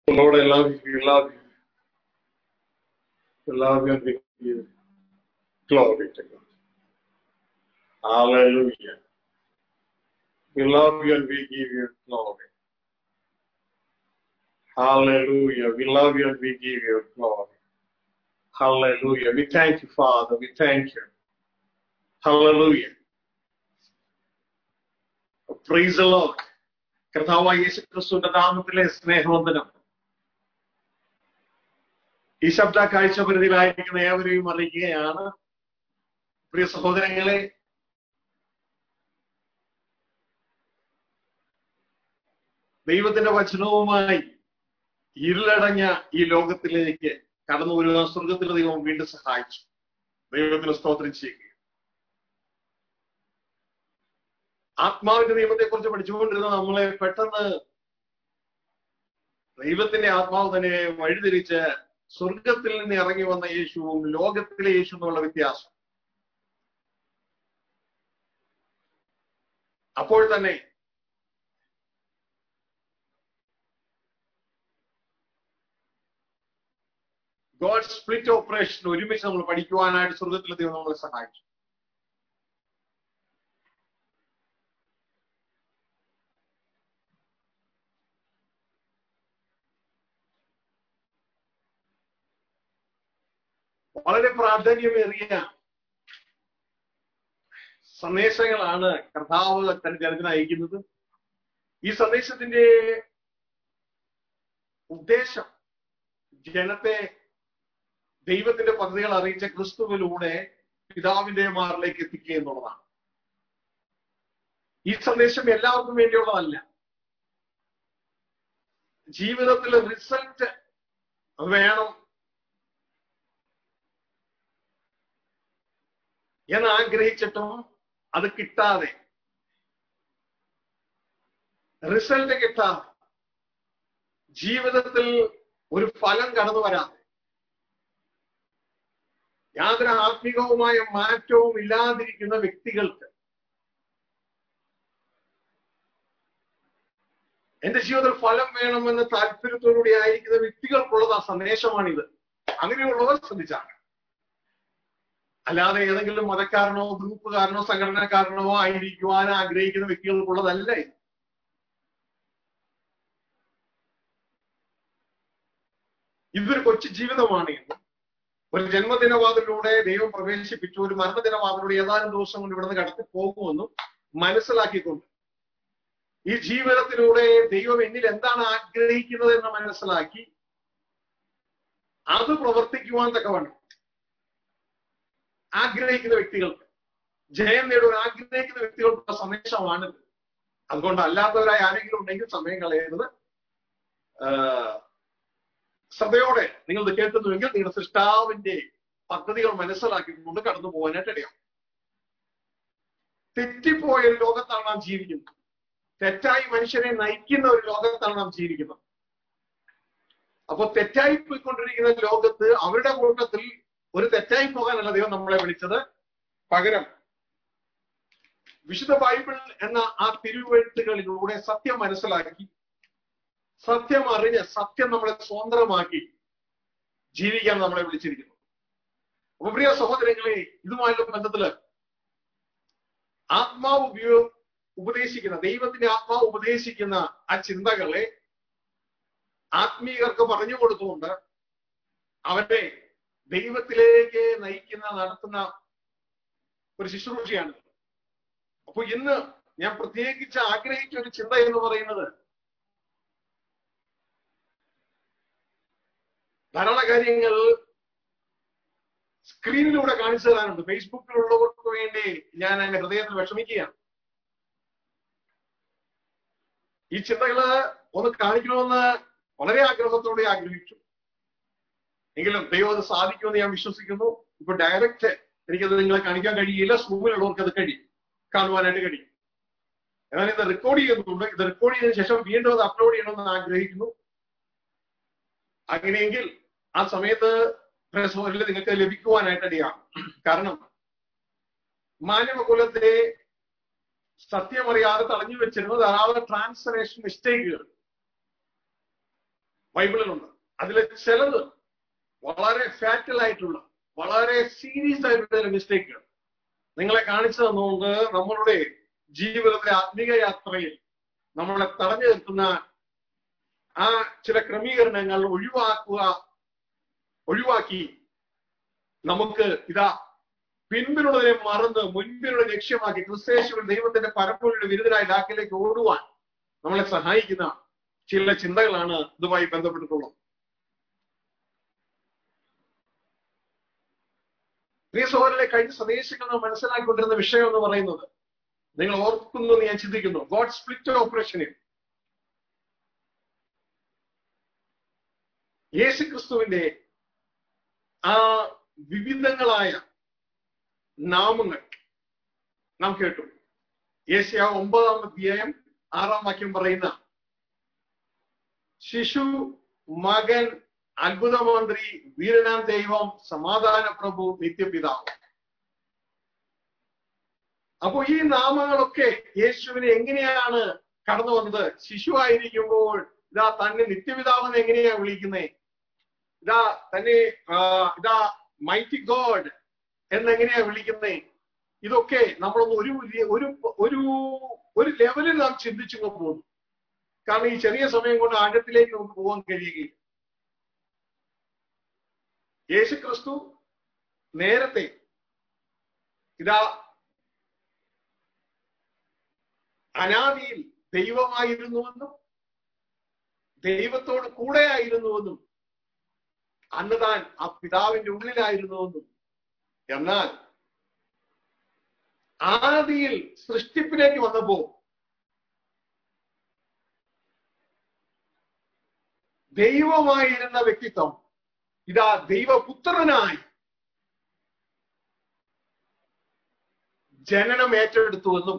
Lord, I love you. We love you. We love you and we give you glory to God. Hallelujah. We love you and we give you glory. Hallelujah. We love you and we give you glory. Hallelujah. We thank you, Father. We thank you. Hallelujah. Praise the Lord. കർത്താവായ യേശു ക്രിസ്തുവിന്റെ നാമത്തിലെ സ്നേഹവന്ദനം ഈ ശബ്ദ കാഴ്ചപരിധിയിലായിരിക്കുന്ന ഏവരെയും അറിയിക്കുകയാണ് പ്രിയ സഹോദരങ്ങളെ ദൈവത്തിന്റെ വചനവുമായി ഇരുളടഞ്ഞ ഈ ലോകത്തിലേക്ക് കടന്നു വരുന്ന സ്വർഗത്തിലെ ദൈവം വീണ്ടും സഹായിച്ചു ദൈവത്തിന് സ്തോത്രം ചെയ്യുക ആത്മാവിന്റെ നിയമത്തെ കുറിച്ച് പഠിച്ചുകൊണ്ടിരുന്ന നമ്മളെ പെട്ടെന്ന് ദൈവത്തിന്റെ ആത്മാവ് തന്നെ വഴിതിരിച്ച് സ്വർഗത്തിൽ നിന്ന് ഇറങ്ങി വന്ന യേശുവും ലോകത്തിലെ യേശു എന്നുള്ള വ്യത്യാസം അപ്പോൾ തന്നെ ഗോഡ് സ്പ്ലിറ്റ് ഓപ്പറേഷൻ ഒരുമിച്ച് നമ്മൾ പഠിക്കുവാനായിട്ട് സ്വർഗത്തിലെ ദൈവം നമ്മളെ സഹായിച്ചു വളരെ പ്രാധാന്യമേറിയ സന്ദേശങ്ങളാണ് കർത്താവ് തന്റെ ജനത്തിന് അയക്കുന്നത് ഈ സന്ദേശത്തിന്റെ ഉദ്ദേശം ജനത്തെ ദൈവത്തിന്റെ പദ്ധതികൾ അറിയിച്ച ക്രിസ്തുവിലൂടെ പിതാവിന്റെ മാറിലേക്ക് എത്തിക്കുക എന്നുള്ളതാണ് ഈ സന്ദേശം എല്ലാവർക്കും വേണ്ടിയുള്ളതല്ല ജീവിതത്തിലെ റിസൾട്ട് വേണം എന്ന് ആഗ്രഹിച്ചിട്ടും അത് കിട്ടാതെ റിസൾട്ട് കിട്ടാതെ ജീവിതത്തിൽ ഒരു ഫലം കടന്നു വരാതെ യാതൊരു ആത്മീകവുമായ മാറ്റവും ഇല്ലാതിരിക്കുന്ന വ്യക്തികൾക്ക് എന്റെ ജീവിതത്തിൽ ഫലം വേണമെന്ന് താല്പര്യത്തോടുകൂടി ആയിരിക്കുന്ന വ്യക്തികൾക്കുള്ളത് ആ സന്ദേശമാണിത് അങ്ങനെയുള്ളവർ ശ്രദ്ധിച്ചാണ് അല്ലാതെ ഏതെങ്കിലും മതക്കാരനോ ഗ്രൂപ്പുകാരനോ സംഘടനക്കാരനോ ആയിരിക്കുവാൻ ആഗ്രഹിക്കുന്ന വ്യക്തികൾക്കുള്ളതല്ല ഇത് ഇതൊരു കൊച്ചു ജീവിതമാണ് എന്ന് ഒരു ജന്മദിനവാതിലൂടെ ദൈവം പ്രവേശിപ്പിച്ചു ഒരു മരണദിനവാതിലൂടെ ഏതാനും ദിവസം കൊണ്ട് ഇവിടുന്ന് കടത്തി പോകുമെന്നും മനസ്സിലാക്കിക്കൊണ്ട് ഈ ജീവിതത്തിലൂടെ ദൈവം എന്നിൽ എന്താണ് ആഗ്രഹിക്കുന്നത് എന്ന് മനസ്സിലാക്കി അത് പ്രവർത്തിക്കുവാൻ തക്കവണ്ണം ആഗ്രഹിക്കുന്ന വ്യക്തികൾക്ക് ജയം നേടുവാൻ ആഗ്രഹിക്കുന്ന വ്യക്തികൾക്കുള്ള സന്ദേശമാണിത് അതുകൊണ്ട് അല്ലാത്തവരായി ആരെങ്കിലും ഉണ്ടെങ്കിൽ സമയം കളയരുത് ശ്രദ്ധയോടെ നിങ്ങൾ ഇത് കേൾക്കുന്നുവെങ്കിൽ നിങ്ങളുടെ സൃഷ്ടാവിന്റെ പദ്ധതികൾ മനസ്സിലാക്കിക്കൊണ്ട് കടന്നു പോകാനായിട്ട് ഇടയാം തെറ്റിപ്പോയ ഒരു ലോകത്താണ് നാം ജീവിക്കുന്നത് തെറ്റായി മനുഷ്യരെ നയിക്കുന്ന ഒരു ലോകത്താണ് നാം ജീവിക്കുന്നത് അപ്പൊ തെറ്റായി പോയിക്കൊണ്ടിരിക്കുന്ന ലോകത്ത് അവരുടെ കൂട്ടത്തിൽ ഒരു തെറ്റായി പോകാനല്ല ദൈവം നമ്മളെ വിളിച്ചത് പകരം വിശുദ്ധ ബൈബിൾ എന്ന ആ തിരുവെഴുത്തുകളിലൂടെ സത്യം മനസ്സിലാക്കി സത്യം അറിഞ്ഞ് സത്യം നമ്മളെ സ്വതന്ത്രമാക്കി ജീവിക്കാൻ നമ്മളെ വിളിച്ചിരിക്കുന്നു അപ്പൊ പ്രിയ സഹോദരങ്ങളെ ഇതുമായുള്ള ബന്ധത്തില് ആത്മാവ് ഉപയോഗ ഉപദേശിക്കുന്ന ദൈവത്തിന്റെ ആത്മാവ് ഉപദേശിക്കുന്ന ആ ചിന്തകളെ ആത്മീയർക്ക് പറഞ്ഞു കൊടുത്തുകൊണ്ട് അവരെ ദൈവത്തിലേക്ക് നയിക്കുന്ന നടത്തുന്ന ഒരു ശുശ്രൂഷയാണ് അപ്പൊ ഇന്ന് ഞാൻ പ്രത്യേകിച്ച് ആഗ്രഹിച്ച ഒരു ചിന്ത എന്ന് പറയുന്നത് ധാരാളം കാര്യങ്ങൾ സ്ക്രീനിലൂടെ കാണിച്ചു തരാനുണ്ട് ഫേസ്ബുക്കിലുള്ളവർക്ക് വേണ്ടി ഞാൻ എന്റെ ഹൃദയത്തിൽ വിഷമിക്കുകയാണ് ഈ ചിന്തകള് ഒന്ന് കാണിക്കണമെന്ന് വളരെ ആഗ്രഹത്തോടെ ആഗ്രഹിച്ചു എങ്കിലും ദൈവം അത് സാധിക്കുമെന്ന് ഞാൻ വിശ്വസിക്കുന്നു ഇപ്പൊ ഡയറക്റ്റ് എനിക്കത് നിങ്ങളെ കാണിക്കാൻ കഴിയില്ല സൂമിലുള്ളവർക്ക് അത് കഴിയും കാണുവാനായിട്ട് കഴിയും എന്നാൽ ഇത് റെക്കോർഡ് ചെയ്യുന്നുണ്ട് ഇത് റെക്കോർഡ് ചെയ്തതിനു ശേഷം വീണ്ടും അത് അപ്ലോഡ് ചെയ്യണമെന്ന് ആഗ്രഹിക്കുന്നു അങ്ങനെയെങ്കിൽ ആ സമയത്ത് പ്രസവരിൽ നിങ്ങൾക്ക് ലഭിക്കുവാനായിട്ട് ഇടയാണ് കാരണം മാനവകുലത്തെ സത്യമറിയാതെ തടഞ്ഞു വെച്ചിരുന്ന ധാരാളം ട്രാൻസ്ലേഷൻ മിസ്റ്റേക്കുകൾ ബൈബിളിലുണ്ട് അതിലെ ചിലത് വളരെ ഫാറ്റൽ ആയിട്ടുള്ള വളരെ സീരിയസ് ആയിട്ടുള്ള ചില മിസ്റ്റേക്കുകൾ നിങ്ങളെ കാണിച്ചു തന്നുകൊണ്ട് നമ്മളുടെ ജീവിതത്തിലെ ആത്മീക യാത്രയിൽ നമ്മളെ തടഞ്ഞു നിർത്തുന്ന ആ ചില ക്രമീകരണങ്ങൾ ഒഴിവാക്കുക ഒഴിവാക്കി നമുക്ക് ഇതാ പിൻപിലുള്ളതിനെ മറന്ന് മുൻപിലുള്ള ലക്ഷ്യമാക്കി ക്രിസ്തേശുവിൽ ദൈവത്തിന്റെ പരമ്പരയുടെ വിരുദ്ധരായ ലാക്കിലേക്ക് ഓടുവാൻ നമ്മളെ സഹായിക്കുന്ന ചില ചിന്തകളാണ് ഇതുമായി ബന്ധപ്പെട്ടിട്ടുള്ളത് പ്രിയ സഹോദരനെ കഴിഞ്ഞ സന്ദേശങ്ങൾ നാം മനസ്സിലാക്കിക്കൊണ്ടിരുന്ന വിഷയം എന്ന് പറയുന്നത് നിങ്ങൾ ഓർക്കുന്നു എന്ന് ഞാൻ ചിന്തിക്കുന്നു ഗോഡ് സ്പ്ലിറ്റ് ഓപ്പറേഷനിൽ യേശു ക്രിസ്തുവിന്റെ ആ വിവിധങ്ങളായ നാമങ്ങൾ നാം കേട്ടു യേശയ ഒമ്പതാം അധ്യായം ആറാം വാക്യം പറയുന്ന ശിശു മകൻ അത്ഭുതമന്ത്രി വീരനാം ദൈവം സമാധാന പ്രഭു നിത്യപിതാവ് അപ്പോ ഈ നാമങ്ങളൊക്കെ യേശുവിനെ എങ്ങനെയാണ് കടന്നു വന്നത് ശിശു ആയിരിക്കുമ്പോൾ ഇതാ തന്നെ നിത്യപിതാവെന്ന് എങ്ങനെയാ വിളിക്കുന്നേ ഇതാ തന്നെ ഇതാ മൈറ്റി ഗോഡ് എന്നെങ്ങനെയാ വിളിക്കുന്നേ ഇതൊക്കെ നമ്മളൊന്ന് ഒരു ഒരു ഒരു ഒരു ലെവലിൽ നാം ചിന്തിച്ചു പോകുന്നു കാരണം ഈ ചെറിയ സമയം കൊണ്ട് ആഴത്തിലേക്ക് നമുക്ക് പോകാൻ കഴിയുകയില്ല യേശു ക്രിസ്തു നേരത്തെ ഇതാ അനാദിയിൽ ദൈവമായിരുന്നുവെന്നും ദൈവത്തോട് കൂടെ ആയിരുന്നുവെന്നും അന്ന് താൻ ആ പിതാവിന്റെ ഉള്ളിലായിരുന്നുവെന്നും എന്നാൽ ആദിയിൽ സൃഷ്ടിപ്പിലേക്ക് വന്നപ്പോ ദൈവമായിരുന്ന വ്യക്തിത്വം ഇതാ ദൈവപുത്രനായി ജനനം ഏറ്റെടുത്തുവെന്നും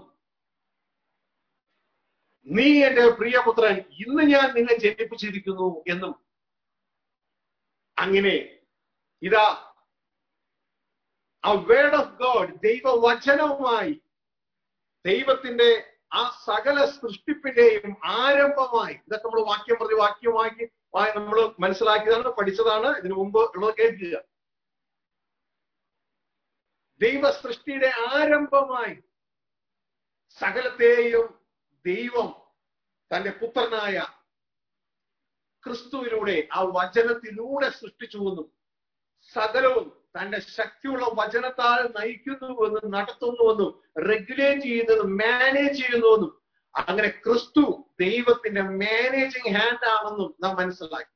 നീ എന്റെ പ്രിയപുത്രൻ ഇന്ന് ഞാൻ നിന്നെ ജനിപ്പിച്ചിരിക്കുന്നു എന്നും അങ്ങനെ ഇതാ ആ വേർഡ് ഓഫ് ഗോഡ് ദൈവവചനവുമായി ദൈവത്തിന്റെ ആ സകല സൃഷ്ടിപ്പിന്റെയും ആരംഭമായി ഇതൊക്കെ നമ്മൾ വാക്യം പ്രതി വാക്യമാക്കി നമ്മൾ മനസ്സിലാക്കിയതാണ് പഠിച്ചതാണ് ഇതിനു മുമ്പ് ഉള്ളത് കേൾക്കുക ദൈവ സൃഷ്ടിയുടെ ആരംഭമായി സകലത്തെയും ദൈവം തന്റെ പുത്രനായ ക്രിസ്തുവിലൂടെ ആ വചനത്തിലൂടെ സൃഷ്ടിച്ചുവെന്നും സകലവും തന്റെ ശക്തിയുള്ള വചനത്താൽ നയിക്കുന്നുവെന്നും നടത്തുന്നുവെന്നും റെഗുലേറ്റ് ചെയ്യുന്നതും മാനേജ് ചെയ്യുന്നുവെന്നും അങ്ങനെ ക്രിസ്തു ദൈവത്തിന്റെ മാനേജിങ് ഹാൻഡ് ആണെന്നും നാം മനസ്സിലാക്കി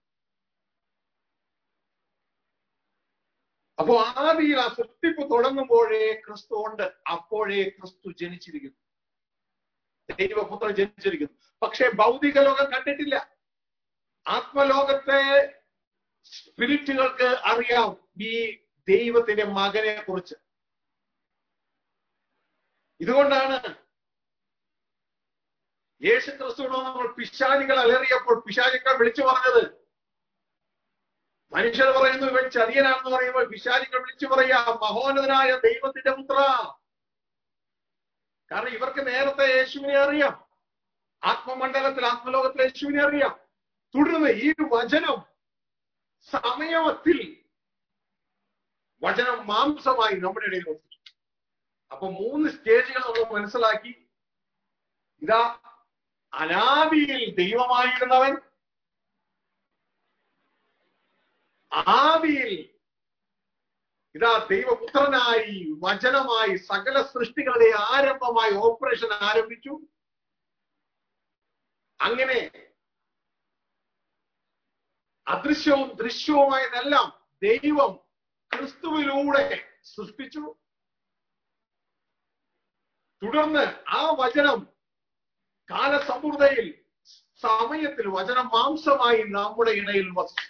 അപ്പോ ആദിയിൽ ആ സൃഷ്ടിപ്പ് തുടങ്ങുമ്പോഴേ ക്രിസ്തു ഉണ്ട് അപ്പോഴേ ക്രിസ്തു ജനിച്ചിരിക്കുന്നു ദൈവപുത്രൻ ജനിച്ചിരിക്കുന്നു പക്ഷെ ഭൗതിക ലോകം കണ്ടിട്ടില്ല ആത്മലോകത്തെ സ്പിരിറ്റുകൾക്ക് അറിയാം ഈ ദൈവത്തിന്റെ മകനെ കുറിച്ച് ഇതുകൊണ്ടാണ് യേശു ക്രിസ്തുവിനോ നമ്മൾ പിശാചികൾ അലറിയപ്പോൾ പിശാചിക്കൾ വിളിച്ചു പറഞ്ഞത് മനുഷ്യർ പറയുന്നു ഇവൻ ചതിയനാണെന്ന് പറയുമ്പോൾ പിശാചികൾ വിളിച്ചു പറയാ മഹോന്നതനായ ദൈവത്തിന്റെ പുത്ര കാരണം ഇവർക്ക് നേരത്തെ യേശുവിനെ അറിയാം ആത്മമണ്ഡലത്തിൽ ആത്മലോകത്തിൽ യേശുവിനെ അറിയാം തുടർന്ന് ഈ വചനം സമയത്തിൽ വചനം മാംസമായി നമ്മുടെ ഇടയിൽ വന്നു അപ്പൊ മൂന്ന് സ്റ്റേജുകൾ നമ്മൾ മനസ്സിലാക്കി ഇതാ അനാദിയിൽ ദൈവമായിരുന്നവൻ ആദിയിൽ ഇതാ ദൈവപുത്രനായി വചനമായി സകല സൃഷ്ടികളുടെ ആരംഭമായി ഓപ്പറേഷൻ ആരംഭിച്ചു അങ്ങനെ അദൃശ്യവും ദൃശ്യവുമായതെല്ലാം ദൈവം ക്രിസ്തുവിലൂടെ സൃഷ്ടിച്ചു തുടർന്ന് ആ വചനം കാലസമൃദ്ധയിൽ സമയത്തിൽ വചനം മാംസമായി നമ്മുടെ ഇടയിൽ വസിച്ചു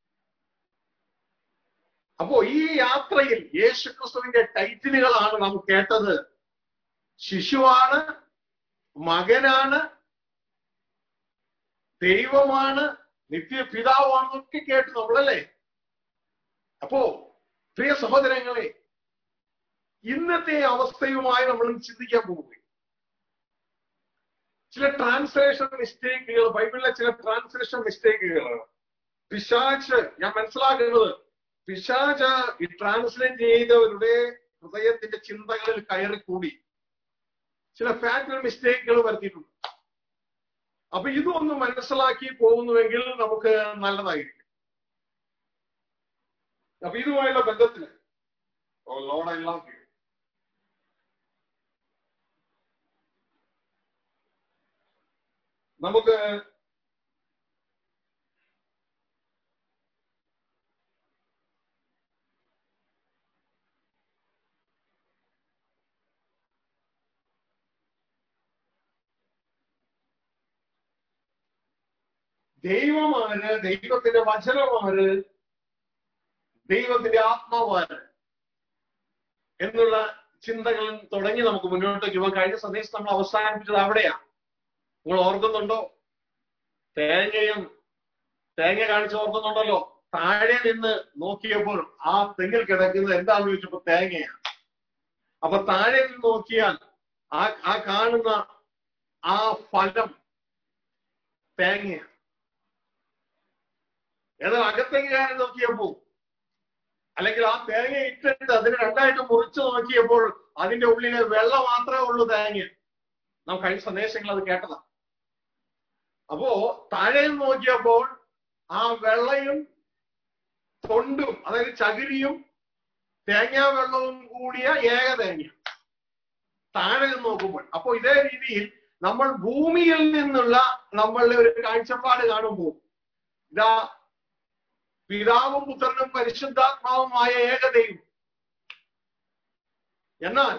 അപ്പോ ഈ യാത്രയിൽ യേശു ക്രിസ്തുവിന്റെ ടൈറ്റിലുകളാണ് നാം കേട്ടത് ശിശുവാണ് മകനാണ് ദൈവമാണ് നിത്യപിതാവാണെന്നൊക്കെ കേട്ടു നമ്മളല്ലേ അപ്പോ പ്രിയ സഹോദരങ്ങളെ ഇന്നത്തെ അവസ്ഥയുമായി നമ്മൾ ചിന്തിക്കാൻ പോവുകയും ചില ട്രാൻസ്ലേഷൻ മിസ്റ്റേക്കുകൾ ബൈബിളിലെ ചില ട്രാൻസ്ലേഷൻ മിസ്റ്റേക്കുകളാണ് പിശാച്ച് ഞാൻ മനസ്സിലാക്കുന്നത് പിശാച്ച് ഈ ട്രാൻസ്ലേറ്റ് ചെയ്തവരുടെ ഹൃദയത്തിന്റെ ചിന്തകളിൽ കയറി കൂടി ചില ഫാറ്റൽ മിസ്റ്റേക്കുകൾ വരുത്തിയിട്ടുണ്ട് അപ്പൊ ഇതൊന്ന് മനസ്സിലാക്കി പോകുന്നുവെങ്കിൽ നമുക്ക് നല്ലതായിരിക്കും അപ്പൊ ഇതുമായുള്ള ബന്ധത്തില് oh lord I love you നമുക്ക് ദൈവമാര് ദൈവത്തിന്റെ വചനമാര് ദൈവത്തിന്റെ ആത്മാവാര് എന്നുള്ള ചിന്തകൾ തുടങ്ങി നമുക്ക് മുന്നോട്ടേക്ക് പോകാൻ കഴിഞ്ഞ സന്ദേശം നമ്മൾ അവസാനിപ്പിച്ചത് അവിടെയാ നിങ്ങൾ ഓർക്കുന്നുണ്ടോ തേങ്ങയും തേങ്ങ കാണിച്ച് ഓർക്കുന്നുണ്ടല്ലോ താഴെ നിന്ന് നോക്കിയപ്പോൾ ആ തെങ്ങിൽ കിടക്കുന്നത് എന്താണെന്ന് ചോദിച്ചപ്പോ തേങ്ങയാണ് അപ്പൊ താഴെ നിന്ന് നോക്കിയാൽ ആ ആ കാണുന്ന ആ ഫലം തേങ്ങയാണ് എന്നാൽ അകത്തേക്കാരൻ നോക്കിയപ്പോ അല്ലെങ്കിൽ ആ തേങ്ങ ഇട്ടിട്ട് അതിന് രണ്ടായിട്ട് മുറിച്ച് നോക്കിയപ്പോൾ അതിന്റെ ഉള്ളിലെ വെള്ളം മാത്രമേ ഉള്ളൂ തേങ്ങ നാം കഴിഞ്ഞ സന്ദേശങ്ങൾ അത് കേട്ടതാ അപ്പോ താഴെ നിന്ന് നോക്കിയപ്പോൾ ആ വെള്ളയും തൊണ്ടും അതായത് ചകിരിയും തേങ്ങാ വെള്ളവും കൂടിയ ഏക തേങ്ങ താഴെ നിന്ന് നോക്കുമ്പോൾ അപ്പോ ഇതേ രീതിയിൽ നമ്മൾ ഭൂമിയിൽ നിന്നുള്ള നമ്മളുടെ ഒരു കാഴ്ചപ്പാട് കാണുമ്പോൾ ഇതാ പിതാവും പുത്രനും പരിശുദ്ധാത്മാവുമായ ഏകതയും എന്നാൽ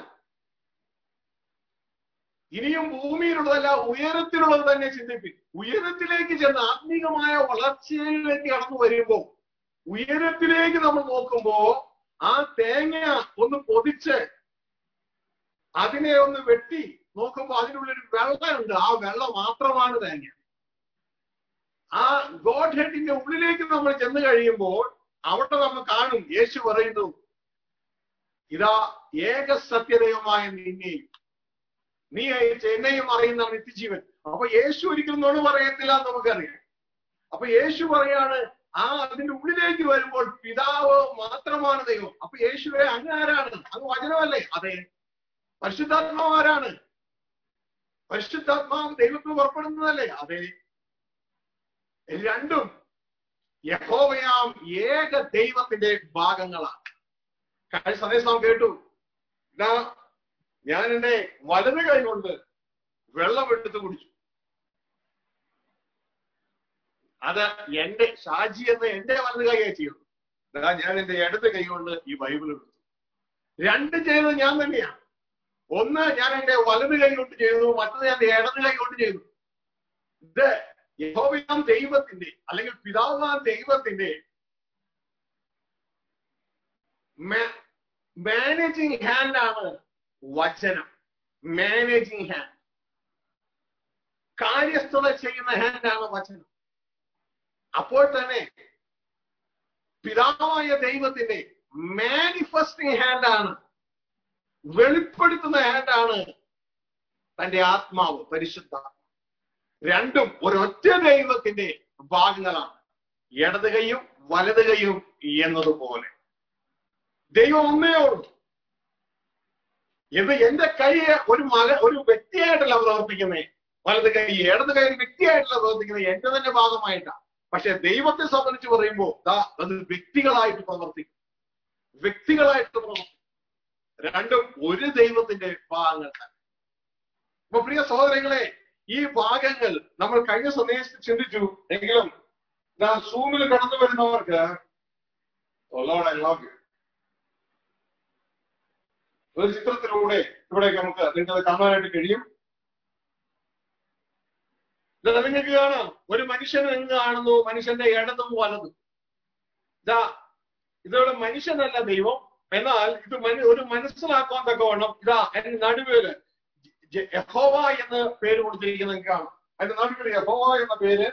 ഇനിയും ഭൂമിയിലുള്ളതല്ല ഉയരത്തിലുള്ളത് തന്നെ ചിന്തിപ്പിക്കും ഉയരത്തിലേക്ക് ചെന്ന് ആത്മീകമായ വളർച്ചയിലേക്ക് കടന്നു വരുമ്പോ ഉയരത്തിലേക്ക് നമ്മൾ നോക്കുമ്പോ ആ തേങ്ങ ഒന്ന് പൊതിച്ച് അതിനെ ഒന്ന് വെട്ടി നോക്കുമ്പോ അതിനുള്ളിൽ വെള്ളമുണ്ട് ആ വെള്ളം മാത്രമാണ് തേങ്ങ ആ ഗോഡ് ഹെഡിന്റെ ഉള്ളിലേക്ക് നമ്മൾ ചെന്ന് കഴിയുമ്പോൾ അവിടെ നമ്മൾ കാണും യേശു പറയുന്നു ഇതാ ഏക സത്യദൈവമായ നിന്നെയും നീ അയച്ച എന്നെയും അറിയുന്ന നിത്യജീവൻ അപ്പൊ യേശു ഒരിക്കലും നോട് പറയത്തില്ല എന്ന് നമുക്കറിയാം അപ്പൊ യേശു പറയാണ് ആ അതിന്റെ ഉള്ളിലേക്ക് വരുമ്പോൾ പിതാവ് മാത്രമാണ് ദൈവം അപ്പൊ യേശുവെ അങ്ങ് ആരാണ് അങ്ങ് വചനമല്ലേ അതെ പരിശുദ്ധാത്മാവ് ആരാണ് പരിശുദ്ധാത്മാവ് ദൈവത്തിന് പുറപ്പെടുന്നതല്ലേ അതെ രണ്ടും യഹോവയാം ഏക ദൈവത്തിന്റെ ഭാഗങ്ങളാണ് കഴിഞ്ഞ സന്ദേശം നാം കേട്ടു ഇതാ ഞാൻ എന്റെ വലത് കൈ കൊണ്ട് വെള്ളം എടുത്ത് കുടിച്ചു അത് എന്റെ ഷാജി എന്ന് എന്റെ വലത് കൈയെ ചെയ്യുന്നു ഇതാ ഞാൻ എന്റെ ഇടത് കൈ കൊണ്ട് ഈ ബൈബിൾ എടുത്തു രണ്ട് ചെയ്തത് ഞാൻ തന്നെയാണ് ഒന്ന് ഞാൻ എന്റെ വലത് കൈ കൊണ്ട് ചെയ്തു മറ്റത് ഞാൻ എന്റെ ഇടത് കൈ കൊണ്ട് ചെയ്തു ഇത് യഹോവയാം ദൈവത്തിന്റെ അല്ലെങ്കിൽ പിതാവാം ദൈവത്തിന്റെ മാനേജിങ് ഹാൻഡ് ആണ് വചനം മാനേജിങ് ഹാൻഡ് കാര്യസ്ഥത ചെയ്യുന്ന ഹാൻഡാണ് വചനം അപ്പോൾ തന്നെ പിതാവായ ദൈവത്തിന്റെ മാനിഫെസ്റ്റിംഗ് ഹാൻഡാണ് വെളിപ്പെടുത്തുന്ന ഹാൻഡാണ് തന്റെ ആത്മാവ് പരിശുദ്ധ രണ്ടും ഒരൊറ്റ ദൈവത്തിന്റെ ഭാഗങ്ങളാണ് ഇടത് കൈയും വലത് കൈയും എന്നതുപോലെ ദൈവം ഒന്നേ ഉള്ളൂ ഇത് എന്റെ കൈ ഒരു മക ഒരു വ്യക്തിയായിട്ടല്ല പ്രവർത്തിക്കുന്നത് വലത് കൈ ഇടത് കൈ ഒരു വ്യക്തിയായിട്ടല്ല പ്രവർത്തിക്കുന്നത് എന്റെ തന്നെ ഭാഗമായിട്ടാണ് പക്ഷെ ദൈവത്തെ സംബന്ധിച്ച് പറയുമ്പോൾ ദാ അത് വ്യക്തികളായിട്ട് പ്രവർത്തിക്കും വ്യക്തികളായിട്ട് പ്രവർത്തിക്കും രണ്ടും ഒരു ദൈവത്തിന്റെ ഭാഗങ്ങൾ തന്നെ അപ്പൊ പ്രിയ സഹോദരങ്ങളെ ഈ ഭാഗങ്ങൾ നമ്മൾ കഴിഞ്ഞ സന്ദേശത്തിൽ ചിന്തിച്ചു എങ്കിലും സൂമിൽ കടന്നു വരുന്നവർക്ക് ഒരു ചിത്രത്തിലൂടെ ഇവിടെ നമുക്ക് നിങ്ങൾക്ക് കാണാനായിട്ട് കഴിയും നിങ്ങൾക്ക് കാണാം ഒരു മനുഷ്യൻ എങ്ങ് കാണുന്നു മനുഷ്യന്റെ ഇടതും വലതും ഇതാ ഇതോടെ മനുഷ്യനല്ല ദൈവം എന്നാൽ ഇത് ഒരു മനസ്സിലാക്കാൻ തക്കവണ്ണം ഇതാ എന്റെ നടുവേല് യഹോവ എന്ന് പേര് കൊടുത്തിരിക്കുന്നത് കാണാം അതിന്റെ നടുവിൽ യഹോവ എന്ന പേര്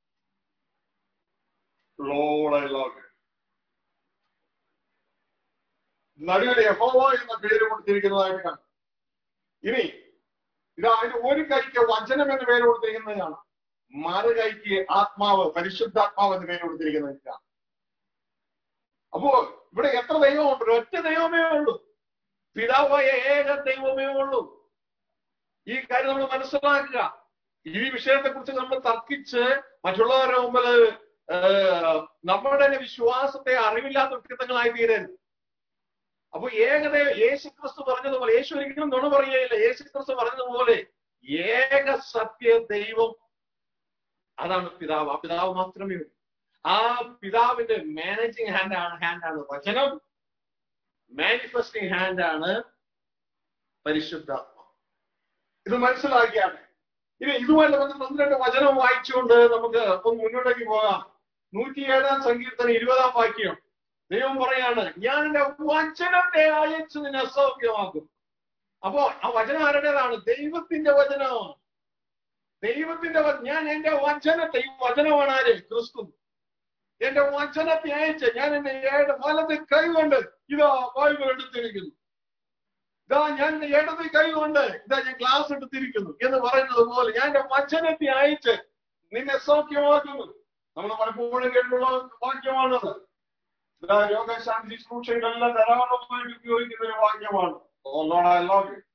നടുവിൽ യഹോവ എന്ന പേര് കൊടുത്തിരിക്കുന്നതായിട്ട് കാണാം ഇനി ഇതാ അതിന്റെ ഒരു കൈക്ക് വചനം എന്ന പേര് കൊടുത്തിരിക്കുന്നത് കാണാം മറുകൈക്ക് ആത്മാവ് പരിശുദ്ധാത്മാവ് എന്ന് പേര് കൊടുത്തിരിക്കുന്നത് അപ്പോ ഇവിടെ എത്ര ദൈവമുണ്ട് ഒറ്റ ദൈവമേ ഉള്ളൂ പിതാവായ ഏക ദൈവമേ ഉള്ളൂ ഈ കാര്യം നമ്മൾ മനസ്സിലാക്കുക ഈ വിഷയത്തെ കുറിച്ച് നമ്മൾ തർക്കിച്ച് മറ്റുള്ളവരുടെ മുമ്പിൽ ഏഹ്, നമ്മുടെ തന്നെ വിശ്വാസത്തെ അറിവില്ലാത്ത വ്യക്തിത്വങ്ങളായി തീരരുത് അപ്പൊ ഏകദൈവ യേശു ക്രിസ്തു പറഞ്ഞതുപോലെ യേശു ഒരിക്കലും നുണ പറയുകയില്ല യേശു ക്രിസ്തു പറഞ്ഞതുപോലെ ഏക സത്യ ദൈവം അതാണ് പിതാവ് ആ പിതാവ് മാത്രമേ ഉള്ളൂ ആ പിതാവിന്റെ മാനേജിങ് ഹാൻഡ് ആണ് ഹാൻഡ് ആണ് വചനം മാനിഫെസ്റ്റിംഗ് ഹാൻഡ് ആണ് പരിശുദ്ധാത്മ ഇത് മനസ്സിലാക്കിയാണ് ഇനി ഇതുമായിട്ട് ബന്ധപ്പെട്ട് ഒന്ന് രണ്ട് വചനം വായിച്ചുകൊണ്ട് നമുക്ക് ഒന്ന് മുന്നോട്ടേക്ക് പോകാം നൂറ്റിയേഴാം സങ്കീർത്തനം ഇരുപതാം വാക്യം ദൈവം പറയാണ് ഞാൻ എന്റെ വചനത്തെ അയച്ചു നിന്നെ അസൗഖ്യമാക്കും അപ്പോ ആ വചനം ആരുടേതാണ് ദൈവത്തിന്റെ വചനമാണ് ദൈവത്തിന്റെ വ- ഞാൻ എന്റെ വചനത്തെ ഈ വചനമാണ് ആര് ക്രിസ്തു എന്റെ വചനത്തെ അയച്ച് ഞാൻ എന്റെ ഏഴ് വലത് കൈകൊണ്ട് ഇതാ ബൈബിൾ എടുത്തിരിക്കുന്നു ഇതാ ഞാൻ എന്റെ ഇടത് കൈകൊണ്ട് ഇതാ ഞാൻ ക്ലാസ് എടുത്തിരിക്കുന്നു എന്ന് പറയുന്നത് പോലെ ഞാൻ എന്റെ വചനത്തെ അയച്ച് നിന്നെ സൗഖ്യമാക്കുന്നു നമ്മൾ പലപ്പോഴും കേട്ടുള്ള വാക്യമാണത് ഇതാ രോഗശാന്തി ശുശ്രൂഷകളെല്ലാം ധാരാളമായിട്ട് ഉപയോഗിക്കുന്ന ഒരു വാക്യമാണ് Oh Lord, I love you.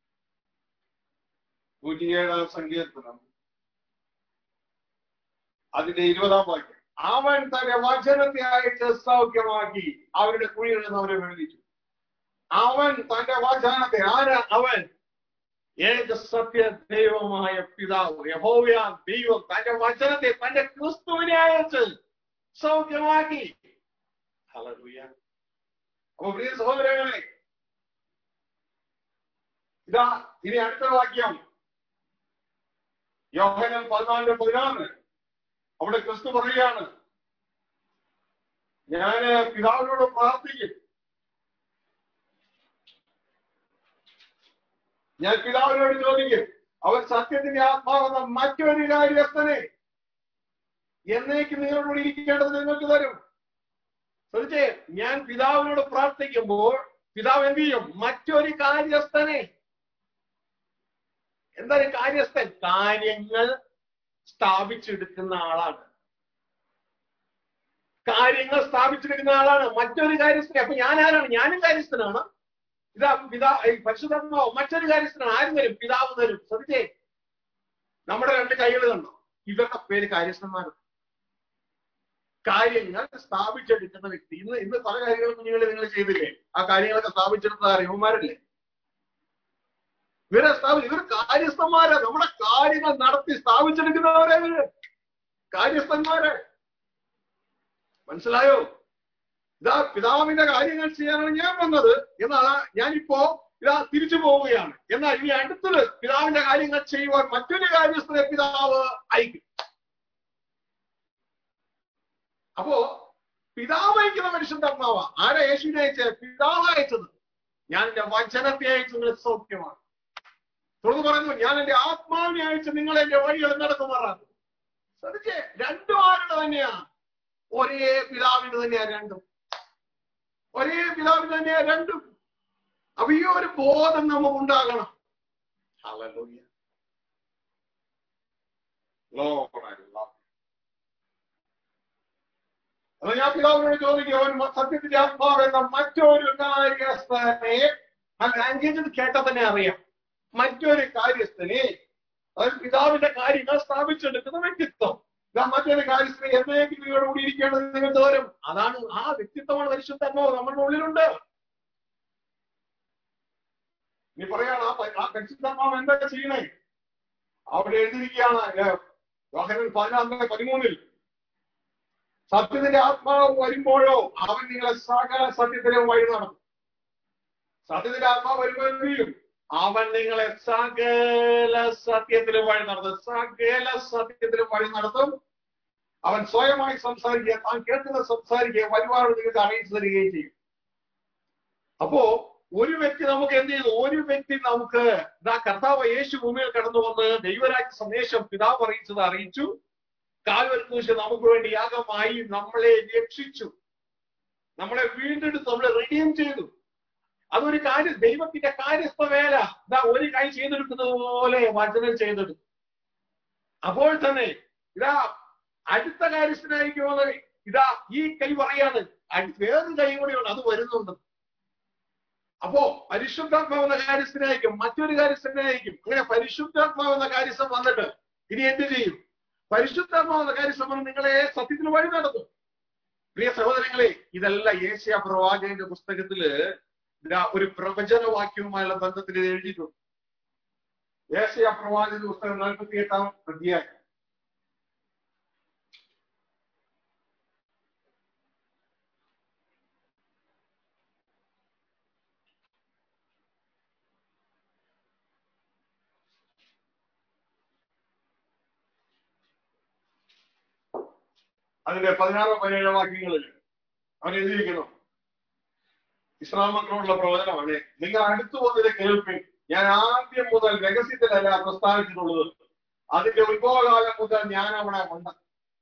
നൂറ്റിയേഴാം സങ്കീർത്തനം അതിന്റെ ഇരുപതാം വാക്യം അവൻ തന്റെ വചനത്തെ അയച്ച് സൗഖ്യമാക്കി അവരുടെ കുഴികളിൽ നിന്ന് അവരെ വിളിച്ചു അവൻ തന്റെ വചനത്തെ ആരാ അവൻ ഏക സത്യ ദൈവമായ പിതാവ് യഹോവയ ദൈവം തന്റെ വചനത്തെ തന്റെ ക്രിസ്തുവിനെ അയച്ച് സൗഖ്യമാക്കി ഹല്ലേലൂയ അപ്പൊ പ്രിയ സഹോദരങ്ങളെ ഇതാ ഇനി അടുത്ത വാക്യം യോഹനൻ പതിനാലിന്റെ പതിനാറ് അവിടെ ക്രിസ്തു പറയുകയാണ് ഞാന് പിതാവിനോട് പ്രാർത്ഥിക്കും ഞാൻ പിതാവിനോട് ചോദിക്കും അവൻ സത്യത്തിന്റെ ആത്മാവെന്ന മറ്റൊരു കാര്യസ്ഥനെ എന്നേക്ക് നിങ്ങളോട് ഇരിക്കേണ്ടത് നിങ്ങൾക്ക് തരും ശ്രദ്ധിച്ചേ ഞാൻ പിതാവിനോട് പ്രാർത്ഥിക്കുമ്പോൾ പിതാവ് എന്ത് ചെയ്യും മറ്റൊരു കാര്യസ്ഥനെ എന്താണ് കാര്യസ്ഥൻ കാര്യങ്ങൾ സ്ഥാപിച്ചെടുക്കുന്ന ആളാണ് കാര്യങ്ങൾ സ്ഥാപിച്ചെടുക്കുന്ന ആളാണ് മറ്റൊരു കാര്യസ്ഥനെ അപ്പൊ ഞാൻ ആരാണ് ഞാനും കാര്യസ്ഥനാണ് ഇതാ പിതാ ഈ പരിശുദ്ധാത്മാവ് മറ്റൊരു കാര്യസ്ഥനാണ് ആരും തരും പിതാവ് തരും ശ്രദ്ധിച്ചേ നമ്മുടെ രണ്ട് കൈകൾ കണ്ടോ ഇവരുടെ പേര് കാര്യസ്ഥന്മാരാണ് കാര്യങ്ങൾ സ്ഥാപിച്ചെടുക്കുന്ന വ്യക്തി ഇന്ന് ഇന്ന് പല കാര്യങ്ങളും കുഞ്ഞുങ്ങളെ നിങ്ങൾ ചെയ്തില്ലേ ആ കാര്യങ്ങളൊക്കെ സ്ഥാപിച്ചെടുത്ത അറിവുമാരല്ലേ ഇവരെ സ്ഥാപിച്ചു ഇവർ കാര്യസ്ഥന്മാരാ നമ്മുടെ കാര്യങ്ങൾ നടത്തി സ്ഥാപിച്ചെടുക്കുന്നവരെ ഇവര് കാര്യസ്ഥന്മാരെ മനസ്സിലായോ ഇതാ പിതാവിന്റെ കാര്യങ്ങൾ ചെയ്യാനാണ് ഞാൻ വന്നത് എന്നാണ് ഞാനിപ്പോ ഇതാ തിരിച്ചു പോവുകയാണ് എന്നാൽ ഇനി അടുത്തത് പിതാവിന്റെ കാര്യങ്ങൾ ചെയ്യുവാൻ മറ്റൊരു കാര്യസ്ഥനെ പിതാവ് അയക്കും അപ്പോ പിതാവ് അയക്കുന്ന പരിശുദ്ധാത്മാവ ആരാ യേശുവിനെ അയച്ചത് പിതാവ് അയച്ചത് ഞാൻ എന്റെ വചനത്തെ അയച്ചു നിങ്ങൾ സൗഖ്യമാണ് തുടർന്ന് പറയുന്നു ഞാൻ എന്റെ ആത്മാവിനെ അയച്ച് നിങ്ങൾ എന്റെ വഴികൾ നടക്കുമാറാക്കും ശ്രദ്ധിച്ചേ രണ്ടും ആരുടെ തന്നെയാ ഒരേ പിതാവിന്റെ തന്നെയാ രണ്ടും ഒരേ പിതാവിന്റെ തന്നെയാ രണ്ടും അപ്പൊ ഈ ഒരു ബോധം നമുക്ക് ഉണ്ടാകണം Hallelujah. Lord, I love you. അപ്പൊ ഞാൻ പിതാവിനോട് ചോദിക്കും അവൻ സത്യത്തിന്റെ ആത്മാവ് എന്ന മറ്റൊരു കാര്യസ്ഥനെ ആ ലാംഗ്വേജ് കേട്ടാൽ തന്നെ അറിയാം മറ്റൊരു കാര്യസ്ഥനെ അവൻ പിതാവിന്റെ കാര്യങ്ങൾ സ്ഥാപിച്ചെടുക്കുന്ന വ്യക്തിത്വം ഇതാ മറ്റൊരു കാര്യസ്ഥനെ എന്നേക്കും നിങ്ങളുടെ കൂടി ഇരിക്കേണ്ടത് നിങ്ങൾ തോരും അതാണ് ആ വ്യക്തിത്വമാണ് പരിശുദ്ധാത്മാവ് നമ്മുടെ ഉള്ളിലുണ്ട് ഇനി പറയാണ് ആ പ- ആ പരിശുദ്ധാത്മാവ് എന്താ ചെയ്യണേ അവിടെ എഴുതിയിരിക്കുകയാണ് ഏഹ്, യോഹന്നാൻ പതിനാറിന്റെ പതിമൂന്നിൽ സത്യത്തിന്റെ ആത്മാവ് വരുമ്പോഴോ അവൻ നിങ്ങളെ സകല സത്യത്തിലും വഴി നടത്തും സത്യത്തിന്റെ ആത്മാവ് വരുമ്പോൾ എന്ത് ചെയ്യും അവൻ നിങ്ങളെ സകല സത്യത്തിലും വഴി നടത്തും സകല സത്യത്തിലും വഴി നടത്തും അവൻ സ്വയമായി സംസാരിക്കുക താൻ കേൾക്കുന്ന സംസാരിക്കുക വരുവാനോട് നിങ്ങൾക്ക് അറിയിച്ചു തരികയും ചെയ്യും അപ്പോ ഒരു വ്യക്തി നമുക്ക് എന്ത് ചെയ്തു ഒരു വ്യക്തി നമുക്ക് ഇതാ കർത്താവ് യേശു ഭൂമിയിൽ കടന്നു വന്ന് ദൈവരാജ്യ സന്ദേശം പിതാവ് അറിയിച്ചത് അറിയിച്ചു കാൽവരി ക്രൂശ് നമുക്ക് വേണ്ടി യാഗമായി നമ്മളെ രക്ഷിച്ചു നമ്മളെ വീണ്ടെടുത്ത് നമ്മളെ റെഡീം ചെയ്തു അതൊരു കാര്യം ദൈവത്തിന്റെ കാര്യസ്ഥ വേല ഇതാ ഒരു കൈ ചെയ്തെടുക്കുന്നത് പോലെ വചനം ചെയ്തെടുത്തു അപ്പോൾ തന്നെ ഇതാ അടുത്ത കാര്യസ്ഥനായിരിക്കുമെന്ന് ഇതാ ഈ കൈ പറയാണ് അടി- വേറൊരു കൈ കൂടിയുണ്ട് അത് വരുന്നുണ്ട് അപ്പോ പരിശുദ്ധാത്മാവ് എന്ന കാര്യസ്ഥനായിരിക്കും മറ്റൊരു കാര്യസ്ഥനായിരിക്കും അങ്ങനെ പരിശുദ്ധാത്മാവ് എന്ന കാര്യസ്ഥം വന്നിട്ട് ഇനി എന്ത് ചെയ്യും പരിശുദ്ധാത്മാവ് എന്ന കാര്യസ്ഥം വന്ന് നിങ്ങളെ സത്യത്തിൽ വഴി നടത്തും പ്രിയ സഹോദരങ്ങളെ ഇതെല്ലാം ഏഷ്യ പ്രവാചകന്റെ പുസ്തകത്തില് ഇതാ ഒരു പ്രവചനവാക്യവുമായുള്ള ബന്ധത്തിൽ ഇത് എഴുതിയിട്ടുണ്ട് ഏഷ്യ പ്രവാചക പുസ്തകം നാൽപ്പത്തി എട്ടാം അധ്യായം അതിന്റെ പതിനാറോ പതിനേഴോ വാക്യങ്ങളിൽ അവൻ എഴുതിയിരിക്കുന്നു ഇസ്ലാം മക്കളോടുള്ള പ്രവചനമാണ് നിങ്ങൾ അടുത്തു വന്നത് കേൾപ്പിൻ ഞാൻ ആദ്യം മുതൽ രഹസ്യത്തിലല്ല പ്രസ്താവിച്ചിട്ടുള്ളത് അതിന്റെ ഉത്ഭവകാലം മുതൽ ഞാൻ അവിടെ ഉണ്ട്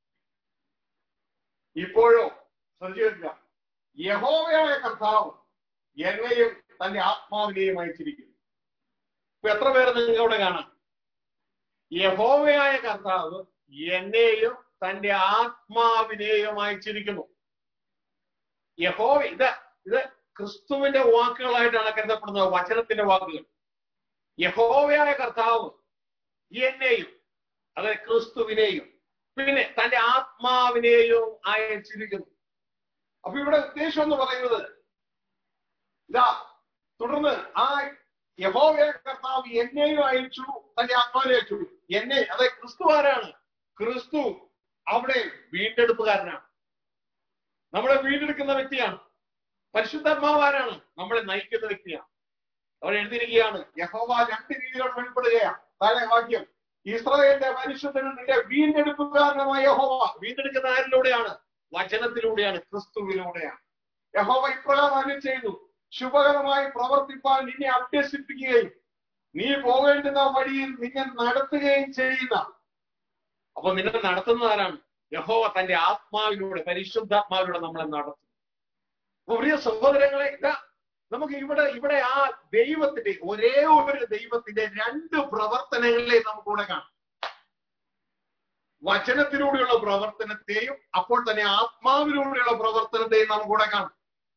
ഇപ്പോഴോ ശ്രദ്ധിക്കുക യഹോവയായ കർത്താവ് എന്നെയും തന്റെ ആത്മാവിനെയും അയച്ചിരിക്കുന്നു ഇപ്പൊ എത്ര പേര് നിങ്ങൾക്ക് അവിടെ കാണാം യഹോവയായ കർത്താവ് എന്നെയും തന്റെ ആത്മാവിനെയും അയച്ചിരിക്കുന്നു യഹോവ ഇത് ഇത് ക്രിസ്തുവിന്റെ വാക്കുകളായിട്ടാണ് കരുതപ്പെടുന്നത് വചനത്തിന്റെ വാക്കുകൾ യഹോവയായ കർത്താവ് എന്നെയും അതായത് ക്രിസ്തുവിനെയും പിന്നെ തന്റെ ആത്മാവിനെയും അയച്ചിരിക്കുന്നു അപ്പൊ ഇവിടെ ഉദ്ദേശം എന്ന് പറയുന്നത് ഇതാ തുടർന്ന് ആ യഹോവയായ കർത്താവ് എന്നെയും അയച്ചു തന്റെ ആത്മാവിനെ അയച്ചു എന്നെ അതായത് ക്രിസ്തു ആരാണ് ക്രിസ്തു അവിടെ വീണ്ടെടുപ്പുകാരനാണ് നമ്മളെ വീണ്ടെടുക്കുന്ന വ്യക്തിയാണ് പരിശുദ്ധാത്മാവ് ആരാണ് നമ്മളെ നയിക്കുന്ന വ്യക്തിയാണ് അവർ എഴുതിയിരിക്കുകയാണ് യഹോവ രണ്ട് രീതികൾ വെളിപ്പെടുകയാണ് താഴെ വാക്യം ഇസ്രായേലിന്റെ പരിശുദ്ധനും നിന്റെ വീണ്ടെടുപ്പുകാരനുമായ യഹോവ വീണ്ടെടുക്കുന്ന ആരിലൂടെയാണ് വചനത്തിലൂടെയാണ് ക്രിസ്തുവിലൂടെയാണ് യഹോവ ഇപ്രകാരം അരുളി ചെയ്തു ശുഭകരമായി പ്രവർത്തിപ്പാൻ നിന്നെ അഭ്യസിപ്പിക്കുകയും നീ പോകേണ്ടുന്ന വഴിയിൽ നിന്നെ നടത്തുകയും ചെയ്യുന്ന അപ്പൊ നിന്നെ നടത്തുന്ന ആരാണ് യഹോവ തന്റെ ആത്മാവിലൂടെ പരിശുദ്ധാത്മാവിലൂടെ നമ്മളെ നടത്തും അപ്പൊ പ്രിയ സഹോദരങ്ങളെ ഇതാ നമുക്ക് ഇവിടെ ഇവിടെ ആ ദൈവത്തിന്റെ ഒരേ ഒരു ദൈവത്തിന്റെ രണ്ട് പ്രവർത്തനങ്ങളെ നമുക്കിവിടെ കാണാം വചനത്തിലൂടെയുള്ള പ്രവർത്തനത്തെയും അപ്പോൾ തന്നെ ആത്മാവിലൂടെയുള്ള പ്രവർത്തനത്തെയും നമുക്കിവിടെ കാണാം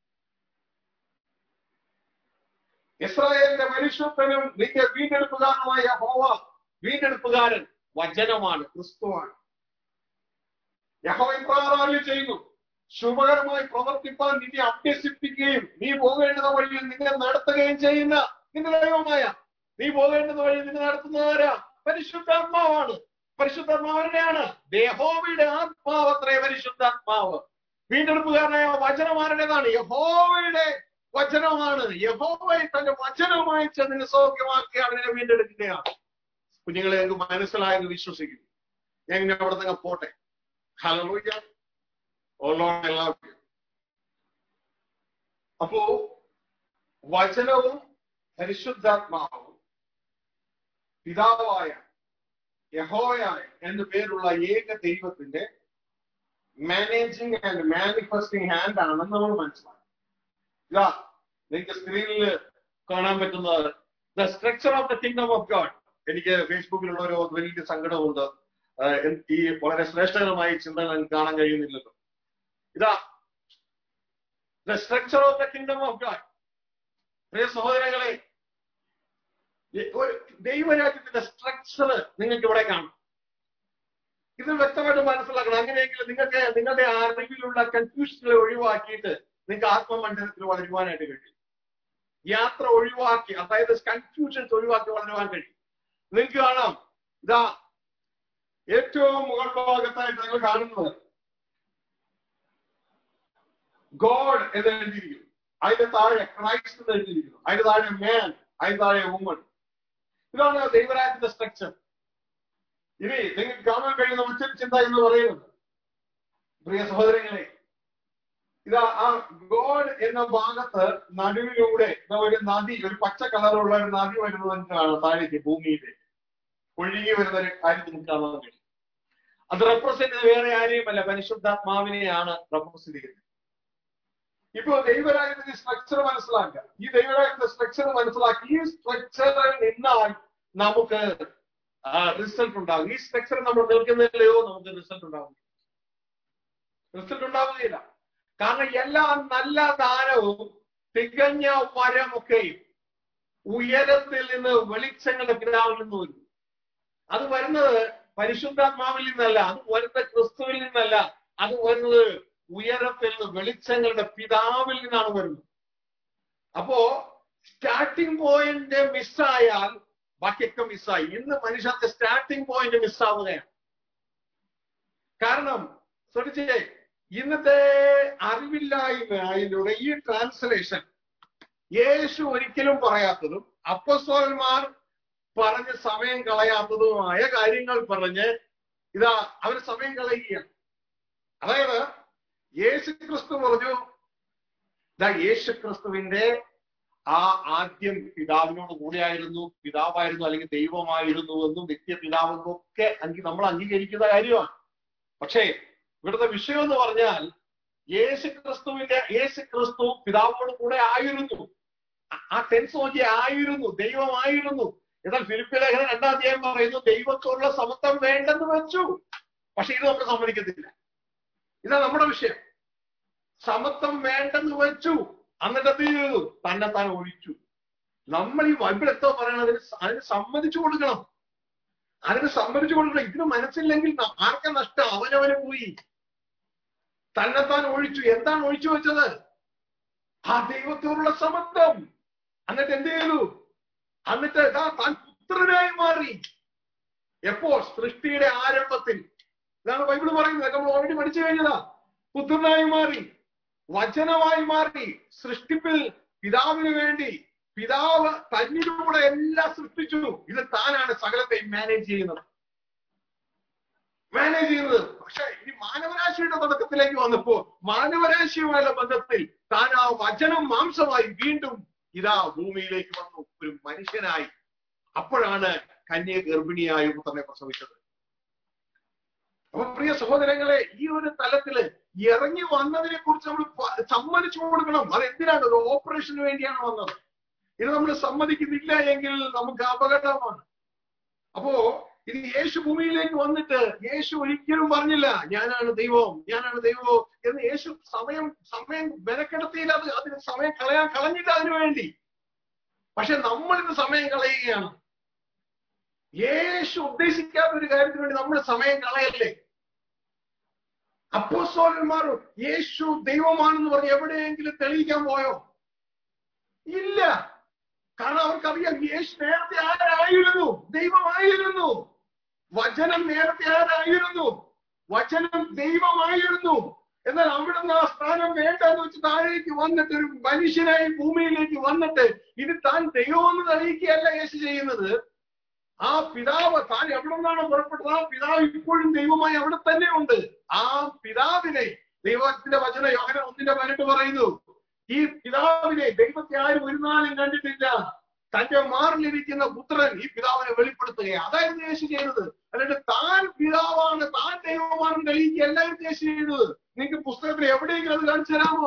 ഇസ്രായേലിന്റെ പരിശുദ്ധനും നിന്റെ വീണ്ടെടുപ്പുകാരനുമായ ഹോവ വീണ്ടെടുപ്പുകാരൻ വചനമാണ് ക്രിസ്തുവാണ് യഹോവ ഇപ്രകാരം ചെയ്യുന്നു ശുഭകരമായി പ്രവർത്തിപ്പാൻ നിന്നെ അഭ്യസിപ്പിക്കുകയും നീ പോകേണ്ടുന്ന വഴിയിൽ നിന്നെ നടത്തുകയും ചെയ്യുന്ന നിന്റെ ദൈവമായ നീ പോകേണ്ടുന്ന വഴിയിൽ നിന്നെ നടത്തുന്നവരാ പരിശുദ്ധാത്മാവാണ് പരിശുദ്ധാത്മാവരുടെയാണ് ദേഹോവയുടെ ആത്മാവ് അത്രേ പരിശുദ്ധാത്മാവ് വീണ്ടെടുപ്പുകാരനായ വചനമാരുടേതാണ് യഹോവയുടെ വചനമാണ് യഹോവയെ തന്റെ വചനമായി ചെന്നിനെ സൗഖ്യമാക്കിയാണ് നിന്നെ വീണ്ടെടുക്കുകയാണ് കുഞ്ഞുങ്ങളെ എനിക്ക് മനസ്സിലായെന്ന് വിശ്വസിക്കുന്നു ഞാൻ ഇങ്ങനെ അവിടെ നിന്ന് പോട്ടെ ഹലോ ഓലോൺ എല്ലാവർക്കും അപ്പോ വചനവും പരിശുദ്ധാത്മാവും പിതാവായ യഹോയായ എന്നു പേരുള്ള ഏക ദൈവത്തിന്റെ മാനേജിങ് ആൻഡ് മാനിഫെസ്റ്റിംഗ് ഹാൻഡ് ആണെന്ന് നമ്മൾ മനസ്സിലാക്കി ഇതാ നിങ്ങൾക്ക് സ്ക്രീനിൽ കാണാൻ പറ്റുന്നത് the structure of the kingdom of God എനിക്ക് ഫേസ്ബുക്കിലുള്ള ഒരു വലിയ സങ്കടമുണ്ട് ഈ വളരെ ശ്രേഷ്ഠകരമായ ചിന്തകൾ എനിക്ക് കാണാൻ കഴിയുന്നില്ലല്ലോ ഇതാ the structure of the kingdom of God പ്രിയ സഹോദരങ്ങളെ ഒരു ദൈവരാജ്യത്തിന്റെ സ്ട്രക്ചർ നിങ്ങൾക്ക് ഇവിടെ കാണാം ഇത് വ്യക്തമായിട്ട് മനസ്സിലാക്കണം അങ്ങനെയെങ്കിൽ നിങ്ങൾക്ക് നിങ്ങളുടെ അറിവിലുള്ള കൺഫ്യൂഷനുകളെ ഒഴിവാക്കിയിട്ട് നിങ്ങൾക്ക് ആത്മമണ്ഡലത്തിൽ വളരുവാനായിട്ട് കഴിയും യാത്ര ഒഴിവാക്കി അതായത് കൺഫ്യൂഷൻസ് ഒഴിവാക്കി വളരുവാൻ കഴിയും നിങ്ങൾക്ക് കാണാം ഇതാ ഏറ്റവും മുകൾ ഭാഗത്തായിട്ട് നിങ്ങൾ കാണുന്നത് ഗോഡ് എന്ന് എഴുതിയിരിക്കുന്നു അതിന്റെ താഴെ ക്രൈസ്റ്റ് എന്ന് എഴുതിയിരിക്കുന്നു അതിന്റെ താഴെ മാൻ അതിന്റെ താഴെ വുമൺ ഇതാണ് ദൈവരാജ്യത്തിന്റെ സ്ട്രക്ചർ ഇനി നിങ്ങൾക്ക് കാണാൻ കഴിയുന്ന മറ്റൊരു ചിന്ത എന്ന് പറയുന്നത് പ്രിയ സഹോദരങ്ങളെ ഇതാ ആ ഗോഡ് എന്ന ഭാഗത്ത് നടുവിലൂടെ ഇതാ ഒരു നദി ഒരു പച്ച കളറുള്ള ഒരു നദി വരുന്നത് നിങ്ങൾക്ക് കാണാം താഴേക്ക് ഭൂമിയിലേക്ക് ഒഴുകി വരുന്ന ഒരു കാര്യം നിങ്ങൾക്ക് കാണാൻ കഴിയും അത് റെപ്രസെന്റ് ചെയ്ത് വേറെ ആരെയുമല്ല പരിശുദ്ധാത്മാവിനെയാണ് റെപ്രസെന്റ് ചെയ്യുന്നത് ഇപ്പൊ ദൈവരാജ്യത്തിന്റെ സ്ട്രക്ചർ മനസ്സിലാക്കുക ഈ ദൈവരാജ്യത്തിന്റെ സ്ട്രക്ചർ മനസ്സിലാക്കി ഈ സ്ട്രക്ചറിൽ നിന്നാൽ നമുക്ക് റിസൾട്ട് ഉണ്ടാകും ഈ സ്ട്രക്ചർ നമ്മൾ നിൽക്കുന്നില്ലയോ നമുക്ക് റിസൾട്ട് ഉണ്ടാകും റിസൾട്ട് ഉണ്ടാവുകയില്ല കാരണം എല്ലാ നല്ല ദാനവും തികഞ്ഞ വരമൊക്കെയും ഉയരത്തിൽ നിന്ന് വെളിച്ചങ്ങളുടെ പിതാവിൽ നിന്ന് വരും അത് വരുന്നത് പരിശുദ്ധാത്മാവിൽ നിന്നല്ല അത് വരുന്നത് ക്രിസ്തുവിൽ നിന്നല്ല അത് വരുന്നത് ഉയരത്തിൽ നിന്ന് വെളിച്ചങ്ങളുടെ പിതാവിൽ നിന്നാണ് വരുന്നത് അപ്പോ സ്റ്റാർട്ടിംഗ് പോയിന്റ് മിസ്സായാൽ ബാക്കിയൊക്കെ മിസ്സായി ഇന്ന് മനുഷ്യർക്ക് സ്റ്റാർട്ടിംഗ് പോയിന്റ് മിസ്സാവുകയാണ് കാരണം ശ്രദ്ധിച്ചേ ഇന്നത്തെ അറിവില്ലായ്മയിലൂടെ ഈ ട്രാൻസ്ലേഷൻ യേശു ഒരിക്കലും പറയാത്തതും അപ്പസ്തോലന്മാർ പറഞ്ഞ് സമയം കളയാത്തതുമായ കാര്യങ്ങൾ പറഞ്ഞ് ഇതാ അവർ സമയം കളയുകയാണ് അതായത് യേശു ക്രിസ്തു പറഞ്ഞു ഇതാ യേശു ക്രിസ്തുവിന്റെ ആ ആദ്യം പിതാവിനോട് കൂടെയായിരുന്നു പിതാവായിരുന്നു അല്ലെങ്കിൽ ദൈവമായിരുന്നു എന്നും നിത്യപിതാവെന്നും ഒക്കെ അങ്കി നമ്മൾ അംഗീകരിക്കുന്ന കാര്യമാണ് പക്ഷേ ഇവിടുത്തെ വിഷയം എന്ന് പറഞ്ഞാൽ യേശു ക്രിസ്തുവിന്റെ യേശു ക്രിസ്തു പിതാവിനോട് കൂടെ ആയിരുന്നു ആ ടെൻസ് നോക്കി ആയിരുന്നു ദൈവമായിരുന്നു എന്നാൽ ഫിലിപ്പ് ലേഖനം രണ്ടാം അധ്യായം പറയുന്നു ദൈവത്തോടുള്ള സമത്വം വേണ്ടെന്ന് വെച്ചു പക്ഷെ ഇത് നമ്മൾ സമ്മതിക്കത്തില്ല ഇതാ നമ്മുടെ വിഷയം സമത്വം വേണ്ടെന്ന് വെച്ചു എന്നിട്ട് എന്ത് ചെയ്തു തന്നെ താൻ ഒഴിച്ചു നമ്മൾ ഈ ബൈബിൾ എത്തോ പറയണത് അതിന് അതിന് സമ്മതിച്ചു കൊടുക്കണം അതിന് സമ്മതിച്ചു കൊടുക്കണം ഇതിന് മനസ്സില്ലെങ്കിൽ ആർക്കെ നഷ്ടം അവനവന് പോയി തന്നെത്താൻ ഒഴിച്ചു എന്താണ് ഒഴിച്ചു വെച്ചത് ആ ദൈവത്തോടുള്ള സമത്വം എന്നിട്ട് എന്ത് ചെയ്തു എന്നിട്ട് ഇതാ താൻ പുത്രനായി മാറി എപ്പോ സൃഷ്ടിയുടെ ആരംഭത്തിൽ ഇതാണ് ബൈബിൾ പറയുന്നത് നമ്മൾ ഓൾറെഡി പഠിച്ചു കഴിഞ്ഞതാ പുത്രനായി മാറി വചനമായി മാറി സൃഷ്ടിപ്പിൽ പിതാവിന് വേണ്ടി പിതാവ് തന്നിലൂടെ എല്ലാം സൃഷ്ടിച്ചു ഇത് താനാണ് സകലത്തെ മാനേജ് ചെയ്യുന്നത് മാനേജ് ചെയ്യുന്നത് പക്ഷെ ഈ മാനവരാശിയുടെ തുടക്കത്തിലേക്ക് വന്നപ്പോ മാനവരാശിയുമായുള്ള ബന്ധത്തിൽ താൻ ആ വചനം മാംസമായി വീണ്ടും ഇതാ ഭൂമിയിലേക്ക് വന്നു ഒരു മനുഷ്യനായി അപ്പോഴാണ് കന്യ ഗർഭിണിയായ പുത്രനെ പ്രസവിച്ചത് അപ്പൊ പ്രിയ സഹോദരങ്ങളെ ഈ ഒരു തലത്തില് ഇറങ്ങി വന്നതിനെ കുറിച്ച് നമ്മൾ സമ്മതിച്ചു കൊടുക്കണം അത് എന്തിനാണ് ഒരു ഓപ്പറേഷന് വേണ്ടിയാണ് വന്നത് ഇത് നമ്മൾ സമ്മതിക്കുന്നില്ല എങ്കിൽ നമുക്ക് അപകടമാണ് അപ്പോ ഇത് യേശു ഭൂമിയിലേക്ക് വന്നിട്ട് യേശു ഒരിക്കലും പറഞ്ഞില്ല ഞാനാണ് ദൈവം ഞാനാണ് ദൈവം എന്ന് യേശു സമയം സമയം മെനക്കെടുത്തിയില്ല അത് അതിന് സമയം കളയാൻ കളഞ്ഞില്ല അതിനു വേണ്ടി പക്ഷെ നമ്മൾ ഇന്ന് സമയം കളയുകയാണ് യേശു ഉദ്ദേശിക്കാത്ത ഒരു കാര്യത്തിന് വേണ്ടി നമ്മൾ സമയം കളയല്ലേ അപ്പോസ്തോലന്മാർ യേശു ദൈവമാണെന്ന് പറഞ്ഞ് എവിടെയെങ്കിലും തെളിയിക്കാൻ പോയോ ഇല്ല കാരണം അവർക്കറിയാം യേശു നേരത്തെ ആരായിരുന്നു ദൈവമായിരുന്നു വചനം നേരത്തെ ആരായിരുന്നു വചനം ദൈവമായിരുന്നു എന്നാൽ അവിടെ നിന്ന് ആ സ്ഥാനം വേണ്ടെന്ന് വെച്ച് താഴേക്ക് വന്നിട്ട് ഒരു മനുഷ്യനായി ഭൂമിയിലേക്ക് വന്നിട്ട് ഇത് താൻ ദൈവമെന്ന് തെളിയിക്കുകയല്ല യേശു ചെയ്യുന്നത് ആ പിതാവ് താൻ എവിടെ നിന്നാണ് പുറപ്പെട്ടത് ആ പിതാവ് ഇപ്പോഴും ദൈവമായി അവിടെ തന്നെ ഉണ്ട് ആ പിതാവിനെ ദൈവത്തിന്റെ വചന യോഹന ഒന്നിന്റെ പതിനെട്ട് പറയുന്നു ഈ പിതാവിനെ ദൈവത്തെ ആരും ഒരു നാളും കണ്ടിട്ടില്ല തന്റെ മാറിലിരിക്കുന്ന പുത്രൻ ഈ പിതാവിനെ വെളിപ്പെടുത്തുകയാണ് അതായിരുന്നു യേശു ചെയ്തത് എന്നിട്ട് താൻ പിതാവാണ് താൻ ദൈവമാണെന്ന് തെളിയിക്കുക എല്ലാവരും യേശു ചെയ്തത് നിങ്ങൾക്ക് പുസ്തകത്തിൽ എവിടെയെങ്കിലും അത് കാണിച്ചു തരാമോ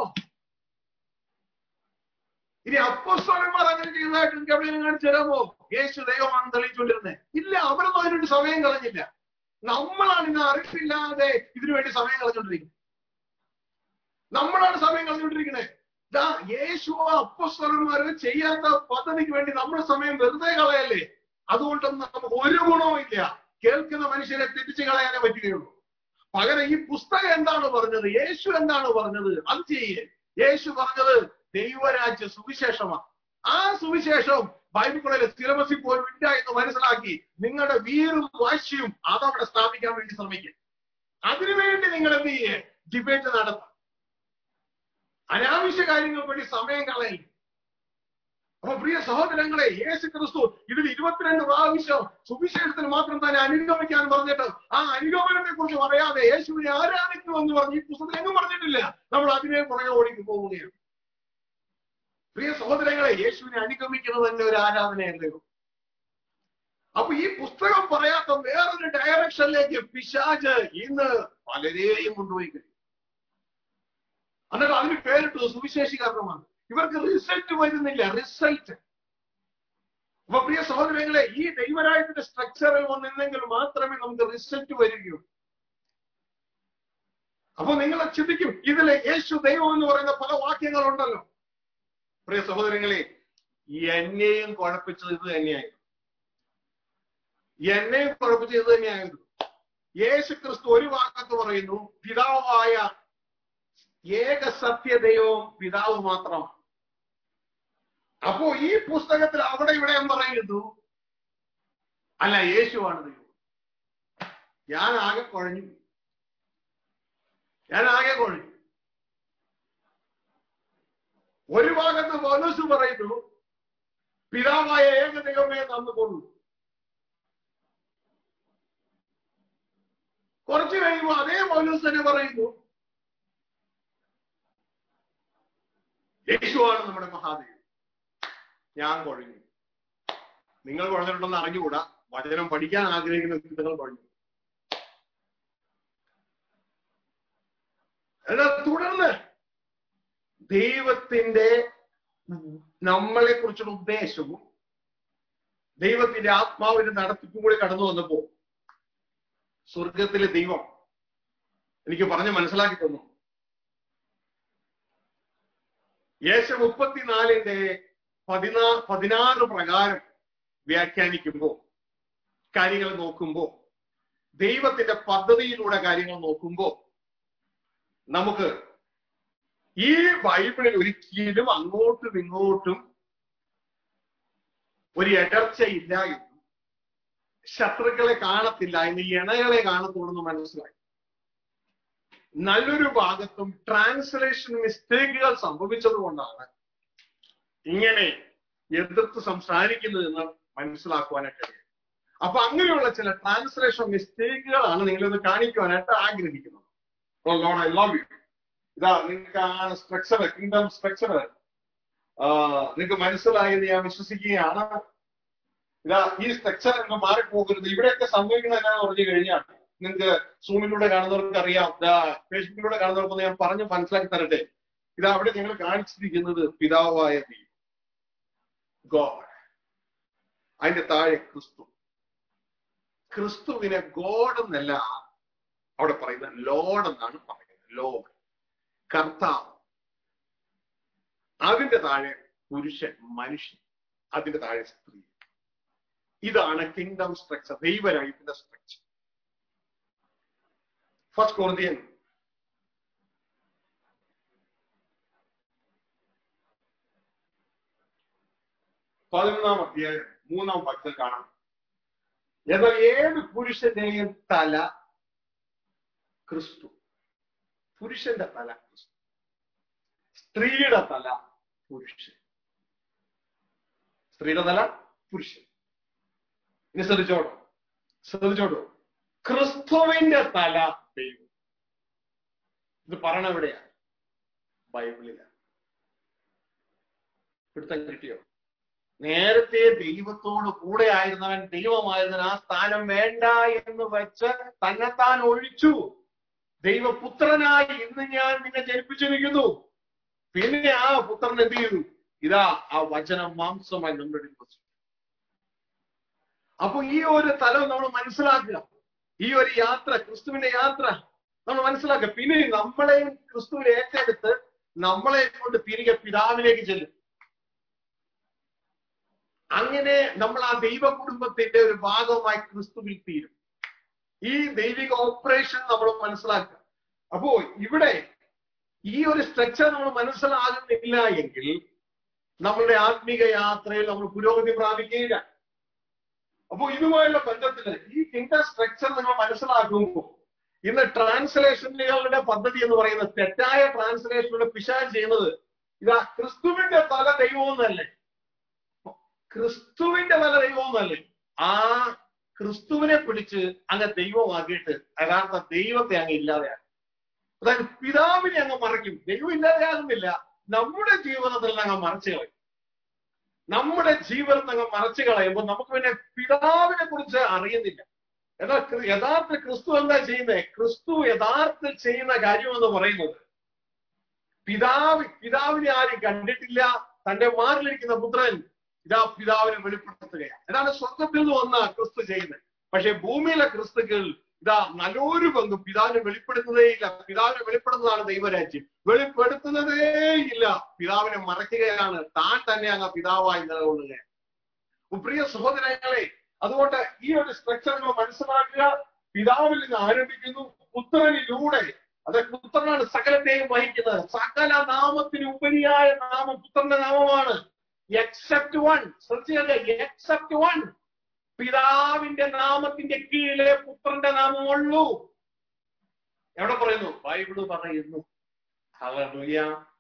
ഇനി അപ്പസ്വലന്മാർ അങ്ങനെ ചെയ്തതായിട്ട് നിങ്ങൾക്ക് എവിടെയെങ്കിലും കാണിച്ചു തരാമോ യേശു ദൈവമാണെന്ന് തെളിയിച്ചുകൊണ്ടിരുന്നത് ഇല്ല അവരൊന്നും അതിനുവേണ്ടി സമയം കളഞ്ഞില്ല നമ്മളാണ് ഇന്ന് അറിവില്ലാതെ ഇതിനു വേണ്ടി സമയം കളഞ്ഞുകൊണ്ടിരിക്കുന്നത് നമ്മളാണ് സമയം കളഞ്ഞുകൊണ്ടിരിക്കുന്നത് ഇതാ യേശു അപ്പസ്വലന്മാര് ചെയ്യാത്ത പദ്ധതിക്ക് വേണ്ടി നമ്മുടെ സമയം വെറുതെ കളയല്ലേ അതുകൊണ്ടൊന്നും നമുക്ക് ഒരു ഗുണവും ഇല്ല കേൾക്കുന്ന മനുഷ്യരെ തെറ്റിച്ച് കളയാനേ പറ്റുകയുള്ളൂ പകരം ഈ പുസ്തകം എന്താണ് പറഞ്ഞത് യേശു എന്താണ് പറഞ്ഞത് അത് ചെയ്യേ യേശു പറഞ്ഞത് ദൈവരാജ്യ സുവിശേഷമാണ് ആ സുവിശേഷം ബൈബിളിലെ സിലബസിൽ പോലും ഇല്ല എന്ന് മനസ്സിലാക്കി നിങ്ങളുടെ വീറും വാശിയും അതവിടെ സ്ഥാപിക്കാൻ വേണ്ടി ശ്രമിക്കും അതിനുവേണ്ടി നിങ്ങൾ എന്ത് ചെയ്യേ ഡിബേറ്റ് നടത്താം അനാവശ്യ കാര്യങ്ങൾക്ക് വേണ്ടി സമയം കളയില്ല അപ്പൊ പ്രിയ സഹോദരങ്ങളെ യേശു ക്രിസ്തു ഇതിൽ ഇരുപത്തിരണ്ട് പ്രാവശ്യം സുവിശേഷത്തിന് മാത്രം തന്നെ അനുഗമിക്കാൻ പറഞ്ഞിട്ട് ആ അനുഗമനത്തെ കുറിച്ച് പറയാതെ യേശുവിനെ ആരാധിക്കുമെന്ന് പറഞ്ഞ് ഈ പുസ്തകത്തിൽ എങ്ങും പറഞ്ഞിട്ടില്ല നമ്മൾ അതിനെ പുറകെ ഓടിക്ക് പോവുകയാണ് പ്രിയ സഹോദരങ്ങളെ യേശുവിനെ അനുഗമിക്കുന്നത് തന്നെ ഒരു ആരാധനയല്ലയോ അപ്പൊ ഈ പുസ്തകം പറയാത്ത വേറൊരു ഡയറക്ഷനിലേക്ക് പിശാജ് ഇന്ന് പലരെയും കൊണ്ടുപോയി കഴിയും എന്നിട്ട് അതിന് പേരിട്ടു സുവിശേഷീകരണമാണ് ഇവർക്ക് റിസൾട്ട് വരുന്നില്ല റിസൾട്ട് അപ്പൊ പ്രിയ സഹോദരങ്ങളെ ഈ ദൈവരായത്തിന്റെ സ്ട്രക്ചറിൽ വന്നിരുന്നെങ്കിൽ മാത്രമേ നമുക്ക് റിസൾട്ട് വരികയുള്ളൂ അപ്പൊ നിങ്ങൾ ചിന്തിക്കും ഇതിലെ യേശു ദൈവം എന്ന് പറയുന്ന പല വാക്യങ്ങളുണ്ടല്ലോ പ്രിയ സഹോദരങ്ങളെ എന്നെയും കുഴപ്പിച്ചത് ഇത് തന്നെയായിരുന്നു എന്നെയും കുഴപ്പിച്ചത് ഇത് തന്നെയായിരുന്നു യേശു ക്രിസ്തു ഒരു വാക്കത്ത് പറയുന്നു പിതാവായ ഏക സത്യ ദൈവവും പിതാവ് മാത്രമാണ് അപ്പോ ഈ പുസ്തകത്തിൽ അവിടെ ഇവിടെ പറയുന്നു അല്ല യേശുവാണ് ദൈവം ഞാൻ ആകെ കുഴഞ്ഞു ഞാൻ ആകെ കുഴഞ്ഞു ഒരു ഭാഗത്ത് പൗലോസ് പറയുന്നു പിതാവായ ഏക ദൈവമേ തന്നുകൊള്ളു കുറച്ചു കഴിയുമ്പോൾ അതേ പൗലോസ് തന്നെ പറയുന്നു യേശുവാണ് നമ്മുടെ മഹാദേവൻ ഞാൻ കുഴഞ്ഞു നിങ്ങൾ കുഴഞ്ഞിട്ടുണ്ടെന്ന് അറിഞ്ഞുകൂടാ വചനം പഠിക്കാൻ ആഗ്രഹിക്കുന്ന നിങ്ങൾ കുഴഞ്ഞു എന്നാൽ തുടർന്ന് ദൈവത്തിന്റെ നമ്മളെ കുറിച്ചുള്ള ഉദ്ദേശവും ദൈവത്തിന്റെ ആത്മാവിന്റെ നടത്തിപ്പും കൂടി കടന്നു വന്നപ്പോ സ്വർഗത്തിലെ ദൈവം എനിക്ക് പറഞ്ഞ് മനസ്സിലാക്കി തന്നു യേശ മുപ്പത്തിനാലിന്റെ പതിനാ പതിനാറ് പ്രകാരം വ്യാഖ്യാനിക്കുമ്പോ കാര്യങ്ങൾ നോക്കുമ്പോ ദൈവത്തിന്റെ പദ്ധതിയിലൂടെ കാര്യങ്ങൾ നോക്കുമ്പോ നമുക്ക് ഈ ബൈബിളിൽ ഒരിക്കലും അങ്ങോട്ടും ഇങ്ങോട്ടും ഒരു ഇടർച്ചയില്ല എന്നും ശത്രുക്കളെ കാണത്തില്ല എന്ന് ഈ ഇണകളെ കാണത്തുള്ളൂ എന്ന് മനസ്സിലായി നല്ലൊരു ഭാഗത്തും ട്രാൻസ്ലേഷൻ മിസ്റ്റേക്കുകൾ സംഭവിച്ചത് കൊണ്ടാണ് ഇങ്ങനെ എതിർത്ത് സംസാരിക്കുന്നതെന്ന് മനസ്സിലാക്കുവാനായിട്ട് കഴിയും അപ്പൊ അങ്ങനെയുള്ള ചില ട്രാൻസ്ലേഷൻ മിസ്റ്റേക്കുകളാണ് നിങ്ങളിത് കാണിക്കുവാനായിട്ട് ആഗ്രഹിക്കുന്നത് Oh Lord, I love you. ഇതാ നിങ്ങൾക്ക് ആ സ്ട്രക്ചർ കിങ്ഡം സ്ട്രക്ചർ നിങ്ങൾക്ക് മനസ്സിലായി എന്ന് ഞാൻ വിശ്വസിക്കുകയാണ് ഇതാ ഈ സ്ട്രക്ചർ നിങ്ങൾ മാറിപ്പോകരുത് ഇവിടെയൊക്കെ സംഭവിക്കുന്നത് എന്നാന്ന് പറഞ്ഞു കഴിഞ്ഞാൽ നിങ്ങൾക്ക് സൂമിലൂടെ കാണുന്നവർക്ക് അറിയാം ഫേസ്ബുക്കിലൂടെ കാണുന്നവർക്ക് ഞാൻ പറഞ്ഞ് മനസ്സിലാക്കി തരട്ടെ ഇതാ അവിടെ ഞങ്ങൾ കാണിച്ചിരിക്കുന്നത് പിതാവായ ദൈവം ഗോഡ് അതിന്റെ താഴെ ക്രിസ്തു ക്രിസ്തുവിനെ ഗോഡ് എന്നല്ല അവിടെ പറയുന്നത് ലോഡ് എന്നാണ് പറയുന്നത് ലോഡ് കർത്താവ് അതിന്റെ താഴെ പുരുഷൻ മനുഷ്യൻ അതിന്റെ താഴെ സ്ത്രീ ഇതാണ് കിങ്ഡം സ്ട്രക്ചർ ദൈവരാജ്യത്തിന്റെ സ്ട്രക്ചർ ഫസ്റ്റ് കോർദിയൻ പതിനൊന്നാം അധ്യായം മൂന്നാം വാക്യത്തിൽ കാണാം എന്നാൽ ഏത് പുരുഷന്റെയും തല ക്രിസ്തു പുരുഷന്റെ തല ക്രിസ്തു സ്ത്രീയുടെ തല പുരുഷൻ സ്ത്രീയുടെ തല പുരുഷൻ ഇനി ശ്രദ്ധിച്ചോട്ടോ ശ്രദ്ധിച്ചോട്ടോ ക്രിസ്തുവിന്റെ തല ദൈവം ഇത് പറയണ എവിടെയാ ബൈബിളിലാണ് പിടുത്തം കിട്ടിയോ നേരത്തെ ദൈവത്തോട് കൂടെ ആയിരുന്നവൻ ദൈവമായിരുന്നവൻ ആ സ്ഥാനം വേണ്ട എന്ന് വെച്ച് തന്നെത്താൻ ഒഴിച്ചു ദൈവപുത്രനായി ഇന്ന് ഞാൻ നിന്നെ ജനിപ്പിച്ചിരിക്കുന്നു പിന്നെ ആ പുത്രൻ എന്ത് ചെയ്തു ഇതാ ആ വചനം മാംസമായി നമ്മുടെ ഇടയിൽ വസിച്ചു. അപ്പൊ ഈ ഒരു തലം നമ്മൾ മനസ്സിലാക്കുക ഈ ഒരു യാത്ര ക്രിസ്തുവിന്റെ യാത്ര നമ്മൾ മനസ്സിലാക്കുക പിന്നെ നമ്മളെയും ക്രിസ്തുവിനെ ഏറ്റെടുത്ത് നമ്മളെ കൊണ്ട് തിരികെ പിതാവിലേക്ക് ചെല്ലും അങ്ങനെ നമ്മൾ ആ ദൈവ കുടുംബത്തിന്റെ ഒരു ഭാഗമായി ക്രിസ്തുവിൽ തീരും ഈ ദൈവിക ഓപ്പറേഷൻ നമ്മൾ മനസ്സിലാക്കുക അപ്പോ ഇവിടെ ഈ ഒരു സ്ട്രക്ചർ നമ്മൾ മനസ്സിലാകുന്നില്ല എങ്കിൽ നമ്മളുടെ ആത്മീക യാത്രയിൽ നമ്മൾ പുരോഗതി പ്രാപിക്കുകയില്ല അപ്പോ ഇതുമായുള്ള ബന്ധത്തില് ഈ കിങ്ഡം സ്ട്രക്ചർ നിങ്ങൾ മനസ്സിലാക്കുമ്പോൾ ഇന്ന് ട്രാൻസ്ലേഷനുകളുടെ പദ്ധതി എന്ന് പറയുന്നത് തെറ്റായ ട്രാൻസ്ലേഷനുകളുടെ പിശാൻ ചെയ്യുന്നത് ഇതാ ക്രിസ്തുവിന്റെ തല ദൈവമെന്നല്ലേ ക്രിസ്തുവിന്റെ തല ദൈവമെന്നല്ലേ ആ ക്രിസ്തുവിനെ പിടിച്ച് അങ്ങ് ദൈവമാക്കിയിട്ട് യഥാർത്ഥ ദൈവത്തെ അങ്ങ് ഇല്ലാതെയാക്കും അതായത് പിതാവിനെ അങ്ങ് മറയ്ക്കും ദൈവം ഇല്ലാതെയാകുന്നില്ല നമ്മുടെ ജീവിതത്തിൽ നിന്ന് അങ്ങ് മറച്ചു കളയും നമ്മുടെ ജീവിതത്തിൽ അങ്ങ് മറച്ചു കളയുമ്പോൾ നമുക്ക് പിന്നെ പിതാവിനെ കുറിച്ച് അറിയുന്നില്ല എന്നാൽ ക്രി- യഥാർത്ഥ ക്രിസ്തു എന്താ ചെയ്യുന്നത് ക്രിസ്തു യഥാർത്ഥത്തിൽ ചെയ്യുന്ന കാര്യം എന്ന് പറയുന്നത് പിതാവ് പിതാവിനെ ആരും കണ്ടിട്ടില്ല തന്റെ മാറിലിരിക്കുന്ന പുത്രൻ ഇതാ പിതാവിനെ വെളിപ്പെടുത്തുകയാണ് ഇതാണ് സ്വർഗത്തിൽ നിന്ന് വന്ന ക്രിസ്തു ചെയ്യുന്നത് പക്ഷെ ഭൂമിയിലെ ക്രിസ്തുക്കൾ ഇതാ നല്ലൊരു പങ്ക് പിതാവിനെ വെളിപ്പെടുത്തുന്നതേ ഇല്ല പിതാവിനെ വെളിപ്പെടുന്നതാണ് ദൈവരാജ്യം വെളിപ്പെടുത്തുന്നതേ ഇല്ല പിതാവിനെ മറയ്ക്കുകയാണ് താൻ തന്നെ അങ്ങ് പിതാവായി നിലകൊള്ളുക പ്രിയ സഹോദരങ്ങളെ അതുകൊണ്ട് ഈ ഒരു സ്ട്രക്ചർ നമ്മൾ മനസ്സിലാക്കുക പിതാവിൽ നിന്ന് ആരംഭിക്കുന്നു പുത്രനിലൂടെ അത് പുത്രനാണ് സകലത്തെയും വഹിക്കുന്നത് സകല നാമത്തിന് ഉപരിയായ നാമം പുത്രന്റെ നാമമാണ് എക്സെപ്റ്റ് വൺ ശ്രദ്ധിക്കുക എക്സെപ്റ്റ് വൺ പിതാവിന്റെ നാമത്തിന്റെ കീഴിലെ പുത്രന്റെ നാമമുള്ളൂ എവിടെ പറയുന്നു ബൈബിള് പറയുന്നു ഹല്ലേലൂയ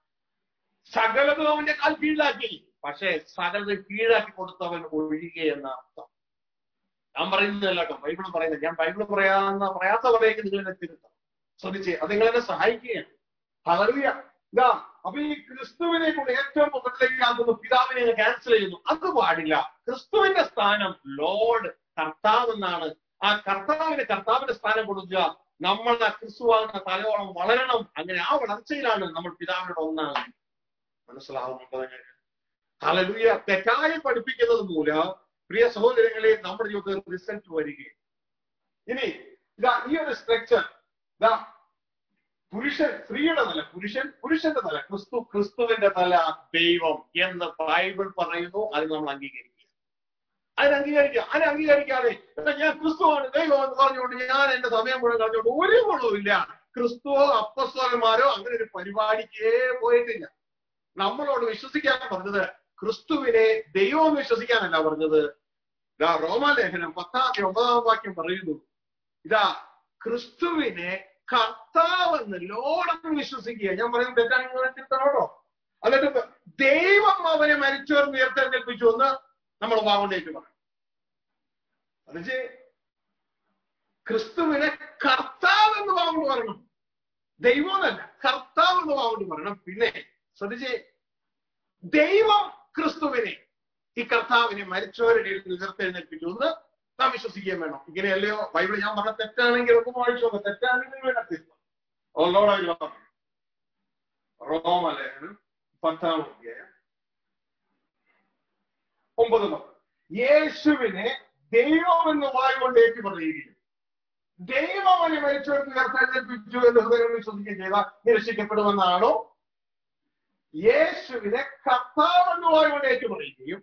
സകലതും അവന്റെ കാൽ കീഴിലാക്കി പക്ഷേ സകലത് കീഴാക്കി കൊടുത്തവൻ ഒഴികെ എന്ന അർത്ഥം ഞാൻ പറയുന്നതല്ല കേട്ടോ ബൈബിൾ പറയുന്നത് ഞാൻ ബൈബിൾ പറയാന്ന പറയാത്ത പറയേക്ക് നിങ്ങൾ എന്നെ തിരുത്തണം ശ്രദ്ധിച്ചേ അത് നിങ്ങൾ എന്നെ സഹായിക്കുകയാണ് ഹല്ലേലൂയ ഇതാ അപ്പൊ ഈ ക്രിസ്തുവിനെ കൊണ്ട് ഏറ്റവും മുകളിലേക്ക് ആകുന്നു പിതാവിനെ ക്യാൻസൽ ചെയ്യുന്നു അത് പാടില്ല ക്രിസ്തുവിന്റെ സ്ഥാനം ലോഡ് കർത്താവ് എന്നാണ് ആ കർത്താവിന് കർത്താവിന്റെ സ്ഥാനം കൊടുക്കുക നമ്മൾ ആ ക്രിസ്തുവാകുന്ന തലയോളം വളരണം അങ്ങനെ ആ വളർച്ചയിലാണ് നമ്മൾ പിതാവിനോട് ഒന്നാണ് മനസ്സിലാവുന്നുണ്ടോ നിങ്ങൾക്ക് ഹലലുയ തെറ്റായി പഠിപ്പിക്കുന്നത് മൂലം പ്രിയ സഹോദരങ്ങളെ നമ്മുടെ ജീവിതത്തിൽ റിസൾട്ട് വരികയും ഇനി ഇതാ ഈ ഒരു സ്ട്രക്ചർ ഇതാ പുരുഷൻ സ്ത്രീയുടെ തല പുരുഷൻ പുരുഷന്റെ തല ക്രിസ്തു ക്രിസ്തുവിന്റെ തല ദൈവം എന്ന് ബൈബിൾ പറയുന്നു അത് നമ്മൾ അംഗീകരിക്കുക അതിന് അംഗീകരിക്കുക അതിനെ അംഗീകരിക്കാതെ "എടാ, ഞാൻ ക്രിസ്തുവാണ് ദൈവം എന്ന് പറഞ്ഞുകൊണ്ട് ഞാൻ എന്റെ സമയം മുഴുവൻ കളഞ്ഞുകൊണ്ട് ഒരു ഗുണവുമില്ല ക്രിസ്തുവോ അപ്പസ്വരന്മാരോ അങ്ങനെ ഒരു പരിപാടിക്കേ പോയിട്ടില്ല നമ്മളോട് വിശ്വസിക്കാൻ പറഞ്ഞത് ക്രിസ്തുവിനെ ദൈവം എന്ന് വിശ്വസിക്കാനല്ല പറഞ്ഞത് ഇതാ റോമാലേഖനം പത്താം ഒമ്പതാം വാക്യം പറയുന്നു ഇതാ ക്രിസ്തുവിനെ കർത്താവെന്ന് ലോടെന്ന് വിശ്വസിക്കുക ഞാൻ പറയുന്നത് തെറ്റാണെങ്കിൽ തിരുത്തണോട്ടോ എന്നിട്ട് ദൈവം അവനെ മരിച്ചവർ ഉയർത്തെഴുന്നേൽപ്പിച്ചു എന്ന് നമ്മൾ വാഗോണ്ടേക്ക് പറയും അതിച്ച് ക്രിസ്തുവിനെ കർത്താവ് എന്ന് വാഗോണ്ട് പറയണം ദൈവം എന്നല്ല കർത്താവ് എന്ന് വാഗോണ്ട് പറയണം പിന്നെ ശ്രദ്ധിച്ചേ ദൈവം ക്രിസ്തുവിനെ ഈ കർത്താവിനെ മരിച്ചവരുടെ ഇടയിൽ ഉയർത്തെഴുന്നേൽപ്പിച്ചു എന്ന് നാം വിശ്വസിക്കുകയും വേണം ഇങ്ങനെയല്ലയോ ബൈബിൾ ഞാൻ പറഞ്ഞ തെറ്റാണെങ്കിൽ ഒന്ന് വായിച്ചു നോക്കാം തെറ്റാണെങ്കിൽ വേണം തിരുത്തം ഓളോടായി റോമലേഖനം പത്താം അധ്യായം ഒമ്പത് പത്ത് യേശുവിനെ ദൈവം എന്ന് വായുകൊണ്ട് ഏറ്റു പറയുകയും ദൈവം അവനെ മരിച്ചവർക്ക് ഉയർത്തെഴുന്നേൽപ്പിച്ചു എന്ന് ഹൃദയം വിശ്വസിക്കുകയും ചെയ്താൽ നിരക്ഷിക്കപ്പെടുമെന്നാണോ യേശുവിനെ കർത്താവ് എന്ന് വായുകൊണ്ട് ഏറ്റു പറയുകയും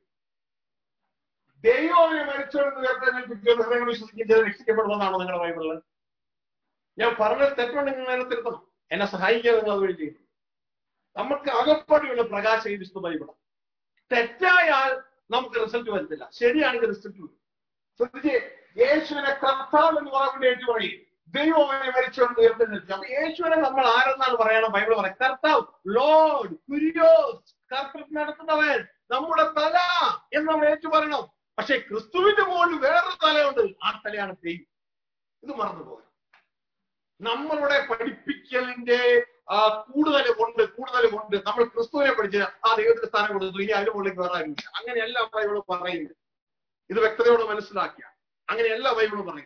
ദൈവം മരിച്ചവർക്ക് ഉയർത്തെഴുന്നേൽപ്പിച്ചു എന്ന് ഹൃദയം വിശ്വസിക്കുകയും ചെയ്ത് രക്ഷിക്കപ്പെടുമെന്നാണോ നിങ്ങളുടെ ബൈബിളിൽ ഞാൻ പറഞ്ഞത് തെറ്റുണ്ടെങ്കിൽ നിങ്ങൾ എന്നെ തിരുത്തണം എന്നെ സഹായിക്കുക നിങ്ങൾ അതുവഴി ചെയ്യും നമുക്ക് അകപ്പാടിയുള്ള പ്രകാശം ഈ വിശുദ്ധ ബൈബിൾ തെറ്റായാൽ നമുക്ക് റിസൾട്ട് വരുന്നില്ല ശരിയാണെങ്കിൽ റിസൾട്ട് വരും ശ്രദ്ധിച്ചേ യേശുവിനെ കർത്താവ് എന്ന് പറയാൻ ഏറ്റു പറയും ദൈവം അവനെ മരിച്ചുകൊണ്ട് ഉയർത്തെഴുന്നേൽപ്പിച്ചു അപ്പൊ യേശുവിനെ നമ്മൾ ആരെന്നാണ് പറയണം ബൈബിൾ പറയാം കർത്താവ് ലോഡ് കുര്യോസ് കർത്തൃ നടത്തുന്നവൻ നമ്മുടെ തല എന്ന് നമ്മൾ ഏറ്റു പറയണം പക്ഷെ ക്രിസ്തുവിന്റെ മുകളിൽ വേറൊരു തലയുണ്ട് ആ തലയാണ് ദൈവം ഇത് മറന്നുപോകും നമ്മളുടെ പഠിപ്പിക്കലിന്റെ ആ, കൂടുതൽ കൊണ്ട് കൂടുതൽ കൊണ്ട് നമ്മൾ ക്രിസ്തുവിനെ പഠിച്ച് ആ ദൈവത്തിന് സ്ഥാനം കൊടുത്തു ഇനി അതിന് മുകളിലേക്ക് വേറെ ആരുമില്ല അങ്ങനെയല്ല ബൈബിൾ പറയുന്നത് ഇത് വ്യക്തതയോടെ മനസ്സിലാക്കിയ അങ്ങനെയല്ല ബൈബിൾ പറയുന്നത്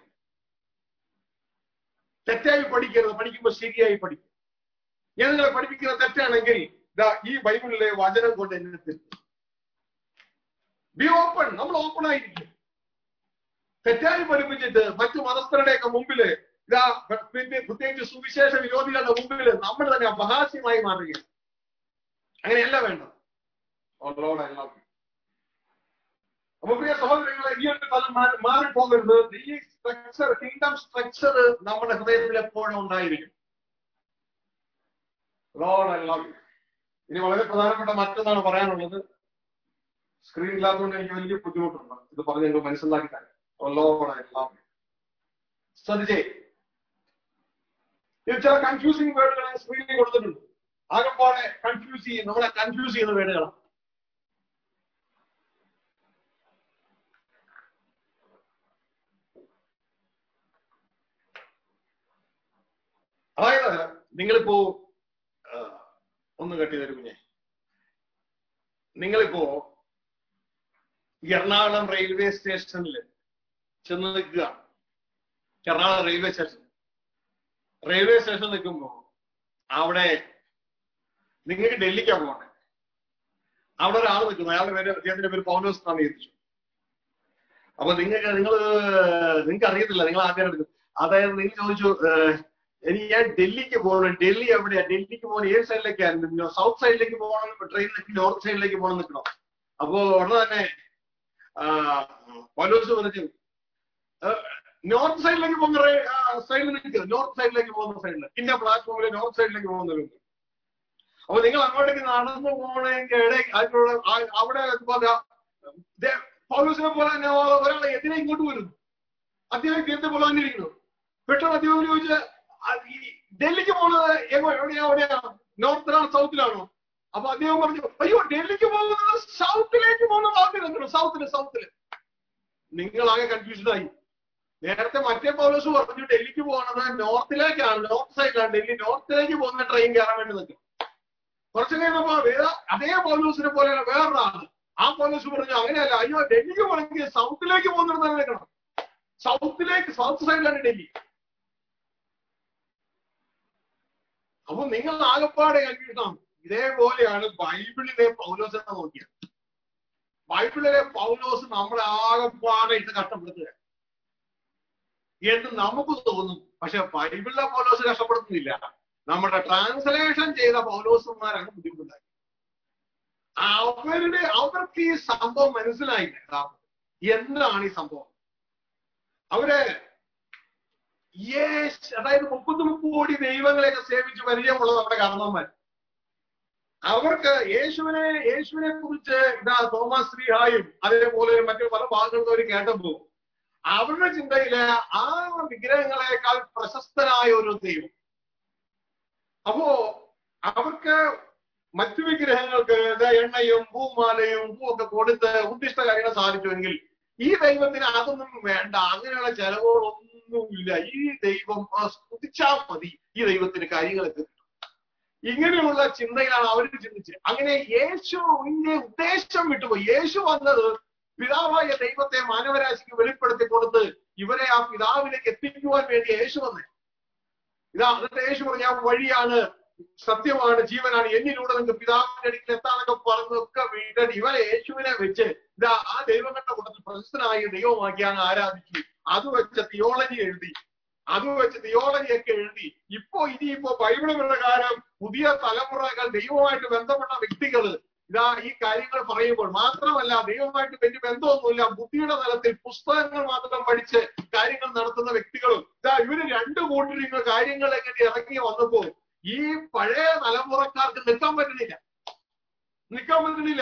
തെറ്റായി പഠിക്കരുത് പഠിക്കുമ്പോൾ ശരിയായി പഠിക്കും ഞാൻ നിങ്ങളെ പഠിപ്പിക്കുന്നത് തെറ്റാണെങ്കിൽ ദാ ഈ ബൈബിളിലെ വചനം കൊണ്ട് എന്നെ തിരുത്തും ബി ഓപ്പൺ നമ്മൾ ഓപ്പൺ ആയിരിക്കും തെറ്റായി പഠിപ്പിച്ചിട്ട് മറ്റു മതസ്ഥരുടെയൊക്കെ മുമ്പില് ഇതാ പിന്നെ പ്രത്യേകിച്ച് സുവിശേഷ വിരോധികളുടെ മുമ്പിൽ നമ്മൾ തന്നെ അപഹാസ്യമായി മാറുകയാണ് അങ്ങനെയല്ല വേണ്ടത് Oh Lord, I love you. അപ്പൊ പ്രിയ സഹോദരങ്ങളെ ഈ ഒരു തലം മാറി- മാറിപ്പോകരുത് ഈ സ്ട്രക്ചർ കിങ്ഡം സ്ട്രക്ചർ നമ്മുടെ ഹൃദയത്തിൽ എപ്പോഴും ഉണ്ടായിരിക്കും Lord, I love you. ഇനി വളരെ പ്രധാനപ്പെട്ട മറ്റൊന്നാണ് പറയാനുള്ളത് സ്ക്രീൻ ഇല്ലാത്തതുകൊണ്ട് എനിക്ക് വലിയ ബുദ്ധിമുട്ടുണ്ട് ഇത് പറഞ്ഞ് നിങ്ങൾ മനസ്സിലാക്കി തരാം Oh Lord, I love you. ശ്രദ്ധിച്ചേ ഇത് ചില കൺഫ്യൂസിങ് വേർഡുകൾ ഞാൻ സ്ക്രീനിൽ കൊടുത്തിട്ടുണ്ട് ആകെപ്പാടെ കൺഫ്യൂസ് ചെയ്യും നമ്മളെ കൺഫ്യൂസ് ചെയ്യുന്ന വേർഡുകളാണ് അതായത് നിങ്ങളിപ്പോ ആ, ഒന്ന് കട്ടി തരും കുഞ്ഞെ നിങ്ങളിപ്പോ എറണാകുളം റെയിൽവേ സ്റ്റേഷനിൽ ചെന്ന് നിൽക്കുക Ernakulam railway station railway station നിൽക്കുമ്പോ അവിടെ നിങ്ങൾക്ക് ഡൽഹിക്കാ പോകണ്ടേ അവിടെ ഒരാൾ നിൽക്കുന്നു അയാളുടെ പേര് അദ്ദേഹത്തിന്റെ പേര് പൗലോസ് എന്നാണ് എഴുതിച്ചു അപ്പൊ നിങ്ങൾക്ക് നിങ്ങൾ നിങ്ങൾക്ക് അറിയത്തില്ല നിങ്ങൾ ആദ്യം എടുക്കും അതായത് നിങ്ങൾ ചോദിച്ചു ഏഹ്, ഇനി ഞാൻ ഡൽഹിക്ക് പോകണം ഡൽഹി എവിടെയാ ഡൽഹിക്ക് പോകണം ഏത് സൈഡിലേക്കായിരുന്നു സൗത്ത് സൈഡിലേക്ക് പോകണം ട്രെയിനിലേക്ക് നോർത്ത് സൈഡിലേക്ക് പോകണം നിൽക്കണം അപ്പോ ഉടനെ തന്നെ ആ, പൗലോസ് പറഞ്ഞു നോർത്ത് സൈഡിലേക്ക് പോകുന്ന സൈഡിൽ നിൽക്കുക നോർത്ത് സൈഡിലേക്ക് പോകുന്ന സൈഡിൽ ഇന്ന പ്ലാറ്റ്ഫോമിൽ നോർത്ത് സൈഡിലേക്ക് പോകുന്നത് അപ്പൊ നിങ്ങൾ അങ്ങോട്ടേക്ക് നടന്നു പോകണമെങ്കിൽ ഇടയിൽ അതിനുള്ള ആ- അവിടെ ഇതുപോലെ ദേ- പൗലോസിനെ പോലെ തന്നെ ഒരാളെ എതിരെ ഇങ്ങോട്ട് വരുന്നു അദ്ദേഹം ഇദ്ദേഹത്തെ പോലെ തന്നെ ഇരിക്കുന്നു പെട്ടെന്ന് അദ്ദേഹം ചോദിച്ച് "ആ, ഈ ഡൽഹിക്ക് പോണത് എങ്ങോ എവിടെയാ എവിടെയാ നോർത്തിലാണോ സൗത്തിലാണോ അപ്പൊ അദ്ദേഹം പറഞ്ഞു അയ്യോ ഡൽഹിക്ക് പോകുന്നത് സൗത്തിലേക്ക് പോകുന്ന ഭാഗത്ത് നിൽക്കണം സൗത്തില് സൗത്തില് നിങ്ങൾ ആകെ കൺഫ്യൂസ്ഡ് ആയി നേരത്തെ മറ്റേ പൗലോസ് പറഞ്ഞു ഡൽഹിക്ക് പോകുന്നത് നോർത്തിലേക്കാണ് നോർത്ത് സൈഡിലാണ് ഡൽഹി നോർത്തിലേക്ക് പോകുന്ന ട്രെയിൻ കയറാൻ വേണ്ടി നിൽക്കും കുറച്ചു കഴിഞ്ഞപ്പോ വേറെ അതേ പൗലോസിനെ പോലെ വേറൊരാള് ആ പൗലോസ് പറഞ്ഞു അങ്ങനെയല്ല അയ്യോ ഡൽഹിക്ക് പോകണമെങ്കിൽ സൗത്തിലേക്ക് പോകുന്നിടത്ത് നിൽക്കണം സൗത്തിലേക്ക് സൗത്ത് സൈഡിലാണ് ഡൽഹി അപ്പൊ നിങ്ങൾ ആകപ്പാടെ കൺഫ്യൂഷൻ ഇതേപോലെയാണ് ബൈബിളിലെ പൗലോസിനെ നോക്കിയത് ബൈബിളിലെ പൗലോസ് നമ്മളെ ആകപ്പാടെ ഇത് കഷ്ടപ്പെടുത്തുക എന്ന് നമുക്ക് തോന്നും പക്ഷെ ബൈബിളിലെ പൗലോസ് കഷ്ടപ്പെടുത്തുന്നില്ല നമ്മുടെ ട്രാൻസ്ലേഷൻ ചെയ്ത പൗലോസന്മാരാണ് ബുദ്ധിമുട്ടുണ്ടായി അവരുടെ അവർക്ക് ഈ സംഭവം മനസ്സിലായില്ല യഥാർത്ഥത്തിൽ. എന്താണ് ഈ സംഭവം അവര് യേശ് അതായത് മുപ്പത് മുപ്പത് കോടി ദൈവങ്ങളെയൊക്കെ സേവിച്ച് പരിചയമുള്ള നമ്മുടെ കാരണവന്മാർ അവർക്ക് യേശുവിനെ യേശുവിനെ കുറിച്ച് ഇതാ തോമസ് ശ്രീഹായും അതേപോലെ മറ്റു പല ഭാഗങ്ങളും അവർ കേട്ടപ്പോ അവരുടെ ചിന്തയില് ആ വിഗ്രഹങ്ങളെക്കാൾ പ്രശസ്തനായ ഒരു ദൈവം അപ്പോ അവർക്ക് മറ്റു വിഗ്രഹങ്ങൾക്ക് ദാ എണ്ണയും പൂമാലയും പൂവൊക്കെ കൊടുത്ത് ഉദ്ദിഷ്ട കാര്യങ്ങൾ സാധിച്ചുവെങ്കിൽ ഈ ദൈവത്തിന് അതൊന്നും വേണ്ട അങ്ങനെയുള്ള ചെലവുകളൊന്നുമില്ല ഈ ദൈവം ആ, സ്തുതിച്ചാൽ മതി ഈ ദൈവത്തിന് കാര്യങ്ങളൊക്കെ കിട്ടും ഇങ്ങനെയുള്ള ചിന്തയിലാണ് അവർ ചിന്തിച്ചത് അങ്ങനെ യേശുവിന്റെ ഉദ്ദേശം വിട്ടുപോയി യേശു വന്നത് പിതാവായ ദൈവത്തെ മാനവരാശിക്ക് വെളിപ്പെടുത്തി കൊടുത്ത് ഇവരെ ആ പിതാവിലേക്ക് എത്തിക്കുവാൻ വേണ്ടി യേശു വന്നേ ഇതാ എന്നിട്ട് യേശു പറഞ്ഞ "ഞാൻ വഴിയാണ് സത്യമാണ് ജീവനാണ് എന്നിലൂടെ നിങ്ങൾക്ക് പിതാവിന്റെ അടുക്കൽ എത്താന്നൊക്കെ പറഞ്ഞൊക്കെ വീട്ടിൽ ഇവരെ യേശുവിനെ വെച്ച് ഇതാ ആ ദൈവങ്ങളുടെ കൂട്ടത്തിൽ പ്രശസ്തനായ ദൈവമാക്കിയാണ് ആരാധിച്ചു അത് വെച്ച് തിയോളജി എഴുതി അത് വെച്ച് തിയോളജി ഒക്കെ എഴുതി ഇപ്പോ ഇനിയിപ്പോ ബൈബിള് പ്രകാരം പുതിയ തലമുറകൾ ദൈവമായിട്ട് ബന്ധപ്പെട്ട വ്യക്തികൾ ഇതാ ഈ കാര്യങ്ങൾ പറയുമ്പോൾ മാത്രമല്ല ദൈവമായിട്ട് വലിയ ബന്ധമൊന്നുമില്ല ബുദ്ധിയുടെ തലത്തിൽ പുസ്തകങ്ങൾ മാത്രം പഠിച്ച് കാര്യങ്ങൾ നടത്തുന്ന വ്യക്തികളും ഇതാ ഇവര് രണ്ടു കൂട്ടരിങ്ങൾ കാര്യങ്ങൾ എങ്ങനെ ഇറങ്ങി വന്നപ്പോ ഈ പഴയ തലമുറക്കാർക്ക് നിൽക്കാൻ പറ്റുന്നില്ല നിൽക്കാൻ പറ്റുന്നില്ല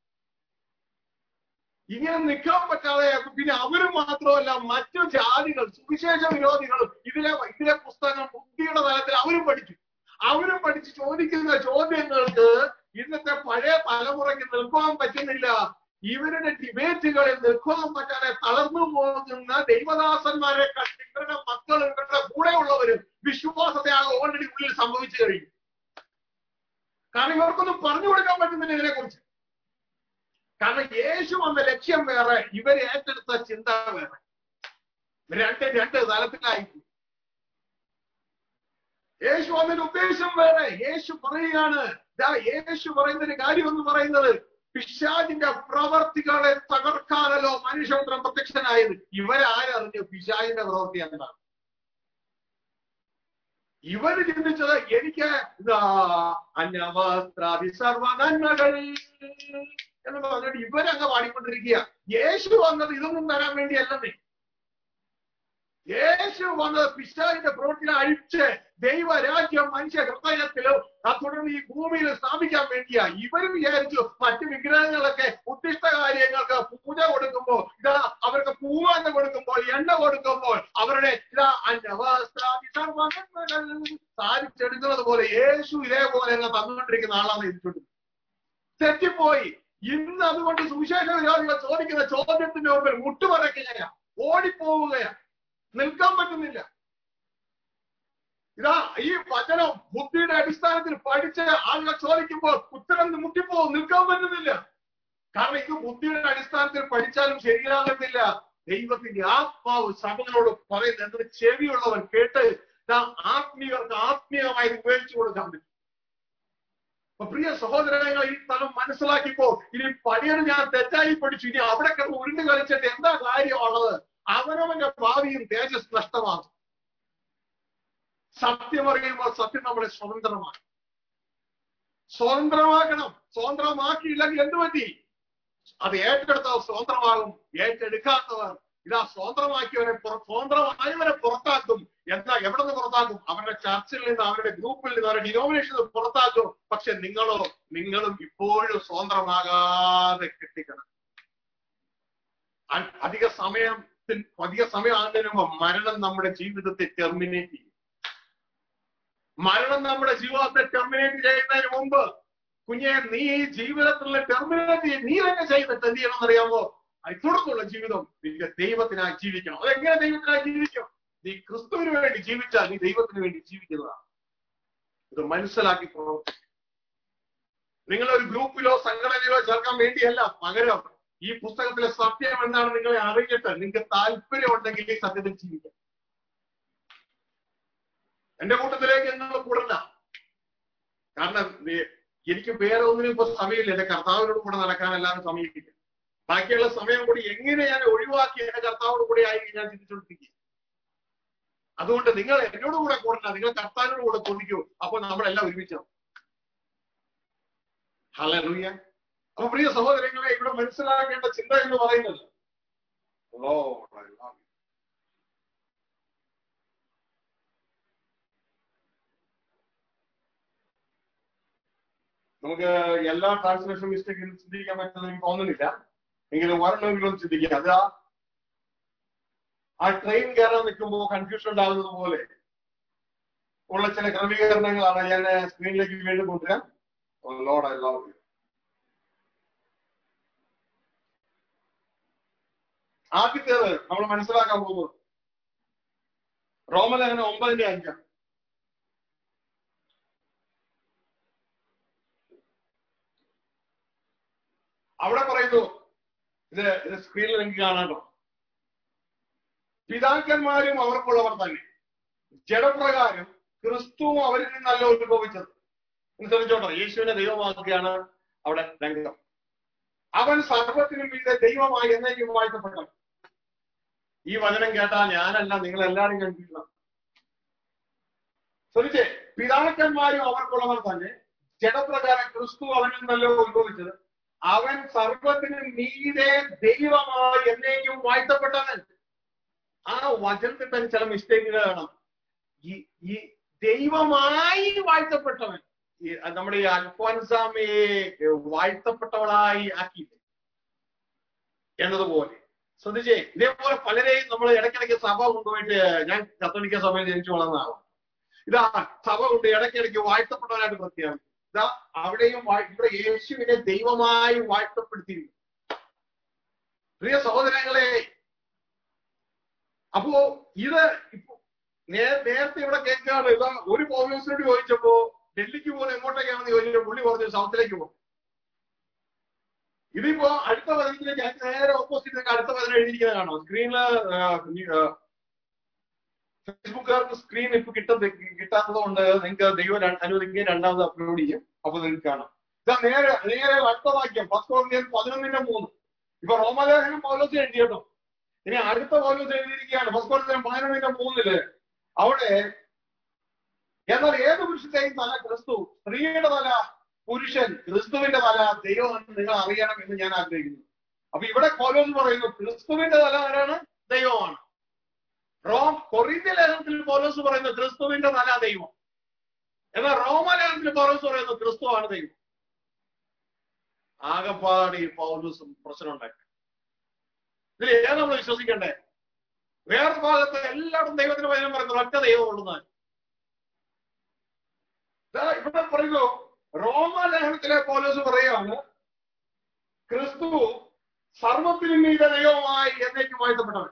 ഇങ്ങനെ നിൽക്കാൻ പറ്റാതെ പിന്നെ അവരും മാത്രമല്ല മറ്റു ജാതികൾ സുവിശേഷ വിരോധികളും ഇതിലെ ഇതിലെ പുസ്തകം ബുദ്ധിയുടെ തലത്തിൽ അവരും പഠിച്ചു അവരും പഠിച്ച് ചോദിക്കുന്ന ചോദ്യങ്ങൾക്ക് ഇന്നത്തെ പഴയ തലമുറയ്ക്ക് നിൽക്കുവാൻ പറ്റുന്നില്ല ഇവരുടെ ഡിബേറ്റുകളിൽ നിൽക്കുവാൻ പറ്റാതെ തളർന്നു പോകുന്ന ദൈവദാസന്മാരെ കണ്ട് ഇവരുടെ മക്കളും ഇവരുടെ കൂടെയുള്ളവരും വിശ്വാസത്തെ ആ ഓൾറെഡി ഉള്ളിൽ സംഭവിച്ചു കഴിഞ്ഞു കാരണം ഇവർക്കൊന്നും പറഞ്ഞു കൊടുക്കാൻ പറ്റുന്നില്ല ഇതിനെ കുറിച്ച് കാരണം യേശു വന്ന ലക്ഷ്യം വേറെ ഇവർ ഏറ്റെടുത്ത ചിന്ത വേറെ രണ്ട് രണ്ട് തലത്തിലായി യേശു വന്നതിന്റെ ഉദ്ദേശം വേറെ യേശു പറയുകയാണ് ദാ യേശു പറയുന്ന ഒരു കാര്യം എന്ന് പറയുന്നത് പിശാജിന്റെ പ്രവർത്തികളെ തകർക്കാനല്ലോ മനുഷ്യപുത്രം പ്രത്യക്ഷനായത് ഇവരാരറിഞ്ഞു പിശാജിന്റെ പ്രവൃത്തി എന്താണ് ഇവര് ചിന്തിച്ചത് എനിക്ക് ഇതാ അന്യവസ്ത്രാദി സർവ നന്മകൾ എന്ന് പറഞ്ഞിട്ട് ഇവരങ്ങ് പാടിക്കൊണ്ടിരിക്കുക യേശു വന്നത് ഇതൊന്നും തരാൻ വേണ്ടിയല്ലെന്നേ യേശു വന്നത് പിശാചിന്റെ പ്രവൃത്തിനെ അഴിച്ച് ദൈവരാജ്യം മനുഷ്യ ഹൃദയത്തിലും ആ തുടർന്ന് ഈ ഭൂമിയിൽ സ്ഥാപിക്കാൻ വേണ്ടിയാ ഇവര് വിചാരിച്ചു മറ്റു വിഗ്രഹങ്ങളൊക്കെ ഉദ്ദിഷ്ട കാര്യങ്ങൾക്ക് പൂജ കൊടുക്കുമ്പോൾ ഇതാ അവർക്ക് പൂവാന്ന് കൊടുക്കുമ്പോൾ എണ്ണ കൊടുക്കുമ്പോൾ അവരുടെ ഇതാ അന്നവസ്ത്രാദി സർവ്വനന്മകൾ സാധിച്ചെടുക്കുന്നത് പോലെ യേശു ഇതേപോലെ അങ്ങ് തന്നുകൊണ്ടിരിക്കുന്ന ആളാണ് ഇരിച്ചുകൊണ്ട് തെറ്റിപ്പോയി ഇന്ന് അതുകൊണ്ട് സുവിശേഷ വിരോധികൾ ചോദിക്കുന്ന ചോദ്യത്തിന്റെ മുമ്പിൽ മുട്ടുമറയ്ക്കുകയാ ഓടിപ്പോവുകയാ നിൽക്കാൻ പറ്റുന്നില്ല ഇതാ ഈ വചനം ബുദ്ധിയുടെ അടിസ്ഥാനത്തിൽ പഠിച്ച് ആളുകൾ ചോദിക്കുമ്പോൾ ഉത്തരം മുട്ടിപ്പോവും നിൽക്കാൻ പറ്റുന്നില്ല കാരണം ഇത് ബുദ്ധിയുടെ അടിസ്ഥാനത്തിൽ പഠിച്ചാലും ശരിയാകുന്നില്ല ദൈവത്തിന്റെ ആത്മാവ് സഭകളോട് പറയുന്നത് എന്തൊരു ചെവിയുള്ളവൻ കേട്ട് ഇതാ ആത്മീയർക്ക് ആത്മീയമായി ഇത് ഉപയോഗിച്ചു കൊടുക്കാൻ പറ്റും അപ്പൊ പ്രിയ സഹോദരങ്ങൾ ഈ സ്ഥലം മനസ്സിലാക്കിപ്പോ ഇനി പണിയത് ഞാൻ തെറ്റായി പഠിച്ചു ഇനി അവിടെ കിടന്ന് ഉരുണ്ട് കളിച്ചിട്ട് എന്താ കാര്യമുള്ളത് അവനവന്റെ ഭാവിയും തേജസ് നഷ്ടമാകും സത്യം അറിയുമ്പോൾ സത്യം നമ്മളെ സ്വതന്ത്രമാണ് സ്വതന്ത്രമാക്കണം സ്വതന്ത്രമാക്കിയില്ലെങ്കിൽ എന്ത് പറ്റി അത് ഏറ്റെടുത്തവർ സ്വതന്ത്രമാകും ഏറ്റെടുക്കാത്തവർ ഇതാ സ്വതന്ത്രമാക്കിയവരെ പുറ- സ്വതന്ത്രമായവരെ പുറത്താക്കും എന്താ എവിടെ നിന്ന് പുറത്താക്കും അവരുടെ ചർച്ചിൽ നിന്ന് അവരുടെ ഗ്രൂപ്പിൽ നിന്ന് അവരുടെ ഡിനോമിനേഷനിൽ നിന്ന് പുറത്താക്കും പക്ഷെ നിങ്ങളോ നിങ്ങളും ഇപ്പോഴും സ്വതന്ത്രമാകാതെ കെട്ടിക്കണം അ- അധിക സമയത്തിൽ അധിക സമയം ആകുന്നതിന് മുമ്പ് മരണം നമ്മുടെ ജീവിതത്തെ ടെർമിനേറ്റ് ചെയ്യും മരണം നമ്മുടെ ജീവിതത്തെ ടെർമിനേറ്റ് ചെയ്യുന്നതിന് മുമ്പ് കുഞ്ഞെ നീ ഈ ജീവിതത്തിൽ ടെർമിനേറ്റ് ചെയ്ത് നീ തന്നെ ചെയ്തിട്ട് എന്ത് ചെയ്യണം എന്നറിയാമോ അത് തുടർന്നുള്ള ജീവിതം നിന്റെ ദൈവത്തിനായി ജീവിക്കണം അതെങ്ങനെ ദൈവത്തിനായി ജീവിക്കണം നീ ക്രിസ്തുവിന് വേണ്ടി ജീവിച്ചാൽ നീ ദൈവത്തിന് വേണ്ടി ജീവിക്കുന്നതാണ് ഇത് മനസ്സിലാക്കി പ്രവർത്തിക്കും നിങ്ങൾ ഒരു ഗ്രൂപ്പിലോ സംഘടനയിലോ ചേർക്കാൻ വേണ്ടിയല്ല പകരം ഈ പുസ്തകത്തിലെ സത്യം എന്താണ് നിങ്ങളെ അറിഞ്ഞിട്ട് നിങ്ങൾക്ക് താല്പര്യം ഉണ്ടെങ്കിൽ ഈ സത്യത്തിൽ ജീവിക്കാം എന്റെ കൂട്ടത്തിലേക്ക് നിങ്ങൾ കൂടണ്ട കാരണം നീ- എനിക്ക് വേറെ ഒന്നിനും ഇപ്പൊ സമയമില്ല എന്റെ കർത്താവിനോട് കൂടെ നടക്കാൻ എല്ലാവരും സമയമില്ല ബാക്കിയുള്ള സമയം കൂടി എങ്ങനെ ഞാൻ ഒഴിവാക്കി എന്റെ കർത്താവിനോട് കൂടെ ആയി ഞാൻ ചിന്തിച്ചുകൊണ്ടിരിക്കുക അതുകൊണ്ട് നിങ്ങൾ എന്നോട് കൂടെ കൂടണ്ട നിങ്ങൾ കർത്താവിനോട് കൂടെ കൊതിക്കൂ അപ്പൊ നമ്മളെല്ലാം ഒരുമിച്ചോ ഹലറിയ അപ്പൊ പ്രിയ സഹോദരങ്ങളെ ഇവിടെ മനസ്സിലാക്കേണ്ട ചിന്ത എന്ന് പറയുന്നത് Lord, I love you. നമുക്ക് എല്ലാ ട്രാൻസ്ലേഷൻ മിസ്റ്റേക്കും ചിന്തിക്കാൻ പറ്റുന്നത് എനിക്ക് തോന്നുന്നില്ല എങ്കിലും ഒരെണ്ണമെങ്കിലും ചിന്തിക്കുക അത് ആ- ആ ട്രെയിൻ കയറാൻ നിൽക്കുമ്പോൾ കൺഫ്യൂഷൻ ഉണ്ടാകുന്നത് പോലെ ഉള്ള ചില ക്രമീകരണങ്ങളാണ് ഞാൻ സ്ക്രീനിലേക്ക് വീണ്ടും കൊണ്ടുവരാം ലോഡ് ഐ ലവ് യു ആദ്യത്തേത് നമ്മൾ മനസ്സിലാക്കാൻ പോകുന്നത് റോമലേഖനം ഒമ്പതിന്റെ അഞ്ചാണ് അവിടെ പറയുന്നു ഇത് ഇത് സ്ക്രീനിൽ നിങ്ങൾക്ക് കാണാട്ടോ പിതാക്കന്മാരും അവർക്കുള്ളവർ തന്നെ ജഡപ്രകാരം ക്രിസ്തുവും അവരിൽ നിന്നല്ല ഉത്ഭവിച്ചത് എന്ന് ശ്രമിച്ചോട്ടോ യേശുവിനെ ദൈവമാക്കുകയാണ് അവിടെ രംഗം അവൻ സർവത്തിനും മീതെ ദൈവമായി എന്നേക്കും വാഴ്ത്തപ്പെട്ടവൻ ഈ വചനം കേട്ടാൽ ഞാനല്ല നിങ്ങൾ എല്ലാവരും കണ്ടിട്ടുള്ളത് ശ്രമിച്ചേ പിതാക്കന്മാരും അവർക്കുള്ളവർ തന്നെ ജഡപ്രകാരം ക്രിസ്തു അവനിൽ നിന്നല്ലോ ഉത്ഭവിച്ചത് അവൻ സർവത്തിനും മീതെ ദൈവമായി എന്നേക്കും വാഴ്ത്തപ്പെട്ടവൻ ആ വചനത്തിൽ തന്നെ ചില മിസ്റ്റേക്കുകൾ കാണാം ഈ ഈ ദൈവമായി വാഴ്ത്തപ്പെട്ടവൻ ഈ നമ്മുടെ ഈ അൽഫോൻസാമയെ വാഴ്ത്തപ്പെട്ടവളായി ആക്കി എന്നതുപോലെ ശ്രദ്ധിച്ചേ ഇതേപോലെ പലരെയും നമ്മൾ ഇടയ്ക്കിടയ്ക്ക് സഭ കൊണ്ടുപോയിട്ട് ഞാൻ കത്തോലിക്ക സഭയിൽ ജനിച്ചു വളർന്നതാണ് ഇതാ സഭ കൊണ്ട് ഇടയ്ക്കിടയ്ക്ക് വാഴ്ത്തപ്പെട്ടവനായിട്ട് പ്രത്യേകം ഇതാ അവിടെയും വാഴ്- ഇവിടെ യേശുവിനെ ദൈവമായി വാഴ്ത്തപ്പെടുത്തിയിരിക്കുന്നു പ്രിയ സഹോദരങ്ങളെ അപ്പോ ഇത് ഇപ്പൊ നേ- നേരത്തെ ഇവിടെ കേൾക്കുകയാണ് ഇതാ ഒരു പൗലോസിനോട് ചോദിച്ചപ്പോ ഡൽഹിക്ക് പോകുന്ന എങ്ങോട്ടേക്കാണെന്ന് ചോദിച്ചപ്പോ പുള്ളി പറഞ്ഞു സൗത്തിലേക്ക് പോകും ഇതിപ്പോ അടുത്ത പതിനത്തിലേക്ക് അതിന് നേരെ ഓപ്പോസിറ്റ് അടുത്ത പതിനം എഴുതിയിരിക്കുന്നത് കാണാം സ്ക്രീനില് ഫേസ്ബുക്കുകാർക്ക് സ്ക്രീൻ ഇപ്പൊ കിട്ടത് കിട്ടാത്തത് കൊണ്ട് നിങ്ങൾക്ക് ദൈവം ര- അനുവദിക്കുകയും രണ്ടാമത് അപ്ലോഡ് ചെയ്യും അപ്പൊ നിങ്ങൾക്ക് കാണാം ഇതാ നേരെ നേരെ അടുത്ത വാക്യം ഫസ്റ്റ് കോറിയൻ പതിനൊന്നിന്റെ മൂന്ന് ഇപ്പൊ റോമലേഖനം പൗലോസ് എഴുതി കേട്ടോ ഇനി അടുത്ത പൗലോസ് എഴുതിയിരിക്കുകയാണ് ഫസ്റ്റ് കോറിയൻ പതിനൊന്നിന്റെ മൂന്നില് അവിടെ എന്നാൽ ഏത് പുരുഷന്റെയും തല ക്രിസ്തു സ്ത്രീയുടെ തല പുരുഷൻ ക്രിസ്തുവിന്റെ തല ദൈവം എന്ന് നിങ്ങൾ അറിയണം എന്ന് ഞാൻ ആഗ്രഹിക്കുന്നു അപ്പൊ ഇവിടെ പൗലോസ് പറയുന്നു ക്രിസ്തുവിന്റെ തല ആരാണ് ദൈവമാണ് റോം കൊറിന്ത്യ ലേഖനത്തിൽ പൗലോസ് പറയുന്നു ക്രിസ്തുവിന്റെ തല ദൈവം എന്നാൽ റോമ ലേഖനത്തിൽ പൗലോസ് പറയുന്നു ക്രിസ്തുവാണ് ദൈവം ആകപ്പാട് ഈ പൗലോസും പ്രശ്നം ഉണ്ടാക്കി ഇതിൽ ഏതാ നമ്മൾ വിശ്വസിക്കണ്ടേ വേറെ ഭാഗത്ത് എല്ലായിടും ദൈവത്തിന് വചനം പറയുന്നു ഒറ്റ ദൈവം ഉള്ളതാണ് ദാ ഇവിടെ പറയുന്നു റോമ ലേഖനത്തിലെ പൗലോസ് പറയാണ് ക്രിസ്തു സർവത്തിനും മീതെ ദൈവമായി എന്നേക്കും വാഴ്ത്തപ്പെട്ടവൻ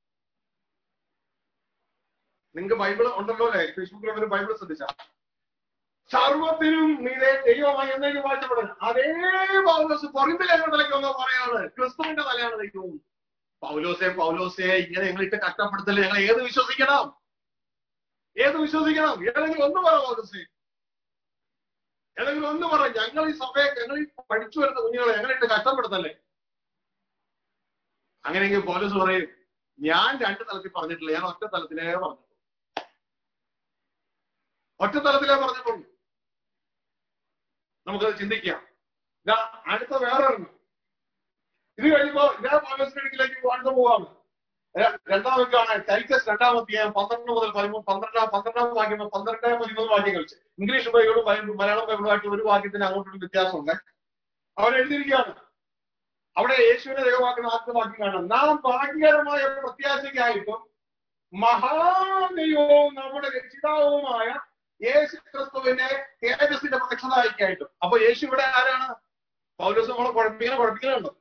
നിങ്ങൾക്ക് ബൈബിൾ ഉണ്ടല്ലോ അല്ലെ ഫേസ്ബുക്കിൽ ഒരു ബൈബിൾ ശ്രദ്ധിച്ച സർവത്തിനും മീതെ ദൈവമായി എന്നേക്കും വാഴ്ത്തപ്പെട്ടവൻ അതേ പൗലോസ് പൊറിന്റെ ലേഖനത്തിലേക്ക് വന്ന് പറയാണ് ക്രിസ്തുവിന്റെ തലയാണ് ദൈവവും പൗലോസെ പൗലോസെ ഇങ്ങനെ ഞങ്ങൾ ഇട്ട് കഷ്ടപ്പെടുത്തല്ലേ ഞങ്ങൾ ഏത് വിശ്വസിക്കണം ഏത് വിശ്വസിക്കണം ഏതെങ്കിലും ഒന്ന് പറ പൗലോസെ ഏതെങ്കിലും ഒന്ന് പറ ഞങ്ങൾ ഈ സഭയെ ഞങ്ങൾ ഈ പഠിച്ചു വരുന്ന കുഞ്ഞുങ്ങളെ ഞങ്ങളെ ഇട്ട് കഷ്ടപ്പെടുത്തല്ലേ അങ്ങനെയെങ്കിൽ പോലീസ് പറയും ഞാൻ രണ്ട് തലത്തിൽ പറഞ്ഞിട്ടില്ല ഞാൻ ഒറ്റ തലത്തിലേ പറഞ്ഞിട്ടുള്ളൂ ഒറ്റ തലത്തിലേ പറഞ്ഞിട്ടുള്ളൂ നമുക്കത് ചിന്തിക്കാം ഇതാ അടുത്ത വേറെ ഒരെണ്ണം ഇത് കഴിയുമ്പോ ഇതേ പോലീസിന്റെ അടുക്കിലേക്ക് അടുത്ത പോവാണ് ര- രണ്ടാമത്തേക്കാണ് ടൈറ്റസ് രണ്ടാം അധ്യായം പന്ത്രണ്ട് മുതൽ പതിമൂന്ന് പന്ത്രണ്ടാം പന്ത്രണ്ടാം വാക്യം പന്ത്രണ്ട് പതിമൂന്ന് വാക്യങ്ങൾ ഇംഗ്ലീഷ് ബൈബിളും ബൈബിളും മലയാളം ബൈബിളുമായിട്ട് ഒരു വാക്യത്തിന് അങ്ങോട്ടും വ്യത്യാസമുണ്ട് അവിടെ എഴുതിയിരിക്കുകയാണ് അവിടെ യേശുവിനെ ദൈവമാക്കുന്ന ആദ്യ വാക്യം കാണാം നാം ഭാഗ്യകരമായ പ്രത്യാശയ്ക്കായിട്ടും മഹാദൈവവും നമ്മുടെ രക്ഷിതാവുമായ യേശു ക്രിസ്തുവിന്റെ തേജസ്സിന്റെ പ്രത്യക്ഷതായിക്കായിട്ടും അപ്പൊ യേശു ഇവിടെ ആരാണ് പൗലോസ് നമ്മളെ കുഴപ്പിങ്ങനെ കുഴപ്പിക്കുന്നുണ്ട്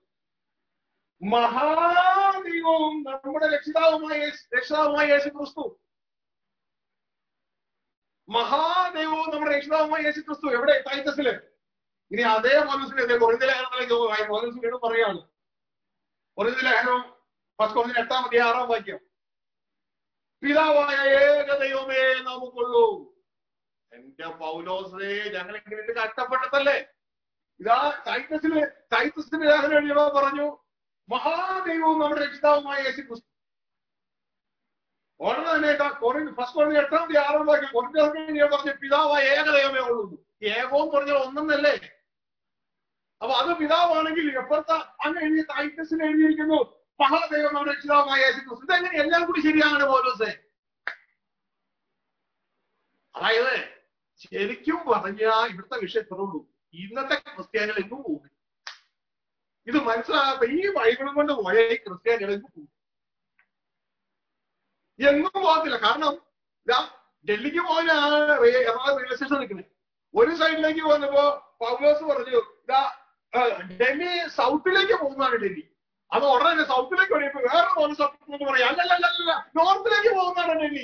മഹാദൈവവും നമ്മുടെ രക്ഷിതാവുമായ യേശു- രക്ഷിതാവുമായ യേശു ക്രിസ്തു മഹാദൈവവും നമ്മുടെ രക്ഷിതാവുമായ യേശു ക്രിസ്തു എവിടെ ടൈറ്റസില് ഇനി അതേ പോലീസിന്റെ കൊറിന്ത ലേഖനത്തിലേക്ക് പോയി പോലീസ് വീണ്ടും പറയാണ് കൊറിന്ത ലേഖനം ഫസ്റ്റ് കൊറിന്ത എട്ടാം അധ്യായം ആറാം വാക്യം പിതാവായ ഏക ദൈവമേ നമുക്കുള്ളൂ എന്റെ പൗലോസേ ഞങ്ങൾ ഇങ്ങനെ കഷ്ടപ്പെട്ടതല്ലേ ഇതാ ടൈറ്റസില് ടൈറ്റസിന്റെ ലേഖനം എഴുതിയപ്പോ പറഞ്ഞു മഹാദൈവവും നമ്മുടെ രക്ഷിതാവുമായ യേശു ക്രിസ്തു ഉടനെ തന്നെ ഇതാ കൊറിൻ- ഫസ്റ്റ് കൊറിന്ത എട്ടാം അധ്യായം ആറാം വാക്യം കൊറിന്ത പറഞ്ഞു പിതാവായ ഏക ദൈവമേ ഉള്ളൂ ഏകവും പറഞ്ഞാൽ ഒന്നെന്നല്ലേ അപ്പൊ അത് പിതാവാണെങ്കിൽ എപ്പോഴത്തെ അങ്ങ് എഴുതിയ ടൈറ്റസിൽ എഴുതിയിരിക്കുന്നു മഹാദൈവം നമ്മുടെ രക്ഷിതാവുമായ യേശു ക്രിസ്തു ഇതെങ്ങനെ എല്ലാം കൂടി ശരിയാണ് പോലോസേ അതായത് ശരിക്കും പറഞ്ഞാൽ ഇവിടുത്തെ വിഷയം ഇത്രേ ഉള്ളൂ ഇന്നത്തെ ക്രിസ്ത്യാനികൾ എങ്ങും പോകും ഇത് മനസ്സിലാകാത്ത ഈ ബൈബിളും കൊണ്ട് പോയ ഈ ക്രിസ്ത്യാനികൾ എങ്ങും പോകും എങ്ങും പോകത്തില്ല കാരണം ഇതാ ഡൽഹിക്ക് പോകാൻ എറണാകുളം റെയിൽവേ സ്റ്റേഷൻ നിൽക്കുന്നത് ഒരു സൈഡിലേക്ക് വന്നപ്പോ പൗലോസ് പറഞ്ഞു ഇതാ ആ, ഡൽഹി സൗത്തിലേക്ക് പോകുന്നതാണ് ഡൽഹി അത് ഉടനെ തന്നെ സൗത്തിലേക്ക് വഴിയപ്പോ വേറെ പൗലോസ് എന്ന് പറയാം അല്ലല്ല നോർത്തിലേക്ക് പോകുന്നതാണ് ഡൽഹി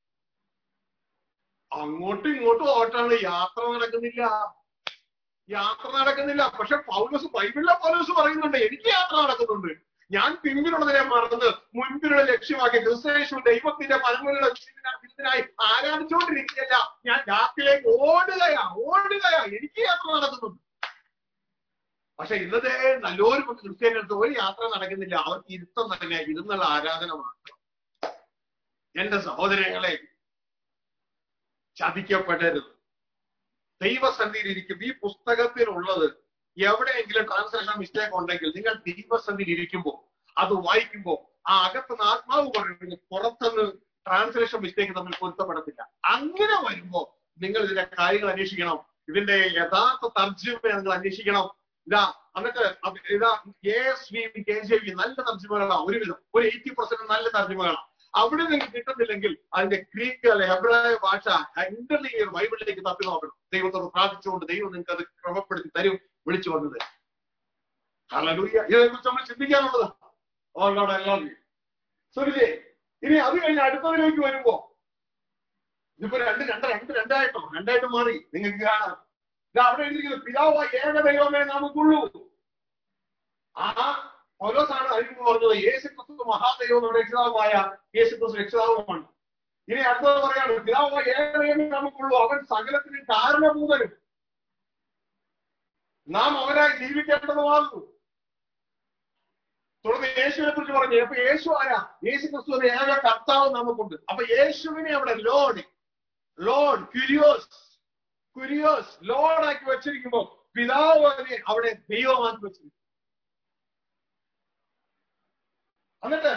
അങ്ങോട്ടും ഇങ്ങോട്ടും ഓട്ടാണ് യാത്ര നടക്കുന്നില്ല യാത്ര നടക്കുന്നില്ല പക്ഷെ പൗലോസ് ബൈബിളിലെ പൗലോസ് പറയുന്നുണ്ട് എനിക്ക് യാത്ര നടക്കുന്നുണ്ട് ഞാൻ പിമ്പിലുള്ളതിനെ മറന്ന് മുൻപിലുള്ള ലക്ഷ്യമാക്കി ക്രിസ്തേശു ദൈവത്തിന്റെ പരമുള്ള വിരുദ്ധനായി ആരാധിച്ചുകൊണ്ടിരിക്കുകയല്ല ഞാൻ രാത്രിയിലേക്ക് ഓടുകയാ ഓടുകയാ എനിക്ക് യാത്ര നടക്കുന്നുണ്ട് പക്ഷെ ഇന്നത്തെ നല്ലൊരു ക്രിസ്ത്യാനികൾക്ക് ഒരു യാത്ര നടക്കുന്നില്ല അവർക്ക് ഇരുത്തം തന്നെ ഇരുന്നുള്ള ആരാധന മാത്രം എന്റെ സഹോദരങ്ങളെ ചതിക്കപ്പെടരുത് ദൈവസന്ധിയിൽ ഇരിക്കും ഈ പുസ്തകത്തിലുള്ളത് എവിടെയെങ്കിലും ട്രാൻസ്ലേഷൻ മിസ്റ്റേക്ക് ഉണ്ടെങ്കിൽ നിങ്ങൾ ദൈവസന്ധിയിൽ ഇരിക്കുമ്പോൾ അത് വായിക്കുമ്പോൾ ആ അകത്തുനിന്ന് ആത്മാവ് പറയുന്നത് പുറത്തുനിന്ന് ട്രാൻസ്ലേഷൻ മിസ്റ്റേക്ക് തമ്മിൽ പൊരുത്തപ്പെടത്തില്ല അങ്ങനെ വരുമ്പോ നിങ്ങൾ ഇതിന്റെ കാര്യങ്ങൾ അന്വേഷിക്കണം ഇതിന്റെ യഥാർത്ഥ തർജ്ജമ നിങ്ങൾ അന്വേഷിക്കണം ഇതാ എന്നിട്ട് അത് ഇതാ S V K J V നല്ല തർജ്ജമകളാണ് ഒരുവിധം ഒരു എയ്റ്റി പെർസെന്റ് നല്ല തർജ്ജമകളാണ് അവിടെ നിങ്ങൾക്ക് കിട്ടുന്നില്ലെങ്കിൽ അതിന്റെ ഗ്രീക്ക് അല്ലെ ഹെബ്രായ ഭാഷ ഇന്റർലിയർ ബൈബിളിലേക്ക് തപ്പി നോക്കണം ദൈവത്തോട് പ്രാർത്ഥിച്ചുകൊണ്ട് ദൈവം നിങ്ങൾക്ക് അത് ക്രമപ്പെടുത്തി തരും വിളിച്ചു വന്നത് ഹല്ലേലൂയ ഇതിനെക്കുറിച്ച് നമ്മൾ ചിന്തിക്കാനുള്ളത് oh lord I love you സുനിലേ ഇനി അത് കഴിഞ്ഞ് അടുത്തതിലേക്ക് വരുമ്പോ ഇതിപ്പോ രണ്ട് രണ്ട് രണ്ട് രണ്ടായിട്ടോ രണ്ടായിട്ട് മാറി നിങ്ങൾക്ക് കാണാം ഇത് അവിടെ എഴുതിയിരിക്കുന്നത് പിതാവായ ഏക ദൈവമേ നമുക്കുള്ളൂ ആ പൗലോസാണ് അതിന് പറഞ്ഞത് യേശു ക്രിസ്തു മഹാദൈവം നമ്മുടെ രക്ഷിതാവുമായ യേശു ക്രിസ്തു രക്ഷിതാവുമാണ് ഇനി അടുത്തത് പറയാണ് പിതാവായ ഏക ദൈവമേ നമുക്കുള്ളൂ അവൻ സകലത്തിനും കാരണഭൂതനും നാം അവരായി ജീവിക്കേണ്ടതുമാകുന്നു തുടർന്ന് യേശുവിനെ കുറിച്ച് പറഞ്ഞു അപ്പൊ യേശു ആരാ യേശു ക്രിസ്തു എന്ന ഏക കർത്താവ് നമുക്കുണ്ട് അപ്പൊ യേശുവിനെ അവിടെ ലോഡ് ലോഡ് ക്യൂരിയോസ് ക്യൂരിയോസ് ലോഡാക്കി വെച്ചിരിക്കുമ്പോ പിതാവ് അതിനെ അവിടെ ദൈവമാക്കി വെച്ചിരിക്കും എന്നിട്ട്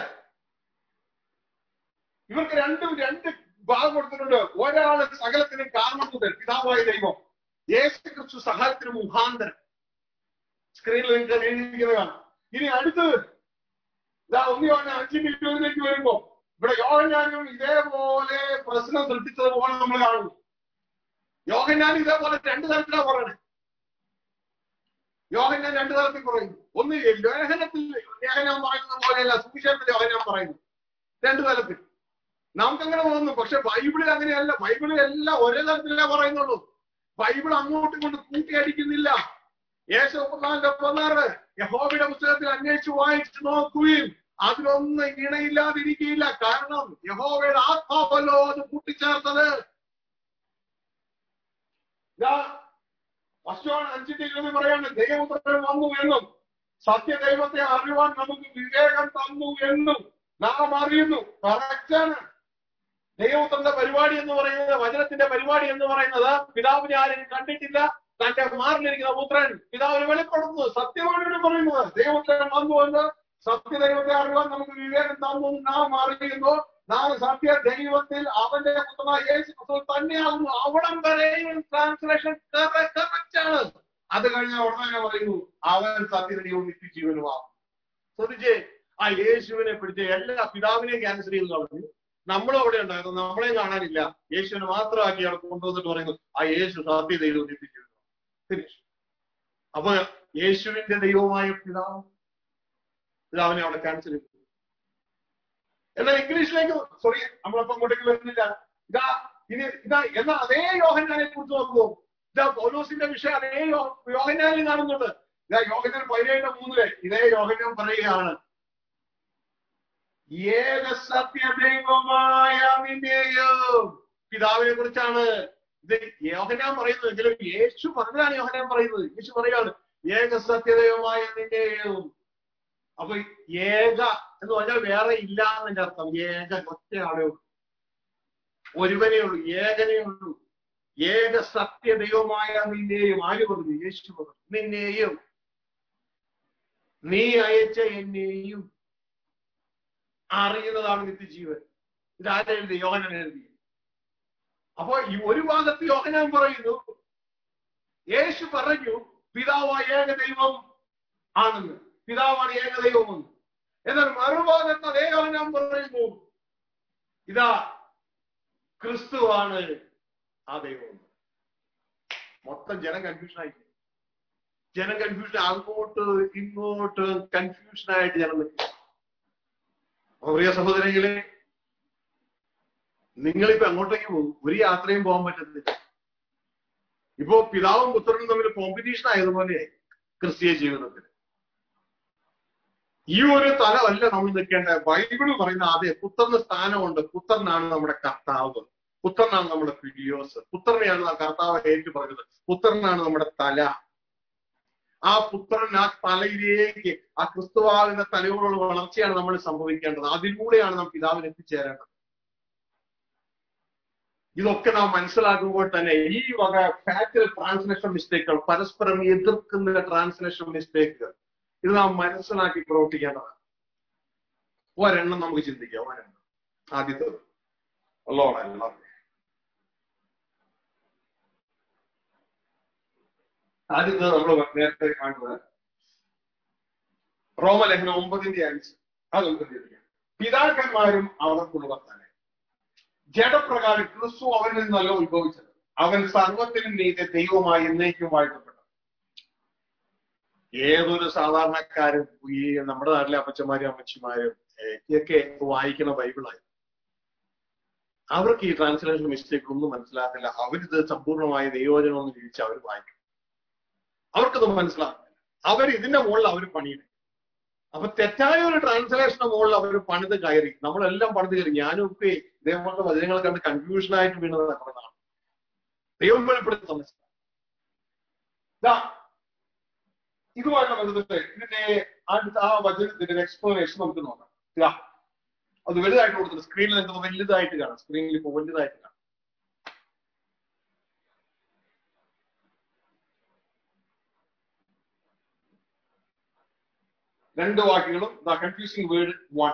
ഇവർക്ക് രണ്ടും രണ്ട് ഭാഗം കൊടുത്തിട്ടുണ്ട് ഒരാള് സകലത്തിനും കാരണം മുതൽ പിതാവായ ദൈവം യേശു ക്രിസ്തു സഹായത്തിന് മുഖാന്തരം സ്ക്രീനിൽ നിങ്ങൾക്ക് എഴുതിയിരിക്കുന്നതാണ് ഇനി അടുത്തത് ഇതാ ഒന്നി പറഞ്ഞ അഞ്ചിന്റെ ഇരുപതിലേക്ക് വരുമ്പോ ഇവിടെ യോഹന്നാനും ഇതേപോലെ പ്രശ്നം സൃഷ്ടിച്ചതുപോലെ നമ്മൾ കാണുന്നു യോഹന്നാൻ ഇതേപോലെ രണ്ടു തരത്തിലാണ് പറയണേ യോഹന്നാൻ രണ്ടു തരത്തിൽ പറയുന്നു ഒന്ന് ലേഖനത്തിൽ ലേഖനം പറയുന്നത് പോലെയല്ല സുവിശേഷത്തിൽ യോഹന്നാൻ പറയുന്നു രണ്ടു തരത്തിൽ നമുക്കങ്ങനെ തോന്നുന്നു പക്ഷെ ബൈബിളിൽ അങ്ങനെയല്ല ബൈബിളിൽ എല്ലാം ഒരേ തരത്തിലേ പറയുന്നുള്ളൂ ബൈബിൾ അങ്ങോട്ടും കൊണ്ട് കൂട്ടിയടിക്കുന്നില്ല യേശു പതിനാലിന്റെ പതിനാറ് യഹോബിയുടെ പുസ്തകത്തിൽ അന്വേഷിച്ച് വായിച്ചു നോക്കുകയും അതിലൊന്നും ഇണയില്ലാതിരിക്കുകയില്ല കാരണം യഹോവയുടെ ആത്മാവല്ലോ അത് കൂട്ടിച്ചേർത്തത് ഇതാ പശുവാണ് അഞ്ചിന്റെ ഇരുപത് പറയാണ് ദൈവപുത്രൻ വന്നു എന്നും സത്യദൈവത്തെ അറിയുവാൻ നമുക്ക് വിവേകം തന്നു എന്നും നാം അറിയുന്നു കറക്റ്റാണ് ദൈവപുത്രന്റെ പരിപാടി എന്ന് പറയുന്നത് വചനത്തിന്റെ പരിപാടി എന്ന് പറയുന്നത് പിതാവിനെ ആരും കണ്ടിട്ടില്ല തന്റെ മാറിലിരിക്കുന്ന പുത്രൻ പിതാവിനെ വെളിപ്പെടുത്തുന്നു സത്യമാണ് ഇവിടെ പറയുന്നത് ദൈവപുത്രൻ വന്നു എന്ന് സത്യദൈവത്തെ അറിയുവാൻ നമുക്ക് വിവേകം തന്നു എന്ന് നാം അറിയുന്നു നാം സത്യ ദൈവത്തിൽ അവന്റെ പുത്രനായ യേശു ക്രിസ്തു തന്നെയാകുന്നു അവിടം വരെയും ട്രാൻസ്ലേഷൻ കറക്റ്റ് ആണ് അത് കഴിഞ്ഞ ഉടനെ പറയുന്നു അവൻ സത്യദൈവം നിത്യജീവനുമാകും ശ്രദ്ധിച്ചേ ആ യേശുവിനെ പിടിച്ച് എല്ലാ പിതാവിനെയും ക്യാൻസൽ ചെയ്ത് കളഞ്ഞു നമ്മളും അവിടെ ഉണ്ടായിരുന്നു നമ്മളെയും കാണാനില്ല യേശുവിനെ മാത്രമാക്കി അവിടെ കൊണ്ടുവന്നിട്ട് പറയുന്നു ആ യേശു സത്യ ദൈവം നിത്യജീവൻ ഫിനിഷ് അപ്പൊ യേശുവിന്റെ ദൈവമായ പിതാവ് പിതാവിനെ അവിടെ ക്യാൻസൽ ചെയ്തു എന്നാൽ ഇംഗ്ലീഷിലേക്ക് സോറി നമ്മളപ്പോ അങ്ങോട്ടേക്ക് വരുന്നില്ല ഇതാ ഇനി ഇതാ എന്നാൽ അതേ യോഹന്നാനെ കുറിച്ച് നോക്കുമോ ഇതാ പൗലോസിന്റെ വിഷയം അതേ യോ- യോഹന്നാനിൽ കാണുന്നുണ്ട് ഇതാ യോഹന്നാൻ പതിനേഴ് മൂന്നില് ഇതേ യോഹന്നാൻ പറയുകയാണ് ഏക സത്യദൈവമായ നിന്നെയും പിതാവിനെ കുറിച്ചാണ് ഇത് യോഹനാൻ പറയുന്നത് എങ്കിലും യേശു പറഞ്ഞതാണ് യോഹനാൻ പറയുന്നത് യേശു പറയാണ് ഏക സത്യദൈവമായ നിന്നെയും അപ്പൊ ഏക എന്ന് പറഞ്ഞാൽ വേറെ ഇല്ല എന്നതിന്റെ അർത്ഥം ഏക ഒറ്റയാളേ ഉള്ളൂ ഒരുവനേ ഉള്ളൂ ഏകനേ ഉള്ളൂ ഏക സത്യദൈവമായ നിന്നെയും ആര് പറഞ്ഞു യേശു പറഞ്ഞു നിന്നെയും നീ അയച്ച എന്നെയും അറിയുന്നതാണ് നിത്യജീവൻ ഇതാരെ എഴുതി യോഹനൻ എഴുതി അപ്പോ ഈ ഒരു ഭാഗത്ത് യോഹനാൻ പറയുന്നു യേശു പറഞ്ഞു പിതാവായ ഏക ദൈവം ആണെന്ന് പിതാവാണ് ഏക ദൈവമെന്ന് എന്നാൽ മറുഭാഗത്ത് അതേ യോഹനാൻ പറയുന്നു ഇതാ ക്രിസ്തുവാണ് ആ ദൈവം മൊത്തം ജനം കൺഫ്യൂഷൻ ആയി ജനം കൺഫ്യൂഷൻ അങ്ങോട്ട് ഇങ്ങോട്ട് കൺഫ്യൂഷൻ ആയിട്ട് ജനം നിൽക്കും അപ്പൊ പ്രിയ സഹോദരങ്ങളെ നിങ്ങളിപ്പോ അങ്ങോട്ടേക്ക് പോകും ഒരു യാത്രയും പോകാൻ പറ്റത്തില്ല ഇപ്പോ പിതാവും പുത്രനും തമ്മിൽ കോമ്പറ്റീഷൻ ആയതുപോലെ ക്രിസ്തീയ ജീവിതത്തിൽ ഈ ഒരു തലമല്ല നമ്മൾ നിൽക്കേണ്ടത് ബൈബിൾ പറയുന്ന ആദ്യം പുത്രന് സ്ഥാനമുണ്ട് പുത്രനാണ് നമ്മുടെ കർത്താവ് പുത്രനാണ് നമ്മുടെ ഫിലിയോസ് പുത്രനെയാണ് ആ കർത്താവ് ഏറ്റു പറഞ്ഞത് പുത്രനാണ് നമ്മുടെ തല ആ പുത്രൻ ആ തലയിലേക്ക് ആ ക്രിസ്തുവാകുന്ന തലയോടുള്ള വളർച്ചയാണ് നമ്മൾ സംഭവിക്കേണ്ടത് അതിലൂടെയാണ് നാം പിതാവിന് എത്തിച്ചേരേണ്ടത് ഇതൊക്കെ നാം മനസ്സിലാക്കുമ്പോൾ തന്നെ ഈ വക ഫാക്ടൽ ട്രാൻസ്ലേഷൻ മിസ്റ്റേക്കുകൾ പരസ്പരം എതിർക്കുന്ന ട്രാൻസ്ലേഷൻ മിസ്റ്റേക്കുകൾ ഇത് നാം മനസ്സിലാക്കി പ്രവർത്തിക്കേണ്ടതാണ് ഒരെണ്ണം നമുക്ക് ചിന്തിക്കാം ഒരെണ്ണം ആദ്യത്തത് ഉള്ളോടല്ല ആദ്യത്തത് നമ്മൾ നേരത്തെ കാണുന്നത് റോമലേഖനം ഒമ്പതിന്റെ അഞ്ച് അതൊക്കെ ചിന്തിക്കാം പിതാക്കന്മാരും അവർക്കുള്ളവർ തന്നെ ജഡപ്രകാരം ക്രിസ്തു അവനിൽ നിന്നല്ല ഉത്ഭവിച്ചത് അവൻ സർവത്തിനും നീതി ദൈവമായി എന്നേക്കും വാഴ്ത്തപ്പെട്ടു ഏതൊരു സാധാരണക്കാരും ഈ നമ്മുടെ നാട്ടിലെ അപ്പച്ചന്മാരും അമ്മച്ചിമാരും ഏഹ്, ഇതൊക്കെ വായിക്കുന്ന ബൈബിളായി അവർക്ക് ഈ ട്രാൻസ്ലേഷൻ മിസ്റ്റേക്ക് ഒന്നും മനസ്സിലാക്കില്ല അവരിത് സമ്പൂർണ്ണമായ ദൈവവചനം എന്ന് ചോദിച്ചാൽ അവർ വായിക്കും അവർക്കത് മനസ്സിലാക്കില്ല അവർ ഇതിന്റെ മുകളിൽ അവർ പണിയിടും അപ്പൊ തെറ്റായ ഒരു ട്രാൻസ്ലേഷന്റെ മുകളിൽ അവർ പണിത് കയറി നമ്മളെല്ലാം പണിത് കയറി ഞാനും ഒക്കെ ഇതേപോലത്തെ വചനങ്ങളെ കണ്ട് കൺഫ്യൂഷൻ ആയിട്ട് വീണത് നമ്മളാണ് ദൈവം വെളിപ്പെടുത്തി തന്നിട്ടുണ്ട് ദാ, ഇതുമായിട്ട് ബന്ധപ്പെട്ട് ഇതിന്റെ അടുത്ത ആ വചനത്തിന്റെ എക്സ്പ്ലനേഷൻ നമുക്ക് നോക്കാം ഇതാ അത് വലുതായിട്ട് കൊടുത്തിട്ട് സ്ക്രീനിൽ നിങ്ങൾക്ക് വലുതായിട്ട് കാണാം സ്ക്രീനിൽ ഇപ്പൊ വലുതായിട്ട് കാണാം രണ്ട് വാക്യങ്ങളും ദ കൺഫ്യൂസിംഗ് വേർഡ് വൺ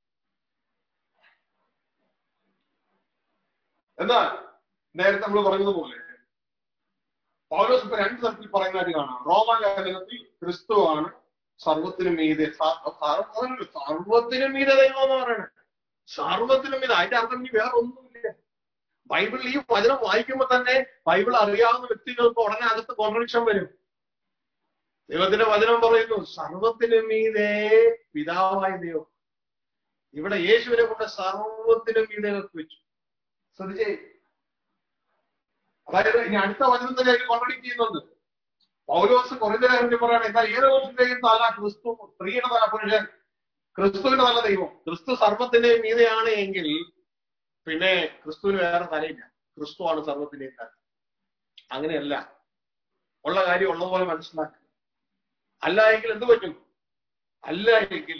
എന്നാൽ നേരത്തെ നമ്മൾ പറഞ്ഞതുപോലെ പൗലോസ് ഇപ്പൊ രണ്ട് തരത്തിൽ പറയുന്നതായിട്ട് കാണാം റോമാലേഖനത്തിൽ ക്രിസ്തുവാണ് സർവത്തിനും മീതെ സ- സർവ്വ- സർവത്തിനും മീതെ ദൈവം എന്ന് പറയണത് സർവത്തിനും മീതെ അതിന്റെ അർത്ഥം ഇനി വേറെ ഒന്നുമില്ല ബൈബിളിൽ ഈ വചനം വായിക്കുമ്പോൾ തന്നെ ബൈബിൾ അറിയാവുന്ന വ്യക്തികൾക്ക് ഉടനെ അകത്ത് കോൺട്രഡിക്ഷൻ വരും ദൈവത്തിന്റെ വചനം പറയുന്നു സർവത്തിനും മീതെ പിതാവായ ദൈവം ഇവിടെ യേശുവിനെ കൊണ്ട് സർവത്തിനും മീതെ വെച്ചു ശ്രദ്ധിച്ചേ അതായത് ഇനി അടുത്ത വചനം തന്നെ അതിൽ കോൺട്രഡിക്ട് ചെയ്യുന്നുണ്ട് പൗലോസ് കുറഞ്ഞ പറയാണ് എന്നാൽ ഏത് വർഷത്തെയും തല ക്രിസ്തു സ്ത്രീയുടെ തല പുരുഷൻ ക്രിസ്തുവിന്റെ തല ദൈവം ക്രിസ്തു സർവത്തിന്റെയും മീതെയാണ് എങ്കിൽ പിന്നെ ക്രിസ്തുവിന് വേറെ തലയില്ല ക്രിസ്തുവാണ് സർവത്തിന്റെയും തല അങ്ങനെയല്ല ഉള്ള കാര്യം ഉള്ളതുപോലെ മനസ്സിലാക്കുക അല്ല എങ്കിൽ എന്ത് പറ്റും അല്ല എങ്കിൽ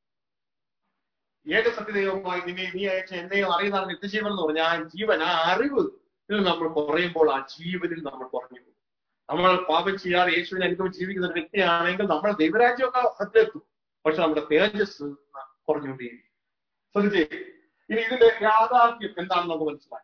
ഏകസത്യദൈവമായി നിന്നെ നീ അയച്ച എന്നെയും അറിയുന്നതാണ് നിത്യജീവൻ എന്ന് പറഞ്ഞ ആ ജീവൻ ആ അറിവ് ഇതിൽ നമ്മൾ കുറയുമ്പോൾ ആ ജീവനിൽ നമ്മൾ കുറഞ്ഞു പോകും നമ്മൾ പാപം ചെയ്യാതെ യേശുവിനെ അനുഭവം ജീവിക്കുന്ന ഒരു വ്യക്തിയാണെങ്കിൽ നമ്മൾ ദൈവരാജ്യമൊക്കെ അതിലെത്തും പക്ഷെ നമ്മുടെ തേജസ് കുറഞ്ഞുകൊണ്ടേയിരിക്കും ശ്രദ്ധിച്ചേ ഇനി ഇതിന്റെ യാഥാർത്ഥ്യം എന്താണെന്ന് നമുക്ക് മനസ്സിലായി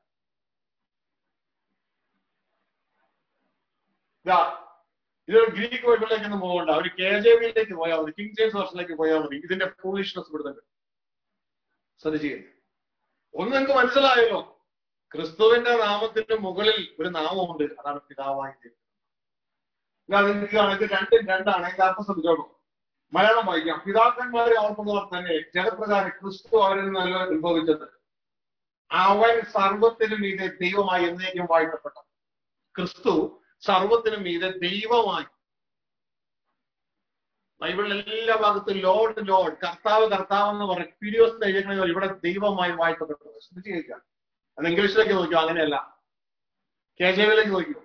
ഇതാ ഇതൊരു ഗ്രീക്ക് ബൈബിളിലേക്ക് ഒന്നും പോകണ്ട ഒരു കെ ജെ വിയിലേക്ക് പോയാൽ മതി കിങ് ജെയിംസ് വർഷനിലേക്ക് പോയാൽ മതി ഇതിന്റെ ഫൂളിഷ്നസ് ഇവിടുന്നുണ്ട് ശ്രദ്ധിച്ചു ഒന്ന് നിങ്ങൾക്ക് മനസ്സിലായല്ലോ ക്രിസ്തുവിന്റെ നാമത്തിന്റെ മുകളിൽ ഒരു നാമമുണ്ട് അതാണ് പിതാവായി ദൈവം. ഇതാ നിങ്ങൾക്ക് കാണാം ഇത് രണ്ടും രണ്ടാണ് അതിന്റെ അർത്ഥം ശ്രദ്ധിച്ചോളൂ മലയാളം വായിക്കാം പിതാക്കന്മാരെ ഓർക്കുന്നവർ തന്നെ ജനപ്രകാരം ക്രിസ്തു അവരിൽ നിന്ന് ഉത്ഭവിച്ചത് അവൻ സർവത്തിനും മീതെ ദൈവമായി എന്നേക്കും വാഴ്ത്തപ്പെട്ട ക്രിസ്തു സർവത്തിനും മീതെ ദൈവമായി ബൈബിളിൽ എല്ലാ ഭാഗത്തും ലോഡ് ലോഡ് കർത്താവ് കർത്താവ് എന്ന് പറയും പീരിയോസ് എഴുതിക്കണമെങ്കിൽ ഇവിടെ ദൈവമായി വാഴ്ത്തപ്പെട്ടത് ശ്രദ്ധിച്ചു കേൾക്കുക അത് ഇംഗ്ലീഷിലേക്ക് നോക്കിയോ അങ്ങനെയല്ല കെ ജെ വിയിലേക്ക് നോക്കിയോ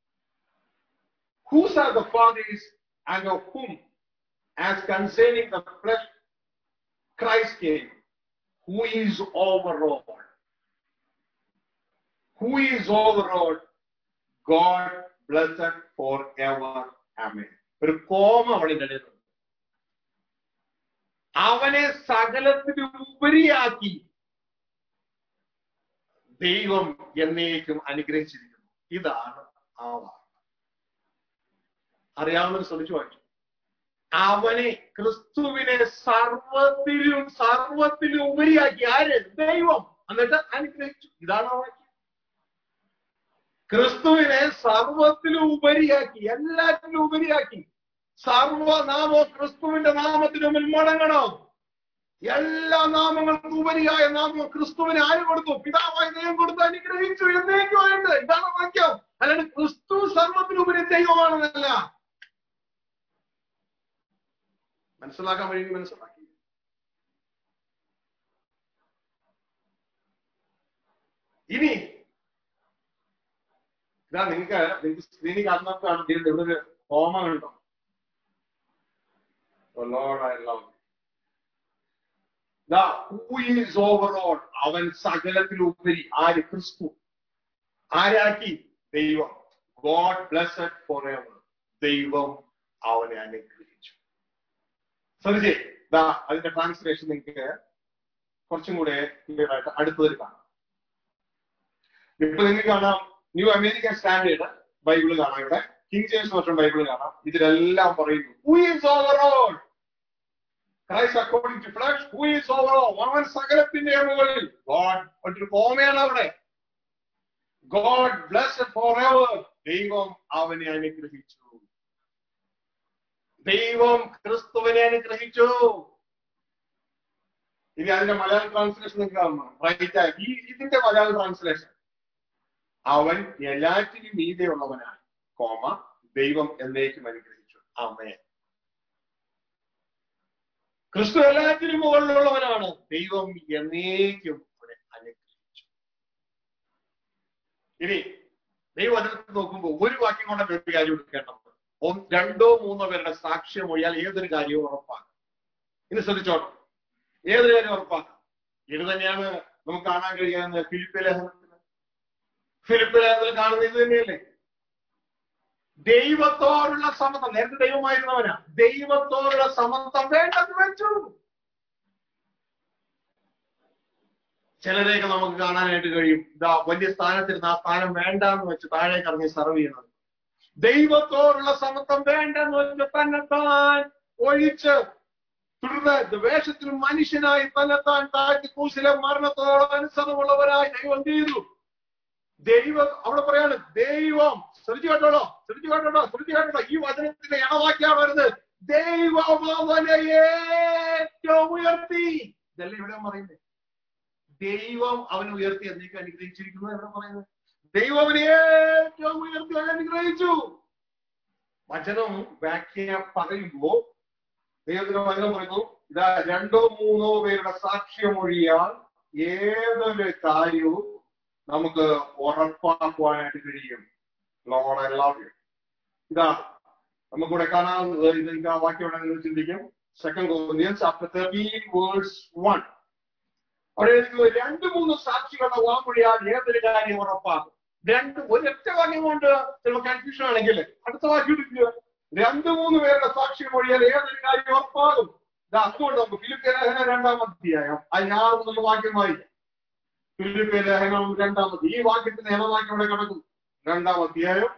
whose are the fathers and of whom as concerning the flesh Christ came who is over all who is over all God blessed forever amen ഒരു കോമ അവളിന്റെ ഇടയിൽ അവനെ സകലത്തിനും ഉപരിയാക്കി ദൈവം എന്നേക്കും അനുഗ്രഹിച്ചിരിക്കുന്നു ഇതാണ് ആ വാർത്ത അറിയാവുന്നവർ ശ്രമിച്ചു വായിച്ചു അവനെ ക്രിസ്തുവിനെ സർവത്തിലും സർവത്തിലും ഉപരിയാക്കി ആര് ദൈവം എന്നിട്ട് അനുഗ്രഹിച്ചു ഇതാണ് ആ വാക്യം ക്രിസ്തുവിനെ സർവത്തിലും ഉപരിയാക്കി എല്ലാത്തിലും ഉപരിയാക്കി സർവനാമോ ക്രിസ്തുവിന്റെ നാമത്തിന് മുമ്പിൽ മുടങ്ങണം എല്ലാ നാമങ്ങൾക്കും ഉപരിയായ നാമം ക്രിസ്തുവിന് ആര് കൊടുത്തു പിതാവായി ദൈവം കൊടുത്ത് അനുഗ്രഹിച്ചു എന്നേക്കുമായിട്ട് ഇതാണ് വാക്യം അല്ലാണ്ട് ക്രിസ്തു സർവത്തിനുപരി ദൈവമാണെന്നല്ല മനസ്സിലാക്കാൻ വഴി മനസ്സിലാക്കി ഇനി ഇതാ നിങ്ങൾക്ക് നിങ്ങൾക്ക് സ്ക്രീനിൽ കാണുന്നവർക്ക് കാണും ഇവിടെ ഒരു ഹോമ ഉണ്ടോ Lord, I love you. ദാ who is overall അവൻ സകലത്തിലുപരി ആര് ക്രിസ്തു ആരാക്കി ദൈവം ഗോഡ് ബ്ലസ്ഡ് ഫോർ എവർ ദൈവം അവനെ അനുഗ്രഹിച്ചു ശ്രദ്ധിച്ചേ ദാ അതിന്റെ ട്രാൻസ്ലേഷൻ നിങ്ങൾക്ക് കുറച്ചും കൂടെ ക്ലിയർ ആയിട്ട് അടുത്തതിൽ കാണാം ഇപ്പൊ നിങ്ങൾക്ക് കാണാം ന്യൂ അമേരിക്കൻ സ്റ്റാൻഡേർഡ് ബൈബിള് കാണാം ഇവിടെ കിങ് ജെയിംസ് വർഷം ബൈബിള് കാണാം ഇതിലെല്ലാം പറയുന്നു who is over all Christ according to flesh who is over all അവൻ സകലത്തിന്റെ മുകളിൽ ഗോഡ് ഒരു കോമയാണ് അവിടെ ഗോഡ് ബ്ലസ് ഫോർ എവർ ദൈവം അവനെ അനുഗ്രഹിച്ചു ദൈവം ക്രിസ്തുവിനെ അനുഗ്രഹിച്ചു ഇനി അതിന്റെ മലയാളം ട്രാൻസ്ലേഷൻ നിങ്ങൾക്ക് കാണണം റൈറ്റ് ഈ ഇതിന്റെ മലയാളം ട്രാൻസ്ലേഷൻ അവൻ എല്ലാറ്റിനും മീതെയുള്ളവനാണ് കോമ ദൈവം എന്നേക്കും അനുഗ്രഹിച്ചു അമ്മേ ക്രിസ്തു എല്ലാറ്റിനും മുകളിലുള്ളവനാണ് ദൈവം എന്നേക്കും അവനെ അനുഗ്രഹിച്ചു ഇനി ദൈവം അതിനകത്ത് നോക്കുമ്പോൾ ഒരു വാക്യം കൊണ്ട് ഒരു കാര്യം എടുക്കേണ്ടത് ഒന്ന് രണ്ടോ മൂന്നോ പേരുടെ സാക്ഷ്യം ഒഴിയാൽ ഏതൊരു കാര്യവും ഉറപ്പാക്കും ഇനി ശ്രദ്ധിച്ചോണം ഏതൊരു കാര്യം ഉറപ്പാക്കാം ഇത് തന്നെയാണ് നമുക്ക് കാണാൻ കഴിയാവുന്ന ഫിലിപ്പ് ലേഖനത്തിൽ ഫിലിപ്പ് ലേഖനത്തിൽ കാണുന്ന ഇത് തന്നെയല്ലേ ദൈവത്തോടുള്ള സമത്വം നേരത്തെ ദൈവമായിരുന്നവനാ ദൈവത്തോടുള്ള സമത്വം വേണ്ടെന്ന് വെച്ചു ചിലരെയൊക്കെ നമുക്ക് കാണാനായിട്ട് കഴിയും ഇതാ വലിയ സ്ഥാനത്തിരുന്ന് ആ സ്ഥാനം വേണ്ട എന്ന് വെച്ച് താഴേക്ക് ഇറങ്ങി സർവ് ചെയ്യണം ദൈവത്തോടുള്ള സമത്വം വേണ്ടെന്ന് വെച്ച് തന്നെത്താൻ ഒഴിച്ച് തുടർന്ന് വേഷത്തിൽ മനുഷ്യനായി തന്നെത്താൻ താഴ്ത്തി കൂശിലെ മരണത്തോളം അനുസരണമുള്ളവരായി ദൈവം എന്ത് ചെയ്തു ദൈവം അവിടെ പറയാണ് ദൈവം ശ്രദ്ധിച്ചു കേട്ടോളോ ശ്രദ്ധിച്ചു കേട്ടോളോ ശ്രദ്ധിച്ചു കേട്ടോളോ ഈ വചനത്തിന്റെ ഇണവാക്കിയാണ് വരുന്നത് ദൈവം അവനെ ഏറ്റവും ഉയർത്തി ഇതല്ലേ ഇവിടെ പറയുന്നത് ദൈവം അവനെ ഉയർത്തി എന്നേക്ക് അനുഗ്രഹിച്ചിരിക്കുന്നു എവിടെ പറയുന്നത് ദൈവം അവനെ ഏറ്റവും ഉയർത്തി അവനെ അനുഗ്രഹിച്ചു വചനം വ്യാഖ്യ പറയുമ്പോ ദൈവത്തിന്റെ വചനം പറയുന്നു ഇതാ രണ്ടോ മൂന്നോ പേരുടെ സാക്ഷ്യമൊഴിയാൽ ഏതൊരു കാര്യവും നമുക്ക് ഉറപ്പാക്കുവാനായിട്ട് കഴിയും ലോഡ് ഐ ലവ് യു ഇതാ നമുക്കിവിടെ കാണാവുന്നത് ഇത് എനിക്ക് ആ വാക്യം ഇവിടെ നിങ്ങൾ ചിന്തിക്കും second Corinthians chapter thirteen verse one അവിടെ എഴുതിയത് രണ്ട് മൂന്ന് സാക്ഷികളുടെ വാമൊഴിയാൽ ഏതൊരു കാര്യം ഉറപ്പാകും രണ്ട് ഒരൊറ്റ വാക്യം കൊണ്ട് ചിലപ്പോൾ കൺഫ്യൂഷൻ ആണെങ്കിൽ അടുത്ത വാക്യം എടുക്കുക രണ്ട് മൂന്ന് പേരുടെ സാക്ഷി മൊഴിയാൽ ഏതൊരു കാര്യം ഉറപ്പാകും ഇത് അതുകൊണ്ട് നമുക്ക് ഫിലിപ്പ് ലേഖന രണ്ടാം അധ്യായം അതിന് ആറ് മുതൽ വാക്യം വായിക്കാം ഫിലിപ്പ് ലേഖനം രണ്ടാമത് ഈ വാക്യത്തിന് ഏതാവാക്യം ഇവിടെ കിടക്കും രണ്ടാം അധ്യായം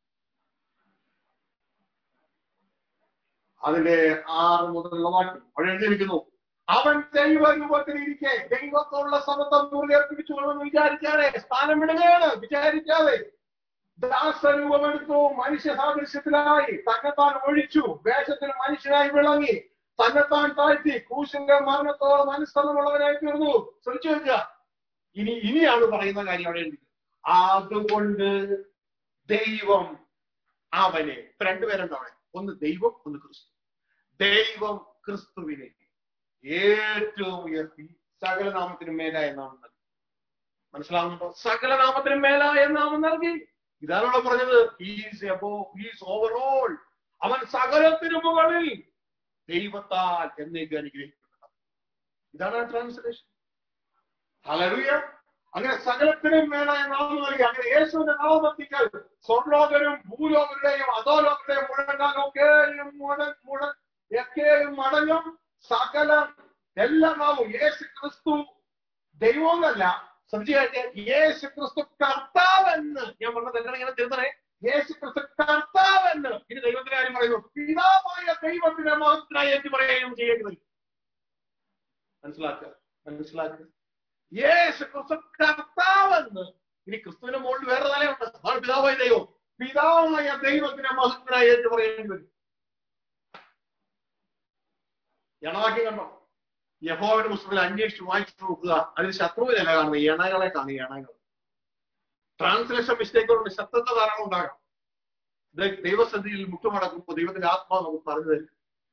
അതിന്റെ ആറ് മുതലുള്ള വാക്യം അവിടെ എഴുതിയിരിക്കുന്നു അവൻ ദൈവരൂപത്തിൽ ഇരിക്കെ ദൈവത്തോടുള്ള സമത്വം മുറുകെ പിടിച്ചുകൊള്ളുമെന്ന് വിചാരിക്കാതെ സ്ഥാനം വിടുകയാണ് വിചാരിക്കാതെ ദാസരൂപമെടുത്തു മനുഷ്യ സാദൃശ്യത്തിലായി തന്നെത്താൻ ഒഴിച്ചു വേഷത്തിന് മനുഷ്യനായി വിളങ്ങി തന്നെത്താൻ താഴ്ത്തി ക്രൂശിന്റെ മരണത്തോളം അനുസരണമുള്ളവനായി തീർന്നു ശ്രമിച്ചു വെക്കുക ഇനി ഇനിയാണ് പറയുന്ന കാര്യം അവിടെ ഉണ്ട് അതുകൊണ്ട് ദൈവം അവനെ ഇപ്പൊ രണ്ടുപേരുണ്ടാവണേ ഒന്ന് ദൈവം ഒന്ന് ക്രിസ്തു ദൈവം ക്രിസ്തുവിനെ ഏറ്റവും ഉയർത്തി സകല നാമത്തിനും മേലായ നാമം നൽകി മനസ്സിലാവുന്നുണ്ടോ സകല നാമത്തിനും മേലായ നാമം നൽകി ഇതാണല്ലോ പറഞ്ഞത് ഹീസ് എബോ ഹീസ് ഓവറോൾ അവൻ സകലത്തിനു മുകളിൽ ദൈവത്താൽ എന്നേക്ക് അനുഗ്രഹിക്കപ്പെട്ടത് ഇതാണ് ട്രാൻസ്ലേഷൻ ഹലറിയ അങ്ങനെ സകലത്തിനും മേലായ നാമം നൽകി അങ്ങനെ യേശുവിന്റെ നാമത്തിക്കൽ സ്വർലോകരും ഭൂലോകരുടെയും അധോലോകരുടെയും മുഴങ്ങാനൊക്കെയും മുഴ മുഴ ഒക്കെയും മടങ്ങും സകല എല്ലാ നാമവും യേശു ക്രിസ്തു ദൈവമെന്നല്ല ശ്രദ്ധിച്ചു യേശു ക്രിസ്തു കർത്താവെന്ന് ഞാൻ പറഞ്ഞത് എന്താണ് ഇങ്ങനെ തിരുത്തണേ യേശു ക്രിസ്തു കർത്താവെന്ന് ഇനി ദൈവത്തിന്റെ കാര്യം പറയുന്നു പിതാവായ ദൈവത്തിന്റെ മഹത്തിനായി എന്ന് പറയുകയും ചെയ്യരുത് മനസ്സിലാക്കുക മനസ്സിലാക്കുക യേശു ക്രിസ്തു കർത്താവെന്ന് ഇനി ക്രിസ്തുവിന്റെ മുകളിൽ വേറെ തലയുണ്ട് അതാണ് പിതാവായ ദൈവം പിതാവായ ദൈവത്തിന്റെ മഹത്തിനായി എന്ന് പറയേണ്ടി വരും എണവാക്യം കണ്ടോ യഹോവയുടെ പുസ്തകത്തിൽ അന്വേഷിച്ച് വായിച്ചു നോക്കുക അതിൽ ശത്രുവിനല്ല കാണുന്നത് എണകളെ കാണുക എണകൾ ട്രാൻസ്ലേഷൻ മിസ്റ്റേക്കുകളുണ്ട് ശത്രുത ധാരാളം ഉണ്ടാകാം ഇത് ദൈവസന്നിധിയിൽ മുട്ടുമടക്കുമ്പോൾ ദൈവത്തിന്റെ ആത്മാവ് നമുക്ക് പറഞ്ഞു തരും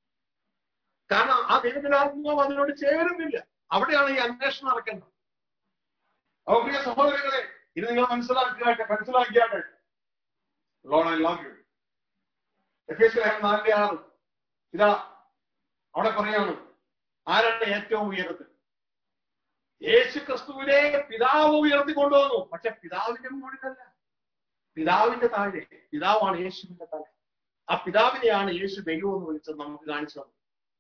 കാരണം ആ ദൈവത്തിന്റെ ആത്മാവ് അതിനോട് ചേരുന്നില്ല അവിടെയാണ് ഈ അന്വേഷണം നടക്കേണ്ടത് അപ്പൊ പ്രിയ സഹോദരങ്ങളെ ഇത് നിങ്ങൾ മനസ്സിലാക്കിയാട്ടെ മനസ്സിലാക്കിയാട്ടെ lord I love you F S നാലിന്റെ ആറ് ഇതാ അവിടെ പറയാണ് ആരാണ് ഏറ്റവും ഉയരത്തിൽ യേശു ക്രിസ്തുവിനെ പിതാവ് ഉയർത്തി കൊണ്ടുവന്നു പക്ഷെ പിതാവിന്റെ മുകളിലല്ല പിതാവിന്റെ താഴെ പിതാവാണ് യേശുവിന്റെ താഴെ ആ പിതാവിനെയാണ് യേശു ദൈവം എന്ന് വിളിച്ചത് നമുക്ക് കാണിച്ചു തന്നത്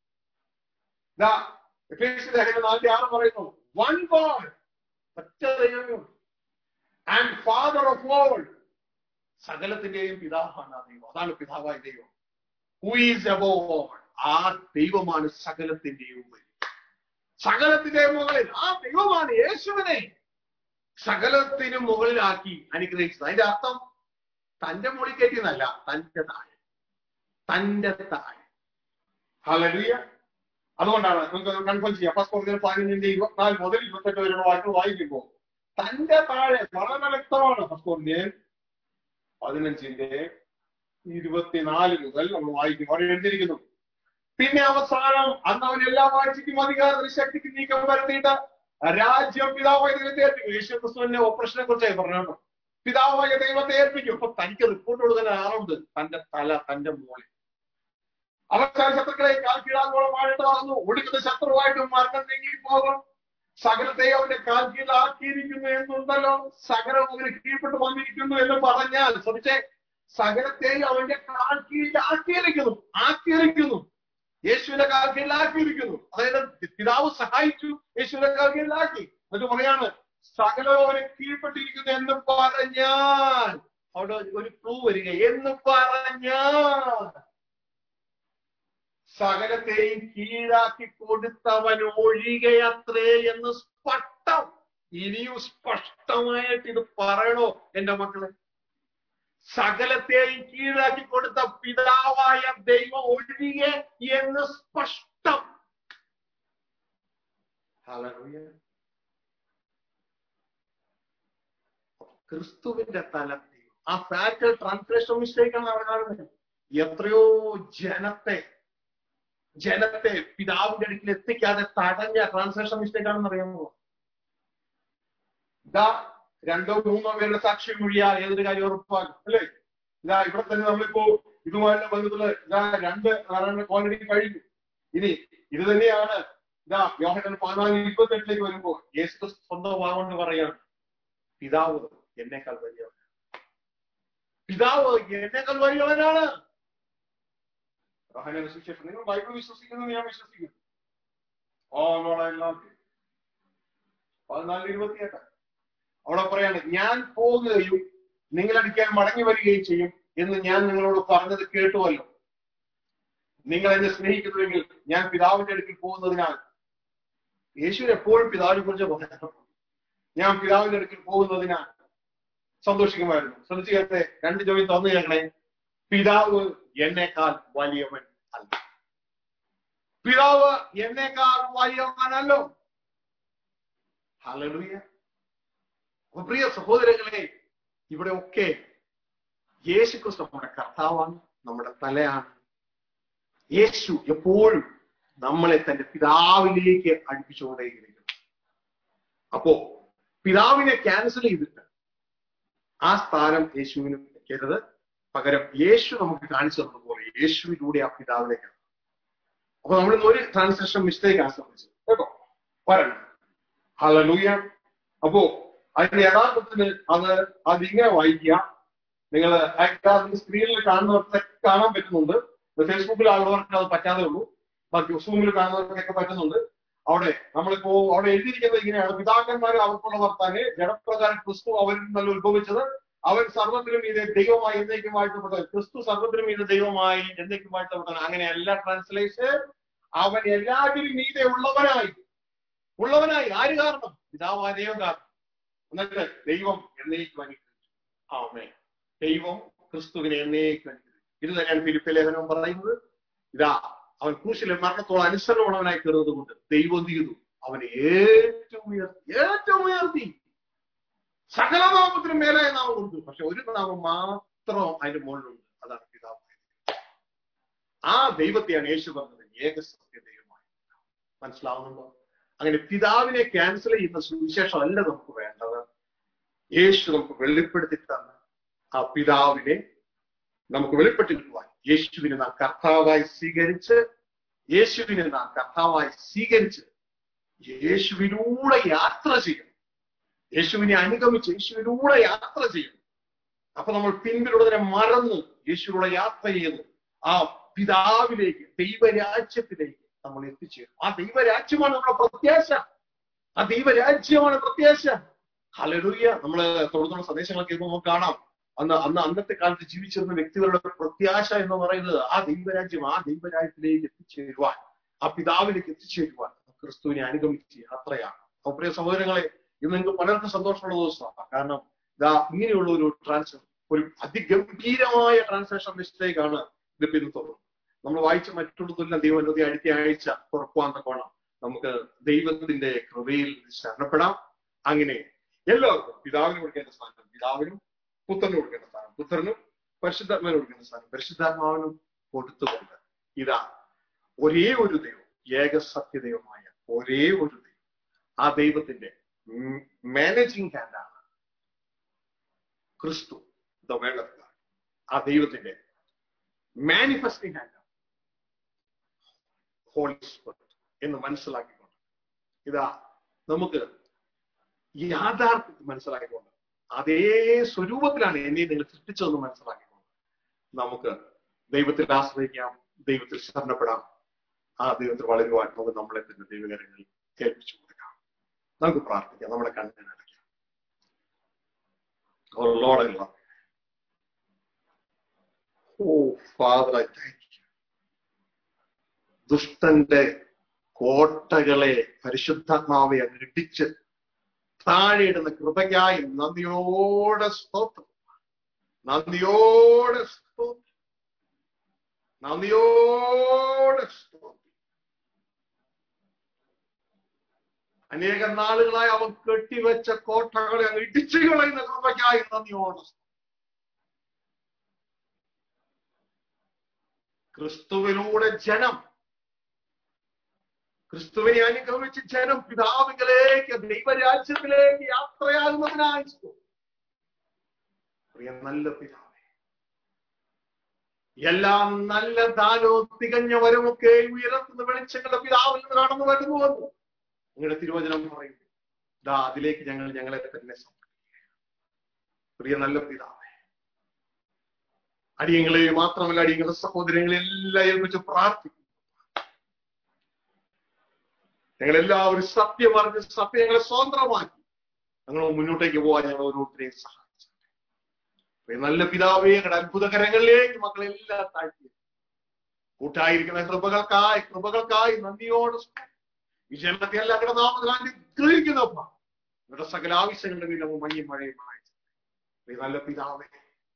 ഇതാ എഫേസ്യരുടെ ലേഖനം നാലിന്റെ ആറ് പറയുന്നു വൺ ഗോഡ് ഒറ്റ ദൈവമേ ആൻഡ് ഫാദർ ഓഫ് ഓൾ സകലത്തിന്റെയും പിതാവാണ് ആ ദൈവം അതാണ് പിതാവായ ദൈവം ഹു ഈസ് അബോവ് ഓൾ ആ ദൈവമാണ് സകലത്തിന്റെയും ഉപരി സകലത്തിന്റെയും മുകളിൽ ആ ദൈവമാണ് യേശുവിനെ സകലത്തിനും മുകളിലാക്കി അനുഗ്രഹിച്ചത് അതിന്റെ അർത്ഥം തന്റെ മുകളിൽ കയറ്റിയെന്നല്ല തന്റെ താഴെ തന്റെ താഴെ ഹലലിയ അതുകൊണ്ടാണ് നമുക്ക് കൺഫേം ചെയ്യാം ഫസ്റ്റ് കോറിയർ പതിനഞ്ചിന്റെ ഇരുപത്തിനാല് മുതൽ ഇരുപത്തെട്ട് വരെയുള്ള വാക്കുകൾ വായിക്കുമ്പോൾ തന്റെ താഴെ വളരെ വ്യക്തമാണ് ഫസ്റ്റ് കോറിയൻ പതിനഞ്ചിന്റെ ഇരുപത്തിനാല് മുതൽ നമ്മൾ വായിക്കും അവിടെ എഴുതിയിരിക്കുന്നു പിന്നെ അവസാനം അന്ന് അവൻ എല്ലാ വാഴ്ചയ്ക്കും അധികാരത്തിന് ശക്തിക്ക് നീക്കം വരുത്തിയിട്ട് രാജ്യം പിതാവായ ദൈവത്തെ ഏൽപ്പിക്കും യേശു ക്രിസ്തുവിന്റെ ഓപ്പറേഷനെ കുറിച്ചായി പറഞ്ഞു പിതാവായ ദൈവത്തെ ഏൽപ്പിക്കും അപ്പൊ തനിക്ക് റിപ്പോർട്ട് കൊടുക്കാൻ ആളുണ്ട് തന്റെ തല തന്റെ മോളിൽ അവസാന ശത്രുക്കളെ കാൽ കീഴാകോളം വാഴേണ്ടതാകുന്നു ഒടുക്കുന്ന ശത്രുവായിട്ടും മരണം നീങ്ങിപ്പോകും സകലത്തെ അവന്റെ കാൽ കീഴിലാക്കിയിരിക്കുന്നു എന്നുണ്ടല്ലോ സകലം അവന് കീഴ്പ്പെട്ട് വന്നിരിക്കുന്നു എന്ന് പറഞ്ഞാൽ ശ്രമിച്ചേ സകലത്തെയും അവന്റെ കാൽ കീഴിലാക്കിയിരിക്കുന്നു ആക്കിയിരിക്കുന്നു യേശുവിന്റെ കാൽ കീഴിലാക്കിയിരിക്കുന്നു അതായത് പിതാവ് സഹായിച്ചു യേശുവിന്റെ കാൽ കീഴിലാക്കി എന്നിട്ട് പറയാണ് സകലവും അവന് കീഴ്പ്പെട്ടിരിക്കുന്നു എന്ന് പറഞ്ഞാൽ അവിടെ ഒരു ക്ലൂ വരിക എന്ന് പറഞ്ഞാൽ സകലത്തെയും കീഴാക്കി കൊടുത്തവൻ ഒഴികയത്രേ എന്ന് സ്പഷ്ടം ഇനിയും സ്പഷ്ടമായിട്ട് ഇത് പറയണോ എന്റെ മക്കളെ സകലത്തെയും കീഴാക്കി കൊടുത്ത പിതാവായ ദൈവം ഒഴികെ എന്ന് സ്പഷ്ടം ക്രിസ്തുവിന്റെ തലത്തിൽ ആ ഫാക്ടൽ ട്രാൻസ്ലേഷൻ മിസ്റ്റേക്ക് ആണ് അവിടെ കാണുന്നത് എത്രയോ ജനത്തെ ജനത്തെ പിതാവിന്റെ അടുക്കിൽ എത്തിക്കാതെ തടഞ്ഞ ട്രാൻസ്ലേഷൻ മിസ്റ്റേക്ക് ആണെന്ന് അറിയാമോ ഇതാ രണ്ടോ മൂന്നോ പേരുടെ സാക്ഷ്യം മൊഴിയാൽ ഏതൊരു കാര്യം ഉറപ്പാകും അല്ലേ ഇതാ ഇവിടെ തന്നെ നമ്മളിപ്പോ ഇതുമായിട്ട് ബന്ധത്തില് ഇതാ രണ്ട് നാരായണ ക്വാണ്ടിറ്റി കഴിഞ്ഞു ഇനി ഇത് തന്നെയാണ് ഇതാ യോഹനൻ പതിനാല് ഇരുപത്തെട്ടിലേക്ക് വരുമ്പോ യേശു ക്രിസ്തു സ്വന്തം വാഗൊണ്ട് പറയാണ് പിതാവ് എന്നേക്കാൾ വലിയവൻ പിതാവ് എന്നേക്കാൾ വലിയവനാണ് യോഹന്നാന്റെ സുവിശേഷം നിങ്ങൾ ബൈബിൾ വിശ്വസിക്കുന്നത് ഞാൻ വിശ്വസിക്കുന്നു ഓ നോളെല്ലാം പതിനാല് ഇരുപത്തിയെട്ട് അവിടെ പറയാണ് ഞാൻ പോകുകയും നിങ്ങളടിക്കാൻ മടങ്ങി വരികയും ചെയ്യും എന്ന് ഞാൻ നിങ്ങളോട് പറഞ്ഞത് കേട്ടുവല്ലോ നിങ്ങൾ എന്നെ സ്നേഹിക്കുന്നുവെങ്കിൽ ഞാൻ പിതാവിന്റെ അടുക്കൽ പോകുന്നതിനാൽ യേശു എപ്പോഴും പിതാവിനെ കുറിച്ച് പറയാറുണ്ട് ഞാൻ പിതാവിന്റെ അടുക്കൽ പോകുന്നതിനാൽ സന്തോഷിക്കുമായിരുന്നു ശ്രദ്ധിച്ചു കേട്ടെ രണ്ട് ചോദ്യം തന്നു കേൾക്കണേ പിതാവ് എന്നേക്കാൾ വലിയവൻ അല്ല പിതാവ് എന്നേക്കാൾ വലിയവനല്ലോ ഹല്ലേലൂയ അപ്പൊ പ്രിയ സഹോദരങ്ങളെ ഇവിടെ ഒക്കെ യേശു ക്രിസ്തു നമ്മുടെ കർത്താവാണ് നമ്മുടെ തലയാണ് യേശു എപ്പോഴും നമ്മളെ തന്റെ പിതാവിലേക്ക് അടുപ്പിച്ചുകൊണ്ടേയിരിക്കുന്നു അപ്പോ പിതാവിനെ ക്യാൻസൽ ചെയ്തിട്ട് ആ സ്ഥാനം യേശുവിന് വെക്കരുത് പകരം യേശു നമുക്ക് കാണിച്ചു തന്നതുപോലെ യേശുവിലൂടെ ആ പിതാവിലേക്ക് അപ്പൊ നമ്മൾ ഇന്ന് ഒരു ട്രാൻസാക്ഷൻ മിസ്റ്റേക്ക് ആണ് ശ്രമിച്ചത് കേട്ടോ പറയണം ഹലലൂയ അപ്പോ അതിന്റെ യഥാർത്ഥത്തിന് അത് അതിങ്ങനെ വായിക്കുക നിങ്ങൾ സ്ക്രീനിൽ കാണുന്നവർക്ക് കാണാൻ പറ്റുന്നുണ്ട് ഫേസ്ബുക്കിൽ ആളുള്ളവർക്ക് അത് പറ്റാതെ ഉള്ളൂ ബാക്കി സൂമിൽ കാണുന്നവർക്കൊക്കെ പറ്റുന്നുണ്ട് അവിടെ നമ്മളിപ്പോ അവിടെ എഴുതിയിരിക്കുന്നത് ഇങ്ങനെയാണ് പിതാക്കന്മാർ അവർക്കുള്ള വർത്താനെ ജഡപ്രകാരം ക്രിസ്തു അവരിൽ നല്ല ഉത്ഭവിച്ചത് അവൻ സർവത്തിനും ഇത് ദൈവമായി എന്നേക്കും വാഴ്ത്തപ്പെട്ടത് ക്രിസ്തു സർവത്തിനും ഇത് ദൈവമായി എന്നേക്കും വാഴ്ത്തപ്പെട്ടത് അങ്ങനെ എല്ലാ ട്രാൻസ്ലേഷൻ അവൻ എല്ലാറ്റിനും മീതെ ഉള്ളവനായി ഉള്ളവനായി ആര് കാരണം പിതാവായ ദൈവം കാരണം എന്നിട്ട് ദൈവം എന്നേക്കും അനുഗ്രഹിച്ചു ആമേ ദൈവം ക്രിസ്തുവിനെ എന്നേക്കും അനുഗ്രഹിച്ചു ഇത് തന്നെയാണ് ഫിലിപ്പ് ലേഖനം പറയുന്നത് ഇതാ അവൻ ക്രൂശിലെ മരണത്തോളം അനുസരണമുള്ളവനായി കയറുന്നത് കൊണ്ട് ദൈവം ചെയ്തു അവനെ ഏറ്റവും ഉയർത്തി ഏറ്റവും ഉയർത്തി സകല നാമത്തിനും മേലായ നാമം കൊടുത്തു പക്ഷെ ഒരു നാമം മാത്രം അതിന്റെ മുകളിലുണ്ട് അതാണ് പിതാവ് ആ ദൈവത്തെയാണ് യേശു പറഞ്ഞത് ഏകസത്യ ദൈവമായി മനസ്സിലാവുന്നുണ്ടോ അങ്ങനെ പിതാവിനെ ക്യാൻസൽ ചെയ്യുന്ന സുവിശേഷം അല്ല നമുക്ക് വേണ്ടത് യേശു നമുക്ക് വെളിപ്പെടുത്തി തന്ന ആ പിതാവിനെ നമുക്ക് വെളിപ്പെട്ടിരിക്കുവാൻ യേശുവിനെ നാം കർത്താവായി സ്വീകരിച്ച് യേശുവിനെ നാം കർത്താവായി സ്വീകരിച്ച് യേശുവിലൂടെ യാത്ര ചെയ്യണം യേശുവിനെ അനുഗമിച്ച് യേശുവിലൂടെ യാത്ര ചെയ്യണം അപ്പൊ നമ്മൾ പിൻപിലുള്ളതിനെ മറന്ന് യേശുവിലൂടെ യാത്ര ചെയ്ത് ആ പിതാവിലേക്ക് ദൈവരാജ്യത്തിലേക്ക് നമ്മൾ എത്തിച്ചേരും ആ ദൈവരാജ്യമാണ് നമ്മുടെ പ്രത്യാശ ആ ദൈവരാജ്യമാണ് പ്രത്യാശ ഹലലൂയ നമ്മള് തുടർന്നുള്ള സന്ദേശങ്ങളൊക്കെ കേൾക്കുമ്പോൾ നമുക്ക് കാണാം അന്ന് അന്ന് അന്നത്തെ കാലത്ത് ജീവിച്ചിരുന്ന വ്യക്തികളുടെ പ്രത്യാശ എന്ന് പറയുന്നത് ആ ദൈവരാജ്യം ആ ദൈവരാജ്യത്തിലേക്ക് എത്തിച്ചേരുവാൻ ആ പിതാവിലേക്ക് എത്തിച്ചേരുവാൻ ക്രിസ്തുവിനെ അനുഗമിച്ച് യാത്രയാണ് അപ്പൊ പ്രിയ സഹോദരങ്ങളെ ഇന്ന് നിങ്ങൾക്ക് പലർക്കും സന്തോഷമുള്ള ദിവസമാണ് കാരണം ഇതാ ഇങ്ങനെയുള്ള ഒരു ട്രാൻസ് ഒരു അതിഗംഭീരമായ ട്രാൻസാക്ഷൻ മിസ്റ്റേക്ക് ആണ് ഇതിപ്പോ ഇന്ന് തോന്നുന്നത് നമ്മൾ വായിച്ച മറ്റുള്ളതെല്ലാം ദൈവം അനുമതി അടുത്ത ആഴ്ച തുറക്കുവാൻ തക്കോണം നമുക്ക് ദൈവത്തിന്റെ കൃപയിൽ ശരണപ്പെടാം അങ്ങനെ എല്ലാവർക്കും പിതാവിന് കൊടുക്കേണ്ട സ്ഥാനം പിതാവിനും പുത്രന് കൊടുക്കേണ്ട സ്ഥാനം പുത്രനും പരിശുദ്ധാത്മാവിന് കൊടുക്കേണ്ട സ്ഥാനം പരിശുദ്ധാത്മാവിനും കൊടുത്തുകൊണ്ട് ഇതാ ഒരേ ഒരു ദൈവം ഏക സത്യദൈവമായ ഒരേ ഒരു ദൈവം ആ ദൈവത്തിന്റെ മാനേജിങ് ഹാൻഡാണ് ക്രിസ്തു ദ വേൾഡ് ഓഫ് ഗാഡ് ആ ദൈവത്തിന്റെ മാനിഫെസ്റ്റിംഗ് ഹാൻഡാണ് ഹോളി സ്പിരിറ്റ് എന്ന് മനസ്സിലാക്കിക്കൊണ്ട് ഇതാ നമുക്ക് യാഥാർത്ഥ്യത്തിൽ മനസ്സിലാക്കിക്കൊണ്ട് അതേ സ്വരൂപത്തിലാണ് എന്നെ നിങ്ങൾ സൃഷ്ടിച്ചതെന്ന് മനസ്സിലാക്കിക്കൊണ്ട് നമുക്ക് ദൈവത്തിൽ ആശ്രയിക്കാം ദൈവത്തിൽ ശരണപ്പെടാം ആ ദൈവത്തിൽ വളരുവാൻ നമുക്ക് നമ്മളെ തന്നെ ദൈവകരങ്ങളിൽ കേൾപ്പിച്ചു കൊടുക്കാം നമുക്ക് പ്രാർത്ഥിക്കാം നമ്മുടെ കണ്ണിനെ അടയ്ക്കാം ലോഡല്ല oh father I thank you ദുഷ്ടന്റെ കോട്ടകളെ പരിശുദ്ധാത്മാവെ അങ്ങ് ഇടിച്ച് താഴെയിടുന്ന കൃപയ്ക്കായി നന്ദിയോടെ സ്തോത്രം നന്ദിയോടെ സ്തോത്രം നന്ദിയോടെ സ്തോത്രം അനേക നാളുകളായി അവൻ കെട്ടിവെച്ച കോട്ടകളെ അങ്ങ് ഇടിച്ചു കളയുന്ന കൃപയ്ക്കായി നന്ദിയോടെ സ്തോത്രം. ക്രിസ്തുവിലൂടെ ജനം ക്രിസ്തുവിനെ അനുഗമിച്ച് ജനം പിതാവികളിലേക്ക് ദൈവരാജ്യത്തിലേക്ക് യാത്രയാകുന്നതിനായി സ്തോത്രം. പ്രിയ നല്ല പിതാവേ എല്ലാ നല്ല ദാനവും തികഞ്ഞ വരമൊക്കെ ഉയർത്തുന്ന വെളിച്ചങ്ങളുടെ പിതാവിൽ നിന്ന് കടന്നു വരുന്നു എന്ന് നിങ്ങളുടെ തിരുവചനം പറയുന്നു ദാ അതിലേക്ക് ഞങ്ങൾ ഞങ്ങളെ തന്നെ സമർപ്പിക്കുക പ്രിയ നല്ല പിതാവേ അടിയങ്ങളെ മാത്രമല്ല അടിയങ്ങളുടെ സഹോദരങ്ങളെ എല്ലാം വെച്ച് പ്രാർത്ഥിക്കുന്നു ഞങ്ങളെല്ലാവരും സത്യം അറിഞ്ഞ് സത്യം ഞങ്ങളെ സ്വതന്ത്രമാക്കി ഞങ്ങൾ മുന്നോട്ടേക്ക് പോകാൻ ഞങ്ങൾ ഓരോരുത്തരെയും സഹായിച്ചു പ്രിയ നല്ല പിതാവേ ഞങ്ങളുടെ അത്ഭുതകരങ്ങളിലേക്ക് മക്കളെല്ലാം താഴ്ത്തി കൂട്ടായിരിക്കുന്ന കൃപകൾക്കായി കൃപകൾക്കായി നന്ദിയോട് സ്തുതി. ഈ ജനത്തെ എല്ലാം ഞങ്ങളുടെ നാമത്തിൽ അനുഗ്രഹിക്കുന്നപ്പ ഞങ്ങളുടെ സകല ആവശ്യങ്ങളുടെ വീലവും മഞ്ഞയും മഴയും അയച്ചു പ്രിയ നല്ല പിതാവേ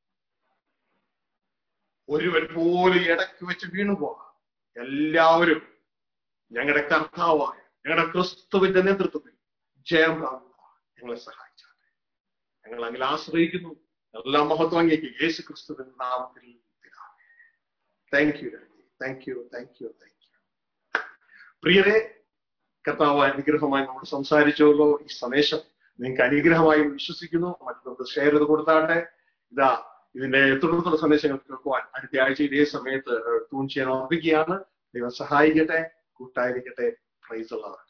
ഒരുവൻ പോലും ഇടയ്ക്ക് വെച്ച് വീണു പോകാം എല്ലാവരും ഞങ്ങളുടെ കർത്താവായ ഞങ്ങളുടെ ക്രിസ്തുവിന്റെ നേതൃത്വത്തിൽ ജയം പ്രാപിക്കുക ഞങ്ങളെ സഹായിച്ചാൽ ഞങ്ങൾ അങ്ങനെ ആശ്രയിക്കുന്നു എല്ലാ മഹത്വം അങ്ങേക്ക് യേശു ക്രിസ്തുവിന്റെ നാമത്തിൽ thank you thank you thank you thank you പ്രിയരെ കർത്താവ് അനുഗ്രഹമായി നമ്മൾ സംസാരിച്ചല്ലോ ഈ സന്ദേശം നിങ്ങൾക്ക് അനുഗ്രഹമായി വിശ്വസിക്കുന്നു മറ്റുള്ളവർക്ക് ഷെയർ ചെയ്ത് കൊടുത്താട്ടെ ഇതാ ഇതിന്റെ തുടർന്നുള്ള സന്ദേശങ്ങൾ കേൾക്കുവാൻ അടുത്ത ആഴ്ച ഇതേ സമയത്ത് ട്യൂൺ ചെയ്യാൻ ഓർമ്മിക്കുകയാണ് ദൈവം സഹായിക്കട്ടെ കൂട്ടായിരിക്കട്ടെ പ്രൈസ് ഉള്ളതാണ്